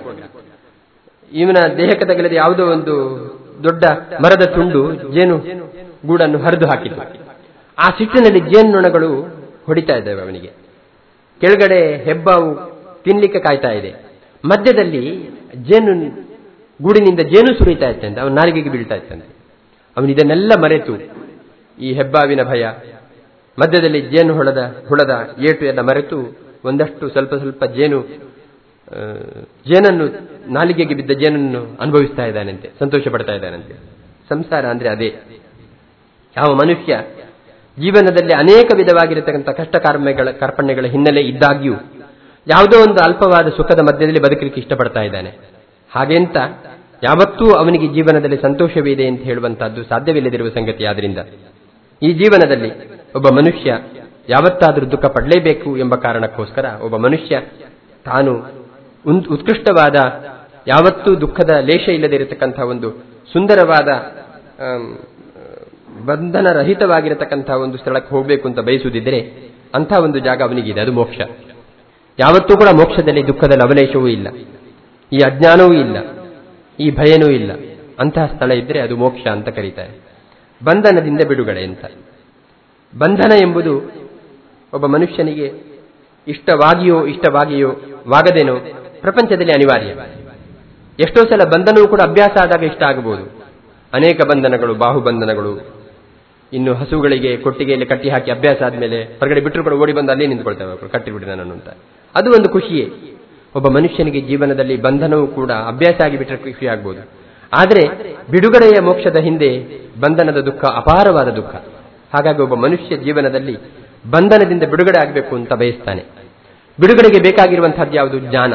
ಇವನ ದೇಹಕ್ಕೆ ತಗಲಿದ ಯಾವುದೋ ಒಂದು ದೊಡ್ಡ ಮರದ ತುಂಡು ಜೇನು ಗೂಡನ್ನು ಹರಿದು ಹಾಕಿತು ಆ ಸಿಟ್ಟಿನಲ್ಲಿ ಜೇನು ನೊಣಗಳು ಹೊಡಿತಾ ಇದ್ದಾವೆ ಅವನಿಗೆ ಕೆಳಗಡೆ ಹೆಬ್ಬಾವು ತಿನ್ಲಿಕ್ಕೆ ಕಾಯ್ತಾ ಇದೆ ಮಧ್ಯದಲ್ಲಿ ಜೇನು ಗೂಡಿನಿಂದ ಜೇನು ಸುರಿತಾ ಇತ್ತಂತೆ ಅವನ ನಾಲಿಗೆಗೆ ಬೀಳ್ತಾ ಇತ್ತಂತೆ ಅವನು ಇದನ್ನೆಲ್ಲ ಮರೆತು ಈ ಹೆಬ್ಬಾವಿನ ಭಯ ಮಧ್ಯದಲ್ಲಿ ಜೇನು ಹೊಳದ ಹುಳದ ಏಟು ಎಲ್ಲ ಮರೆತು ಒಂದಷ್ಟು ಸ್ವಲ್ಪ ಸ್ವಲ್ಪ ಜೇನು ಆ, ಜೇನನ್ನು ನಾಲಿಗೆಗೆ ಬಿದ್ದ ಜೇನನ್ನು ಅನುಭವಿಸ್ತಾ ಇದ್ದಾನಂತೆ ಸಂತೋಷ ಪಡ್ತಾ ಇದ್ದಾನಂತೆ ಸಂಸಾರ ಅಂದ್ರೆ ಅದೇ ಯಾವ ಮನುಷ್ಯ ಜೀವನದಲ್ಲಿ ಅನೇಕ ವಿಧವಾಗಿರತಕ್ಕಂಥ ಕಷ್ಟ ಕಾರ್ಮಗಳ ಕಾರ್ಪಣ್ಯಗಳ ಹಿನ್ನೆಲೆ ಇದ್ದಾಗ್ಯೂ ಯಾವುದೋ ಒಂದು ಅಲ್ಪವಾದ ಸುಖದ ಮಧ್ಯದಲ್ಲಿ ಬದುಕಲಿಕ್ಕೆ ಇಷ್ಟಪಡ್ತಾ ಇದ್ದಾನೆ ಹಾಗೆಂತ ಯಾವತ್ತೂ ಅವನಿಗೆ ಜೀವನದಲ್ಲಿ ಸಂತೋಷವಿದೆ ಅಂತ ಹೇಳುವಂತಹದ್ದು ಸಾಧ್ಯವಿಲ್ಲದಿರುವ ಸಂಗತಿ ಆದ್ರಿಂದ ಈ ಜೀವನದಲ್ಲಿ ಒಬ್ಬ ಮನುಷ್ಯ ಯಾವತ್ತಾದರೂ ದುಃಖ ಪಡಲೇಬೇಕು ಎಂಬ ಕಾರಣಕ್ಕೋಸ್ಕರ ಒಬ್ಬ ಮನುಷ್ಯ ತಾನು ಉನ್- ಉತ್ಕೃಷ್ಟವಾದ ಯಾವತ್ತೂ ದುಃಖದ ಲೇಷ ಇಲ್ಲದಿರತಕ್ಕಂಥ ಒಂದು ಸುಂದರವಾದ ಆಮ್, ಬಂಧನ ರಹಿತವಾಗಿರತಕ್ಕಂಥ ಒಂದು ಸ್ಥಳಕ್ಕೆ ಹೋಗಬೇಕು ಅಂತ ಬಯಸುವುದಿದ್ರೆ ಅಂಥ ಒಂದು ಜಾಗ ಅವನಿಗಿದೆ ಅದು ಮೋಕ್ಷ ಯಾವತ್ತೂ ಕೂಡ ಮೋಕ್ಷದಲ್ಲಿ ದುಃಖದ ಲವಲೇಶವೂ ಇಲ್ಲ ಈ ಅಜ್ಞಾನವೂ ಇಲ್ಲ ಈ ಭಯನೂ ಇಲ್ಲ ಅಂತಹ ಸ್ಥಳ ಇದ್ರೆ ಅದು ಮೋಕ್ಷ ಅಂತ ಕರೀತಾರೆ ಬಂಧನದಿಂದ ಬಿಡುಗಡೆ ಅಂತ ಬಂಧನ ಎಂಬುದು ಒಬ್ಬ ಮನುಷ್ಯನಿಗೆ ಇಷ್ಟವಾಗಿಯೋ ಇಷ್ಟವಾಗಿಯೋ ವಾಗದೇನೋ ಪ್ರಪಂಚದಲ್ಲಿ ಅನಿವಾರ್ಯ ಎಷ್ಟೋ ಸಲ ಬಂಧನವೂ ಕೂಡ ಅಭ್ಯಾಸ ಆದಾಗ ಇಷ್ಟ ಆಗಬಹುದು ಅನೇಕ ಬಂಧನಗಳು ಬಾಹುಬಂಧನಗಳು ಇನ್ನು ಹಸುಗಳಿಗೆ ಕೊಟ್ಟಿಗೆಯಲ್ಲಿ ಕಟ್ಟಿ ಹಾಕಿ ಅಭ್ಯಾಸ ಆದ್ಮೇಲೆ ಹೊರಗಡೆ ಬಿಟ್ಟರು ಕೂಡ ಓಡಿ ಬಂದು ಅಲ್ಲೇ ನಿಂತ್ಕೊಳ್ತೇವೆ ಅವ್ರು, ಕಟ್ಟಿಬಿಡಿ ನನ್ನನ್ನು ಅಂತ ಅದು ಒಂದು ಖುಷಿಯೇ ಒಬ್ಬ ಮನುಷ್ಯನಿಗೆ ಜೀವನದಲ್ಲಿ ಬಂಧನವೂ ಕೂಡ ಅಭ್ಯಾಸ ಆಗಿಬಿಟ್ರೆ ಖುಷಿ ಆಗ್ಬೋದು ಆದರೆ ಬಿಡುಗಡೆಯ ಮೋಕ್ಷದ ಹಿಂದೆ ಬಂಧನದ ದುಃಖ ಅಪಾರವಾದ ದುಃಖ ಹಾಗಾಗಿ ಒಬ್ಬ ಮನುಷ್ಯ ಜೀವನದಲ್ಲಿ ಬಂಧನದಿಂದ ಬಿಡುಗಡೆ ಆಗಬೇಕು ಅಂತ ಬಯಸ್ತಾನೆ ಬಿಡುಗಡೆಗೆ ಬೇಕಾಗಿರುವಂತಹದ್ದು ಯಾವುದು ಜ್ಞಾನ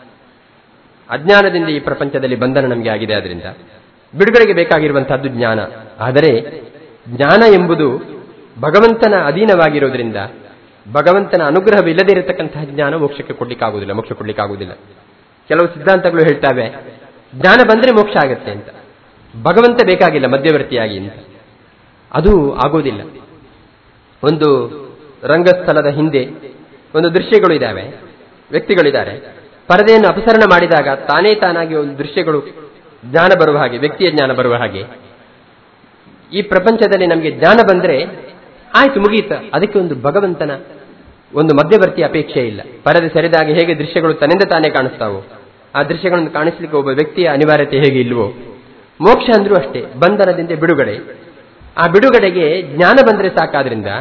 ಅಜ್ಞಾನದಿಂದ ಈ ಪ್ರಪಂಚದಲ್ಲಿ ಬಂಧನ ನಮಗೆ ಆಗಿದೆ ಆದ್ರಿಂದ ಬಿಡುಗಡೆಗೆ ಬೇಕಾಗಿರುವಂತಹದ್ದು ಜ್ಞಾನ ಆದರೆ ಜ್ಞಾನ ಎಂಬುದು ಭಗವಂತನ ಅಧೀನವಾಗಿರೋದ್ರಿಂದ ಭಗವಂತನ ಅನುಗ್ರಹವಿಲ್ಲದೆ ಇರತಕ್ಕಂತಹ ಜ್ಞಾನ ಮೋಕ್ಷಕ್ಕೆ ಕೊಡ್ಲಿಕ್ಕಾಗುವುದಿಲ್ಲ ಮೋಕ್ಷ ಕೊಡ್ಲಿಕ್ಕಾಗುವುದಿಲ್ಲ ಕೆಲವು ಸಿದ್ಧಾಂತಗಳು ಹೇಳ್ತಾವೆ ಜ್ಞಾನ ಬಂದ್ರೆ ಮೋಕ್ಷ ಆಗತ್ತೆ ಅಂತ ಭಗವಂತ ಬೇಕಾಗಿಲ್ಲ ಮಧ್ಯವರ್ತಿಯಾಗಿ ಅಂತ ಅದು ಆಗೋದಿಲ್ಲ ಒಂದು ರಂಗಸ್ಥಳದ ಹಿಂದೆ ಒಂದು ದೃಶ್ಯಗಳು ಇದ್ದಾವೆ ವ್ಯಕ್ತಿಗಳಿದ್ದಾರೆ ಪರದೆಯನ್ನು ಅಪಸರಣ ಮಾಡಿದಾಗ ತಾನೇ ತಾನಾಗಿ ಒಂದು ದೃಶ್ಯಗಳು ಜ್ಞಾನ ಬರುವ ಹಾಗೆ ವ್ಯಕ್ತಿಯ ಜ್ಞಾನ ಬರುವ ಹಾಗೆ ಈ ಪ್ರಪಂಚದಲ್ಲಿ ನಮಗೆ ಜ್ಞಾನ ಬಂದ್ರೆ ಆಯ್ತು ಮುಗೀತ ಅದಕ್ಕೆ ಒಂದು ಭಗವಂತನ ಒಂದು ಮಧ್ಯವರ್ತಿ ಅಪೇಕ್ಷೆ ಇಲ್ಲ ಪರದೆ ಸರಿದಾಗ ಹೇಗೆ ದೃಶ್ಯಗಳು ತನ್ನಿಂದ ತಾನೇ ಕಾಣಿಸ್ತಾವೋ ಆ ದೃಶ್ಯಗಳನ್ನು ಕಾಣಿಸ್ಲಿಕ್ಕೆ ಒಬ್ಬ ವ್ಯಕ್ತಿಯ ಅನಿವಾರ್ಯತೆ ಹೇಗೆ ಇಲ್ವೋ ಮೋಕ್ಷ ಅಂದ್ರೂ ಅಷ್ಟೇ ಬಂಧನದಿಂದ ಬಿಡುಗಡೆ ಆ ಬಿಡುಗಡೆಗೆ ಜ್ಞಾನ ಬಂದ್ರೆ ಸಾಕಾದ್ರಿಂದ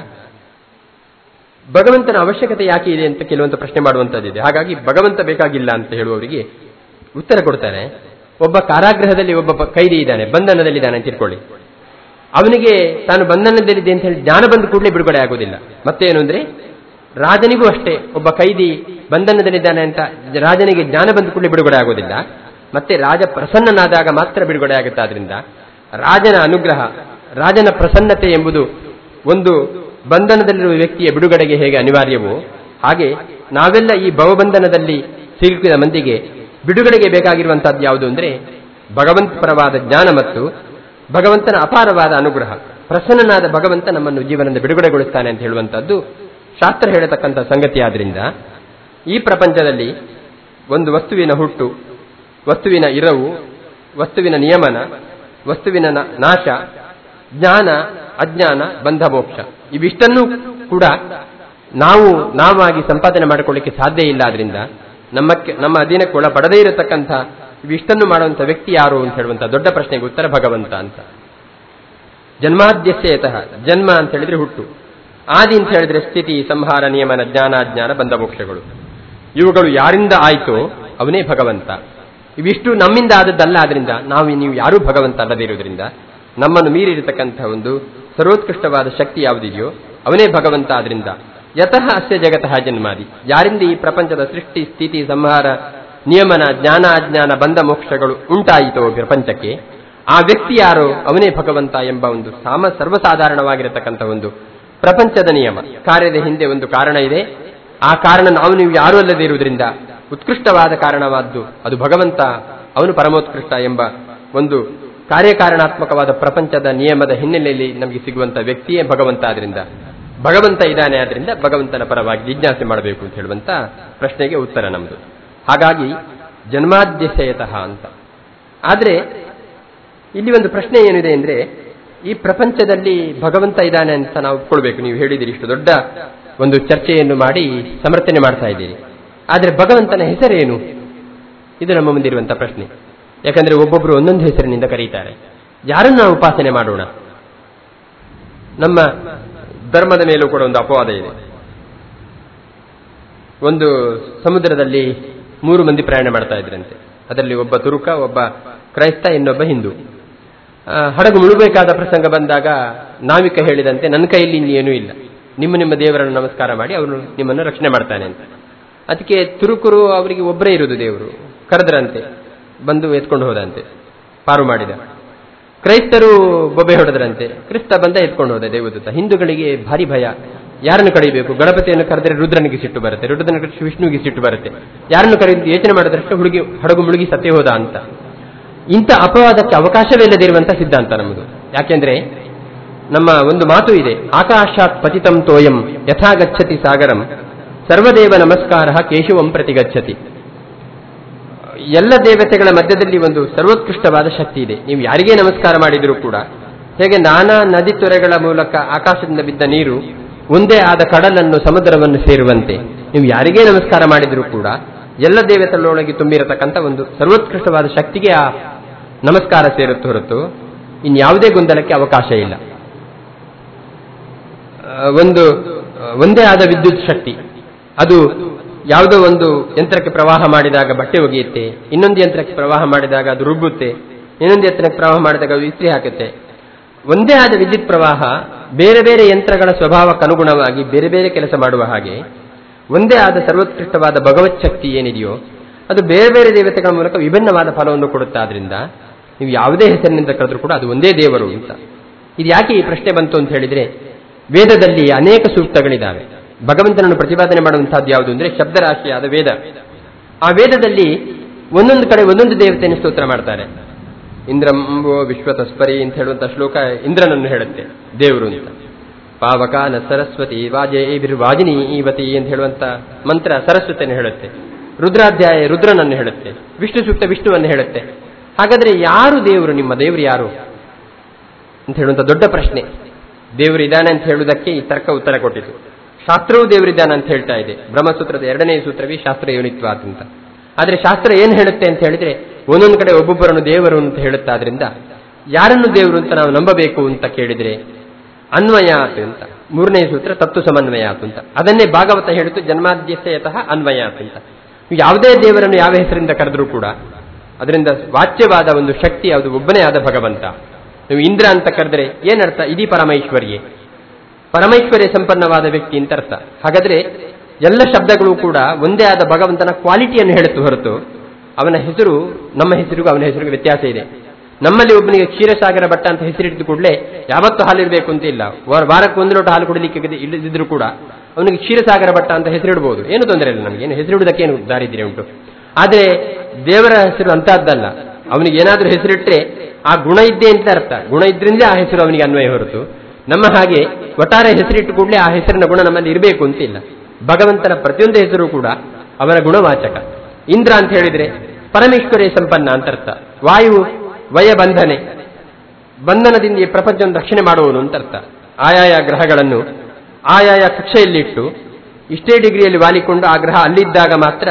ಭಗವಂತನ ಅವಶ್ಯಕತೆ ಯಾಕೆ ಇದೆ ಅಂತ ಕೆಲವೊಂದು ಪ್ರಶ್ನೆ ಮಾಡುವಂತದ್ದಿದೆ ಹಾಗಾಗಿ ಭಗವಂತ ಬೇಕಾಗಿಲ್ಲ ಅಂತ ಹೇಳುವವರಿಗೆ ಉತ್ತರ ಕೊಡ್ತಾರೆ ಒಬ್ಬ ಕಾರಾಗೃಹದಲ್ಲಿ ಒಬ್ಬ ಪ- ಕೈದಿ ಇದ್ದಾನೆ ಬಂಧನದಲ್ಲಿದ್ದಾನೆ ಅಂತ ಇಟ್ಕೊಳ್ಳಿ ಅವನಿಗೆ ತಾನು ಬಂಧನದಲ್ಲಿದೆ ಅಂತ ಹೇಳಿ ಜ್ಞಾನ ಬಂದ ಕೂಡಲೇ ಬಿಡುಗಡೆ ಆಗೋದಿಲ್ಲ ಮತ್ತೇನು ಅಂದ್ರೆ ರಾಜನಿಗೂ ಅಷ್ಟೇ ಒಬ್ಬ ಕೈದಿ ಬಂಧನದಲ್ಲಿದ್ದಾನೆ ಅಂತ ರಾಜನಿಗೆ ಜ್ಞಾನ ಬಂದ ಕೂಡಲೇ ಬಿಡುಗಡೆ ಆಗೋದಿಲ್ಲ ಮತ್ತೆ ರಾಜ ಪ್ರಸನ್ನನಾದಾಗ ಮಾತ್ರ ಬಿಡುಗಡೆ ಆಗುತ್ತೆ ಆದ್ರಿಂದ ರಾಜನ ಅನುಗ್ರಹ ರಾಜನ ಪ್ರಸನ್ನತೆ ಎಂಬುದು ಒಂದು ಬಂಧನದಲ್ಲಿರುವ ವ್ಯಕ್ತಿಯ ಬಿಡುಗಡೆಗೆ ಹೇಗೆ ಅನಿವಾರ್ಯವೋ ಹಾಗೆ ನಾವೆಲ್ಲ ಈ ಭವಬಂಧನದಲ್ಲಿ ಸಿಲುಕಿದ ಮಂದಿಗೆ ಬಿಡುಗಡೆಗೆ ಬೇಕಾಗಿರುವಂತಹದ್ದು ಯಾವುದು ಅಂದ್ರೆ ಭಗವಂತ ಪರವಾದ ಜ್ಞಾನ ಮತ್ತು ಭಗವಂತನ ಅಪಾರವಾದ ಅನುಗ್ರಹ ಪ್ರಸನ್ನನಾದ ಭಗವಂತ ನಮ್ಮನ್ನು ಜೀವನದ ಬಿಡುಗಡೆಗೊಳಿಸ್ತಾನೆ ಅಂತ ಹೇಳುವಂತಹದ್ದು ಶಾಸ್ತ್ರ ಹೇಳತಕ್ಕಂಥ ಸಂಗತಿ ಆದ್ರಿಂದ ಈ ಪ್ರಪಂಚದಲ್ಲಿ ಒಂದು ವಸ್ತುವಿನ ಹುಟ್ಟು ವಸ್ತುವಿನ ಇರವು ವಸ್ತುವಿನ ನಿಯಮನ ವಸ್ತುವಿನ ನ- ನಾಶ ಜ್ಞಾನ ಅಜ್ಞಾನ ಬಂಧ ಮೋಕ್ಷ ಇವಿಷ್ಟನ್ನೂ ಕೂಡ ನಾವು ನಾವಾಗಿ ಸಂಪಾದನೆ ಮಾಡಿಕೊಳ್ಳಿಕ್ಕೆ ಸಾಧ್ಯ ಇಲ್ಲ ಆದ್ರಿಂದ ನಮ್ಮಕ್ಕೆ ನಮ್ಮ ಅಧೀನಕ್ಕೆ ಒಳಪಡದೇ ಇರತಕ್ಕಂಥ ಇವಿಷ್ಟನ್ನು ಮಾಡುವಂಥ ವ್ಯಕ್ತಿ ಯಾರು ಅಂತ ಹೇಳುವಂಥ ದೊಡ್ಡ ಪ್ರಶ್ನೆಗೆ ಉತ್ತರ ಭಗವಂತ ಅಂತ ಜನ್ಮಾದ್ಯಸ್ಯತಃ ಜನ್ಮ ಅಂತ ಹೇಳಿದ್ರೆ ಹುಟ್ಟು ಆದಿ ಅಂತ ಹೇಳಿದ್ರೆ ಸ್ಥಿತಿ ಸಂಹಾರ ನಿಯಮನ ಜ್ಞಾನ ಅಜ್ಞಾನ ಬಂಧ ಮೋಕ್ಷಗಳು ಇವುಗಳು ಯಾರಿಂದ ಆಯ್ತೋ ಅವನೇ ಭಗವಂತ ಇವಿಷ್ಟು ನಮ್ಮಿಂದ ಆದದ್ದಲ್ಲ ಆದ್ರಿಂದ ನಾವು ನೀವು ಯಾರೂ ಭಗವಂತ ಅಲ್ಲದೇ ಇರುವುದರಿಂದ ನಮ್ಮನ್ನು ಮೀರಿರತಕ್ಕಂಥ ಒಂದು ಸರ್ವೋತ್ಕೃಷ್ಟವಾದ ಶಕ್ತಿ ಯಾವುದಿದೆಯೋ ಅವನೇ ಭಗವಂತ ಆದ್ರಿಂದ ಯತಃ ಅಸ್ಯ ಜಗತಃ ಜನ್ಮಾದಿ ಯಾರಿಂದ ಈ ಪ್ರಪಂಚದ ಸೃಷ್ಟಿ ಸ್ಥಿತಿ ಸಂಹಾರ ನಿಯಮನ ಜ್ಞಾನ ಅಜ್ಞಾನ ಬಂಧ ಮೋಕ್ಷಗಳು ಉಂಟಾಯಿತೋ ಪ್ರಪಂಚಕ್ಕೆ ಆ ವ್ಯಕ್ತಿ ಯಾರೋ ಅವನೇ ಭಗವಂತ ಎಂಬ ಒಂದು ಸಾಮ ಸರ್ವಸಾಧಾರಣವಾಗಿರತಕ್ಕಂಥ ಒಂದು ಪ್ರಪಂಚದ ನಿಯಮ ಕಾರ್ಯದ ಹಿಂದೆ ಒಂದು ಕಾರಣ ಇದೆ ಆ ಕಾರಣ ನಾವು ನೀವು ಯಾರೂ ಅಲ್ಲದೆ ಇರುವುದರಿಂದ ಉತ್ಕೃಷ್ಟವಾದ ಕಾರಣವಾದ್ದು ಅದು ಭಗವಂತ ಅವನು ಪರಮೋತ್ಕೃಷ್ಟ ಎಂಬ ಒಂದು ಕಾರ್ಯಕಾರಣಾತ್ಮಕವಾದ ಪ್ರಪಂಚದ ನಿಯಮದ ಹಿನ್ನೆಲೆಯಲ್ಲಿ ನಮಗೆ ಸಿಗುವಂತ ವ್ಯಕ್ತಿಯೇ ಭಗವಂತ ಆದ್ರಿಂದ ಭಗವಂತ ಇದ್ದಾನೆ ಆದ್ರಿಂದ ಭಗವಂತನ ಪರವಾಗಿ ಜಿಜ್ಞಾಸೆ ಮಾಡಬೇಕು ಅಂತ ಹೇಳುವಂತ ಪ್ರಶ್ನೆಗೆ ಉತ್ತರ ನಮ್ಮದು ಹಾಗಾಗಿ ಜನ್ಮಾದ್ಯಶಯತಃ ಅಂತ ಆದ್ರೆ ಇಲ್ಲಿ ಒಂದು ಪ್ರಶ್ನೆ ಏನಿದೆ ಅಂದ್ರೆ ಈ ಪ್ರಪಂಚದಲ್ಲಿ ಭಗವಂತ ಇದ್ದಾನೆ ಅಂತ ನಾವು ಒಪ್ಕೊಳ್ಬೇಕು ನೀವು ಹೇಳಿದಿರಿ ಇಷ್ಟು ದೊಡ್ಡ ಒಂದು ಚರ್ಚೆಯನ್ನು ಮಾಡಿ ಸಮರ್ಥನೆ ಮಾಡ್ತಾ ಇದ್ದೀರಿ ಆದರೆ ಭಗವಂತನ ಹೆಸರೇನು ಇದು ನಮ್ಮ ಮುಂದಿರುವಂತಹ ಪ್ರಶ್ನೆ ಯಾಕಂದ್ರೆ ಒಬ್ಬೊಬ್ಬರು ಒಂದೊಂದು ಹೆಸರಿನಿಂದ ಕರೀತಾರೆ ಯಾರನ್ನು ನಾವು ಉಪಾಸನೆ ಮಾಡೋಣ ನಮ್ಮ ಧರ್ಮದ ಮೇಲೂ ಕೂಡ ಒಂದು ಅಪವಾದ ಇದೆ ಒಂದು ಸಮುದ್ರದಲ್ಲಿ ಮೂರು ಮಂದಿ ಪ್ರಯಾಣ ಮಾಡ್ತಾ ಇದ್ರಂತೆ ಅದರಲ್ಲಿ ಒಬ್ಬ ತುರುಕ ಒಬ್ಬ ಕ್ರೈಸ್ತ ಇನ್ನೊಬ್ಬ ಹಿಂದೂ ಆ, ಹಡಗು ಮುಳುಗಬೇಕಾದ ಪ್ರಸಂಗ ಬಂದಾಗ ನಾವಿಕ ಹೇಳಿದಂತೆ ನನ್ನ ಕೈಯಲ್ಲಿ ಇನ್ನೇನೂ ಇಲ್ಲ ನಿಮ್ಮ ನಿಮ್ಮ ದೇವರನ್ನು ನಮಸ್ಕಾರ ಮಾಡಿ ಅವನು ನಿಮ್ಮನ್ನು ರಕ್ಷಣೆ ಮಾಡ್ತಾನೆ ಅಂತ ಅದಕ್ಕೆ ತುರುಕರು ಅವರಿಗೆ ಒಬ್ಬರೇ ಇರುವುದು ದೇವರು ಕರೆದ್ರಂತೆ ಬಂದು ಎತ್ಕೊಂಡು ಹೋದಂತೆ ಪಾರು ಮಾಡಿದ ಕ್ರೈಸ್ತರು ಬೊಬ್ಬೆ ಹೊಡೆದ್ರಂತೆ ಕ್ರಿಸ್ತ ಬಂದ ಎತ್ಕೊಂಡು ಹೋದ ದೇವದೂತ ಹಿಂದೂಗಳಿಗೆ ಭಾರಿ ಭಯ ಯಾರನ್ನು ಕಡಿಬೇಕು ಗಣಪತಿಯನ್ನು ಕರೆದರೆ ರುದ್ರನಿಗೆ ಸಿಟ್ಟು ಬರುತ್ತೆ ರುದ್ರನ ಕರೆಸಿ ವಿಷ್ಣುವಿಗೆ ಸಿಟ್ಟು ಬರುತ್ತೆ ಯಾರನ್ನು ಕರೆದು ಯೋಚನೆ ಮಾಡಿದಷ್ಟು ಹುಡುಗಿ ಹಡಗು ಮುಳುಗಿ ಸತ್ತೇ ಹೋದ ಅಂತ ಇಂಥ ಅಪವಾದಕ್ಕೆ ಅವಕಾಶವೇ ಇಲ್ಲದಿರುವಂತಹ ಸಿದ್ಧಾಂತ ನಮ್ಮದು ಯಾಕೆಂದ್ರೆ ನಮ್ಮ ಒಂದು ಮಾತು ಇದೆ ಆಕಾಶಾತ್ ಪತಿತಂ ತೋಯಂ ಯಥಾ ಗಚ್ಚತಿ ಸಾಗರಂ ಸರ್ವದೇವ ನಮಸ್ಕಾರ ಕೇಶವಂ ಪ್ರತಿಗಚ್ಚತಿ ಎಲ್ಲ ದೇವತೆಗಳ ಮಧ್ಯದಲ್ಲಿ ಒಂದು ಸರ್ವೋತ್ಕೃಷ್ಟವಾದ ಶಕ್ತಿ ಇದೆ ನೀವು ಯಾರಿಗೇ ನಮಸ್ಕಾರ ಮಾಡಿದರೂ ಕೂಡ ಹೇಗೆ ನಾನಾ ನದಿ ತೊರೆಗಳ ಮೂಲಕ ಆಕಾಶದಿಂದ ಬಿದ್ದ ನೀರು ಒಂದೇ ಆದ ಕಡಲನ್ನು ಸಮುದ್ರವನ್ನು ಸೇರುವಂತೆ ನೀವು ಯಾರಿಗೇ ನಮಸ್ಕಾರ ಮಾಡಿದರೂ ಕೂಡ ಎಲ್ಲ ದೇವತೆಗಳೊಳಗೆ ತುಂಬಿರತಕ್ಕಂಥ ಒಂದು ಸರ್ವೋತ್ಕೃಷ್ಟವಾದ ಶಕ್ತಿಗೆ ಆ ನಮಸ್ಕಾರ ಸೇರುತ್ತೆ ಹೊರತು ಇನ್ಯಾವುದೇ ಗೊಂದಲಕ್ಕೆ ಅವಕಾಶ ಇಲ್ಲ ಆ, ಒಂದು ಆ, ಒಂದೇ ಆದ ವಿದ್ಯುತ್ ಶಕ್ತಿ ಅದು ಯಾವುದೋ ಒಂದು ಯಂತ್ರಕ್ಕೆ ಪ್ರವಾಹ ಮಾಡಿದಾಗ ಬಟ್ಟೆ ಒಗೆಯುತ್ತೆ ಇನ್ನೊಂದು ಯಂತ್ರಕ್ಕೆ ಪ್ರವಾಹ ಮಾಡಿದಾಗ ಅದು ರುಬ್ಬುತ್ತೆ ಇನ್ನೊಂದು ಯಂತ್ರಕ್ಕೆ ಪ್ರವಾಹ ಮಾಡಿದಾಗ ಅದು ಇಸ್ತ್ರಿ ಹಾಕುತ್ತೆ ಒಂದೇ ಆದ ವಿದ್ಯುತ್ ಪ್ರವಾಹ ಬೇರೆ ಬೇರೆ ಯಂತ್ರಗಳ ಸ್ವಭಾವಕ್ಕನುಗುಣವಾಗಿ ಬೇರೆ ಬೇರೆ ಕೆಲಸ ಮಾಡುವ ಹಾಗೆ ಒಂದೇ ಆದ ಸರ್ವೋತ್ಕೃಷ್ಟವಾದ ಭಗವತ್ ಶಕ್ತಿ ಏನಿದೆಯೋ ಅದು ಬೇರೆ ಬೇರೆ ದೇವತೆಗಳ ಮೂಲಕ ವಿಭಿನ್ನವಾದ ಫಲವನ್ನು ಕೊಡುತ್ತಾದ್ರಿಂದ ನೀವು ಯಾವುದೇ ಹೆಸರಿನಿಂದ ಕರೆದ್ರೂ ಕೂಡ ಅದು ಒಂದೇ ದೇವರು ಅಂತ ಇದು ಯಾಕೆ ಈ ಪ್ರಶ್ನೆ ಬಂತು ಅಂತ ಹೇಳಿದ್ರೆ ವೇದದಲ್ಲಿ ಅನೇಕ ಸೂಕ್ತಗಳಿದ್ದಾವೆ ಭಗವಂತನನ್ನು ಪ್ರತಿಪಾದನೆ ಮಾಡುವಂತಹದ್ದು ಯಾವುದು ಅಂದ್ರೆ ಶಬ್ದರಾಶಿಯಾದ ವೇದ ಆ ವೇದದಲ್ಲಿ ಒಂದೊಂದು ಕಡೆ ಒಂದೊಂದು ದೇವತೆಯನ್ನು ಸ್ತೋತ್ರ ಮಾಡ್ತಾರೆ ಇಂದ್ರಂಬೋ ವಿಶ್ವತಸ್ಪರಿ ಅಂತ ಹೇಳುವಂತ ಶ್ಲೋಕ ಇಂದ್ರನನ್ನು ಹೇಳುತ್ತೆ ದೇವರು ಅಂತ ಪಾವಕ ನ ಸರಸ್ವತಿ ವಾಜೆ ವಾಜಿನಿ ಈವತಿ ಅಂತ ಹೇಳುವಂತ ಮಂತ್ರ ಸರಸ್ವತಿಯನ್ನು ಹೇಳುತ್ತೆ ರುದ್ರಾಧ್ಯಾಯ ರುದ್ರನನ್ನು ಹೇಳುತ್ತೆ ವಿಷ್ಣು ಸೂಕ್ತ ವಿಷ್ಣುವನ್ನು ಹೇಳುತ್ತೆ ಹಾಗಾದ್ರೆ ಯಾರು ದೇವರು ನಿಮ್ಮ ದೇವರು ಯಾರು ಅಂತ ಹೇಳುವಂತ ದೊಡ್ಡ ಪ್ರಶ್ನೆ ದೇವರು ಇದ್ದಾನೆ ಅಂತ ಹೇಳುವುದಕ್ಕೆ ಈ ತರ್ಕ ಉತ್ತರ ಕೊಟ್ಟಿತು ಶಾಸ್ತ್ರವೂ ದೇವರಿದ್ದಾನೆ ಅಂತ ಹೇಳ್ತಾ ಇದೆ ಬ್ರಹ್ಮಸೂತ್ರದ ಎರಡನೇ ಸೂತ್ರವೇ ಶಾಸ್ತ್ರ ಯೋನಿತ್ವಾತ್ ಅಂತ ಆದ್ರೆ ಶಾಸ್ತ್ರ ಏನ್ ಹೇಳುತ್ತೆ ಅಂತ ಹೇಳಿದ್ರೆ ಒಂದೊಂದು ಕಡೆ ಒಬ್ಬೊಬ್ಬರನ್ನು ದೇವರು ಅಂತ ಹೇಳುತ್ತಾದ್ರಿಂದ ಯಾರನ್ನು ದೇವರು ಅಂತ ನಾವು ನಂಬಬೇಕು ಅಂತ ಕೇಳಿದ್ರೆ ಅನ್ವಯಾತ್ ಅಂತ ಮೂರನೇ ಸೂತ್ರ ತತ್ವ ಸಮನ್ವಯಾತ್ ಅಂತ ಅದನ್ನೇ ಭಾಗವತ ಹೇಳಿತು ಜನ್ಮಾದ್ಯಸಯತಃ ಅನ್ವಯಾತ್ ಅಂತ ನೀವು ಯಾವುದೇ ದೇವರನ್ನು ಯಾವ ಹೆಸರಿಂದ ಕರೆದ್ರೂ ಕೂಡ ಅದರಿಂದ ವಾಚ್ಯವಾದ ಒಂದು ಶಕ್ತಿ ಯಾವುದು ಒಬ್ಬನೇ ಆದ ಭಗವಂತ ನೀವು ಇಂದ್ರ ಅಂತ ಕರೆದ್ರೆ ಏನರ್ಥ ಇದೀ ಪರಮೈಶ್ವರ್ಯೇ ಪರಮೈಶ್ವರ್ಯ ಸಂಪನ್ನವಾದ ವ್ಯಕ್ತಿ ಅಂತ ಅರ್ಥ ಹಾಗಾದ್ರೆ ಎಲ್ಲ ಶಬ್ದಗಳು ಕೂಡ ಒಂದೇ ಆದ ಭಗವಂತನ ಕ್ವಾಲಿಟಿಯನ್ನು ಹೇಳುತ್ತು ಹೊರತು ಅವನ ಹೆಸರು ನಮ್ಮ ಹೆಸರಿಗೂ ಅವನ ಹೆಸರಿಗೂ ವ್ಯತ್ಯಾಸ ಇದೆ ನಮ್ಮಲ್ಲಿ ಒಬ್ಬನಿಗೆ ಕ್ಷೀರಸಾಗರ ಭಟ್ಟ ಅಂತ ಹೆಸರಿಟ್ಟಿದ ಕೂಡಲೇ ಯಾವತ್ತೂ ಹಾಲಿರಬೇಕು ಅಂತ ಇಲ್ಲ ವಾರ- ವಾರಕ್ಕೆ ಒಂದು ಲೋಟ ಹಾಲು ಕುಡಿಲಿಕ್ಕೆ ಇಲ್ಲದೆ- ಇಲ್ಲದಿದ್ರೂ ಕೂಡ ಅವನಿಗೆ ಕ್ಷೀರಸಾಗರ ಭಟ್ಟ ಅಂತ ಹೆಸರಿಡಬಹುದು ಏನು ತೊಂದರೆ ಇಲ್ಲ ನಮಗೆ ಏನು ಹೆಸರಿಡುವುದಕ್ಕೆ ಏನು ದಾರಿದ್ರ್ಯ ಉಂಟು ಆದ್ರೆ ದೇವರ ಹೆಸರು ಅಂತಹದ್ದಲ್ಲ ಅವನಿಗೆ ಏನಾದ್ರೂ ಹೆಸರಿಟ್ರೆ ಆ ಗುಣ ಇದ್ದೇ ಅಂತ ಅರ್ಥ ಗುಣ ಇದ್ರಿಂದ ಆ ಹೆಸರು ಅವನಿಗೆ ಅನ್ವಯ ಹೊರತು ನಮ್ಮ ಹಾಗೆ ಒಟ್ಟಾರೆ ಹೆಸರಿಟ್ಟು ಕೂಡಲೇ ಆ ಹೆಸರಿನ ಗುಣ ನಮ್ಮಲ್ಲಿ ಇರಬೇಕು ಅಂತ ಇಲ್ಲ ಭಗವಂತನ ಪ್ರತಿಯೊಂದು ಹೆಸರು ಕೂಡ ಅವನ ಗುಣವಾಚಕ ಇಂದ್ರ ಅಂತ ಹೇಳಿದ್ರೆ ಪರಮೇಶ್ವರ್ಯ ಸಂಪನ್ನ ಅಂತ ಅರ್ಥ ವಾಯು ವಯ ಬಂಧನೆ ಬಂಧನದಿಂದ ಈ ಪ್ರಪಂಚವನ್ನು ರಕ್ಷಣೆ ಮಾಡುವವನು ಅಂತ ಅರ್ಥ ಆಯಾಯ ಗ್ರಹಗಳನ್ನು ಆಯಾಯ ಕಕ್ಷೆಯಲ್ಲಿಟ್ಟು ಇಷ್ಟೇ ಡಿಗ್ರಿಯಲ್ಲಿ ವಾಲಿಕೊಂಡು ಆ ಗ್ರಹ ಅಲ್ಲಿದ್ದಾಗ ಮಾತ್ರ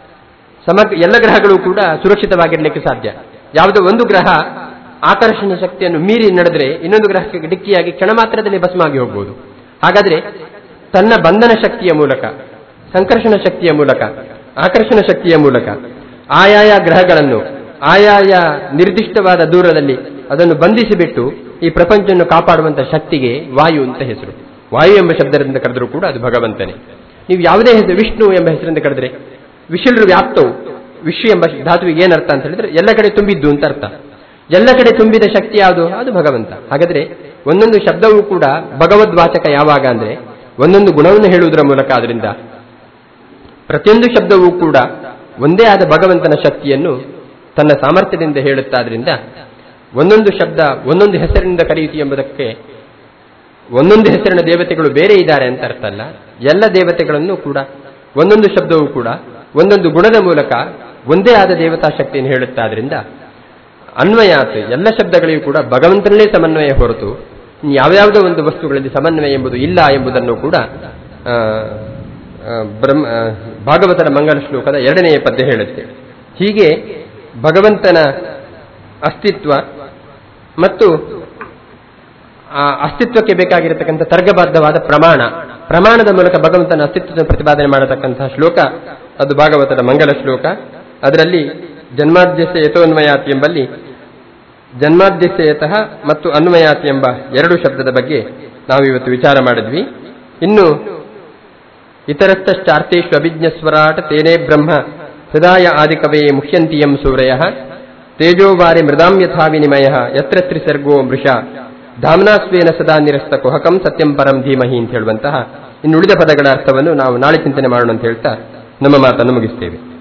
ಸಮಗ್ರ ಎಲ್ಲ ಗ್ರಹಗಳು ಕೂಡ ಸುರಕ್ಷಿತವಾಗಿರಲಿಕ್ಕೆ ಸಾಧ್ಯ ಯಾವುದೋ ಒಂದು ಗ್ರಹ ಆಕರ್ಷಣ ಶಕ್ತಿಯನ್ನು ಮೀರಿ ನಡೆದ್ರೆ ಇನ್ನೊಂದು ಗ್ರಹಕ್ಕೆ ಡಿಕ್ಕಿಯಾಗಿ ಕ್ಷಣ ಮಾತ್ರದಲ್ಲಿ ಭಸ್ಮ ಆಗಿ ಹೋಗಬಹುದು ಹಾಗಾದ್ರೆ ತನ್ನ ಬಂಧನ ಶಕ್ತಿಯ ಮೂಲಕ ಸಂಕರ್ಷಣ ಶಕ್ತಿಯ ಮೂಲಕ ಆಕರ್ಷಣ ಶಕ್ತಿಯ ಮೂಲಕ ಆಯಾಯ ಗ್ರಹಗಳನ್ನು ಆಯಾಯ ನಿರ್ದಿಷ್ಟವಾದ ದೂರದಲ್ಲಿ ಅದನ್ನು ಬಂಧಿಸಿಬಿಟ್ಟು ಈ ಪ್ರಪಂಚವನ್ನು ಕಾಪಾಡುವಂತ ಶಕ್ತಿಗೆ ವಾಯು ಅಂತ ಹೆಸರು ವಾಯು ಎಂಬ ಶಬ್ದದಿಂದ ಕರೆದರೂ ಕೂಡ ಅದು ಭಗವಂತನೇ ನೀವು ಯಾವುದೇ ಹೆಸರು ವಿಷ್ಣು ಎಂಬ ಹೆಸರಿಂದ ಕರೆದ್ರೆ ವಿಶಿಲ್ರು ವ್ಯಾಪ್ತವು ವಿಶ್ವ ಎಂಬ ಧಾತುವಿಗೆ ಏನರ್ಥ ಅಂತ ಹೇಳಿದ್ರೆ ಎಲ್ಲ ಕಡೆ ತುಂಬಿದ್ದು ಅಂತ ಅರ್ಥ ಎಲ್ಲ ಕಡೆ ತುಂಬಿದ ಶಕ್ತಿ ಯಾವುದು ಅದು ಭಗವಂತ ಹಾಗಾದ್ರೆ ಒಂದೊಂದು ಶಬ್ದವೂ ಕೂಡ ಭಗವದ್ವಾಚಕ ಯಾವಾಗ ಅಂದ್ರೆ ಒಂದೊಂದು ಗುಣವನ್ನು ಹೇಳುವುದರ ಮೂಲಕ ಅದರಿಂದ ಪ್ರತಿಯೊಂದು ಶಬ್ದವೂ ಕೂಡ ಒಂದೇ ಆದ ಭಗವಂತನ ಶಕ್ತಿಯನ್ನು ತನ್ನ ಸಾಮರ್ಥ್ಯದಿಂದ ಹೇಳುತ್ತಾದ್ರಿಂದ ಒಂದೊಂದು ಶಬ್ದ ಒಂದೊಂದು ಹೆಸರಿನಿಂದ ಕರೆಯಿತು ಎಂಬುದಕ್ಕೆ ಒಂದೊಂದು ಹೆಸರಿನ ದೇವತೆಗಳು ಬೇರೆ ಇದ್ದಾರೆ ಅಂತ ಅರ್ಥ ಅಲ್ಲ ಎಲ್ಲ ದೇವತೆಗಳನ್ನು ಕೂಡ ಒಂದೊಂದು ಶಬ್ದವೂ ಕೂಡ ಒಂದೊಂದು ಗುಣದ ಮೂಲಕ ಒಂದೇ ಆದ ದೇವತಾ ಶಕ್ತಿಯನ್ನು ಹೇಳುತ್ತಾದ್ರಿಂದ ಅನ್ವಯಾತ್ ಎಲ್ಲ ಶಬ್ದಗಳಿಗೂ ಕೂಡ ಭಗವಂತನಲ್ಲೇ ಸಮನ್ವಯ ಹೊರತು ಯಾವ್ಯಾವುದೋ ಒಂದು ವಸ್ತುಗಳಲ್ಲಿ ಸಮನ್ವಯ ಎಂಬುದು ಇಲ್ಲ ಎಂಬುದನ್ನು ಕೂಡ ಆ, ಆ, ಬ್ರಹ್ಮ ಆ, ಭಾಗವತರ ಮಂಗಲ ಶ್ಲೋಕದ ಎರಡನೆಯ ಪದ್ಯ ಹೇಳುತ್ತೆ ಹೀಗೆ ಭಗವಂತನ ಅಸ್ತಿತ್ವ ಮತ್ತು ಆ ಅಸ್ತಿತ್ವಕ್ಕೆ ಬೇಕಾಗಿರತಕ್ಕಂಥ ತರ್ಗಬದ್ಧವಾದ ಪ್ರಮಾಣ ಪ್ರಮಾಣದ ಮೂಲಕ ಭಗವಂತನ ಅಸ್ತಿತ್ವವನ್ನು ಪ್ರತಿಪಾದನೆ ಮಾಡತಕ್ಕಂತಹ ಶ್ಲೋಕ ಅದು ಭಾಗವತದ ಮಂಗಲ ಶ್ಲೋಕ ಅದರಲ್ಲಿ ಜನ್ಮಾದ್ಯಸ್ಯ ಯಥೋನ್ವಯಾತಿ ಎಂಬಲ್ಲಿ ಜನ್ಮಾದ್ಯಸ್ಯಯತಃ ಮತ್ತು ಅನ್ವಯಾತಿ ಎಂಬ ಎರಡು ಶಬ್ದದ ಬಗ್ಗೆ ನಾವು ಇವತ್ತು ವಿಚಾರ ಮಾಡಿದ್ವಿ ಇನ್ನು ಇತರಸ್ಥಾರ್ಥೇಶು ಅಭಿಜ್ಞಸ್ವರಾಟ ತೇನೇ ಬ್ರಹ್ಮ ಹೃದಯ ಆದಿಕವೇ ಮುಖ್ಯಂತಿಯಂ ಸೂರಯ ತೇಜೋವಾರಿ ಮೃದಾಂ ಯಥಾ ವಿನಿಮಯ ಯತ್ರ ತ್ರಿಸರ್ಗೋ ಮೃಷ ಧಾಮ್ನಾಸ್ವೇನ ಸದಾ ನಿರಸ್ತ ಕುಹಕಂ ಸತ್ಯಂ ಪರಂ ಧೀಮಹಿ ಅಂತ ಹೇಳುವಂತಹ ಇನ್ನುಳಿದ ಪದಗಳ ಅರ್ಥವನ್ನು ನಾವು ನಾಳೆ ಚಿಂತನೆ ಮಾಡೋಣ ಅಂತ ಹೇಳ್ತಾ ನಮ್ಮ ಮಾತನ್ನು ಮುಗಿಸ್ತೇವೆ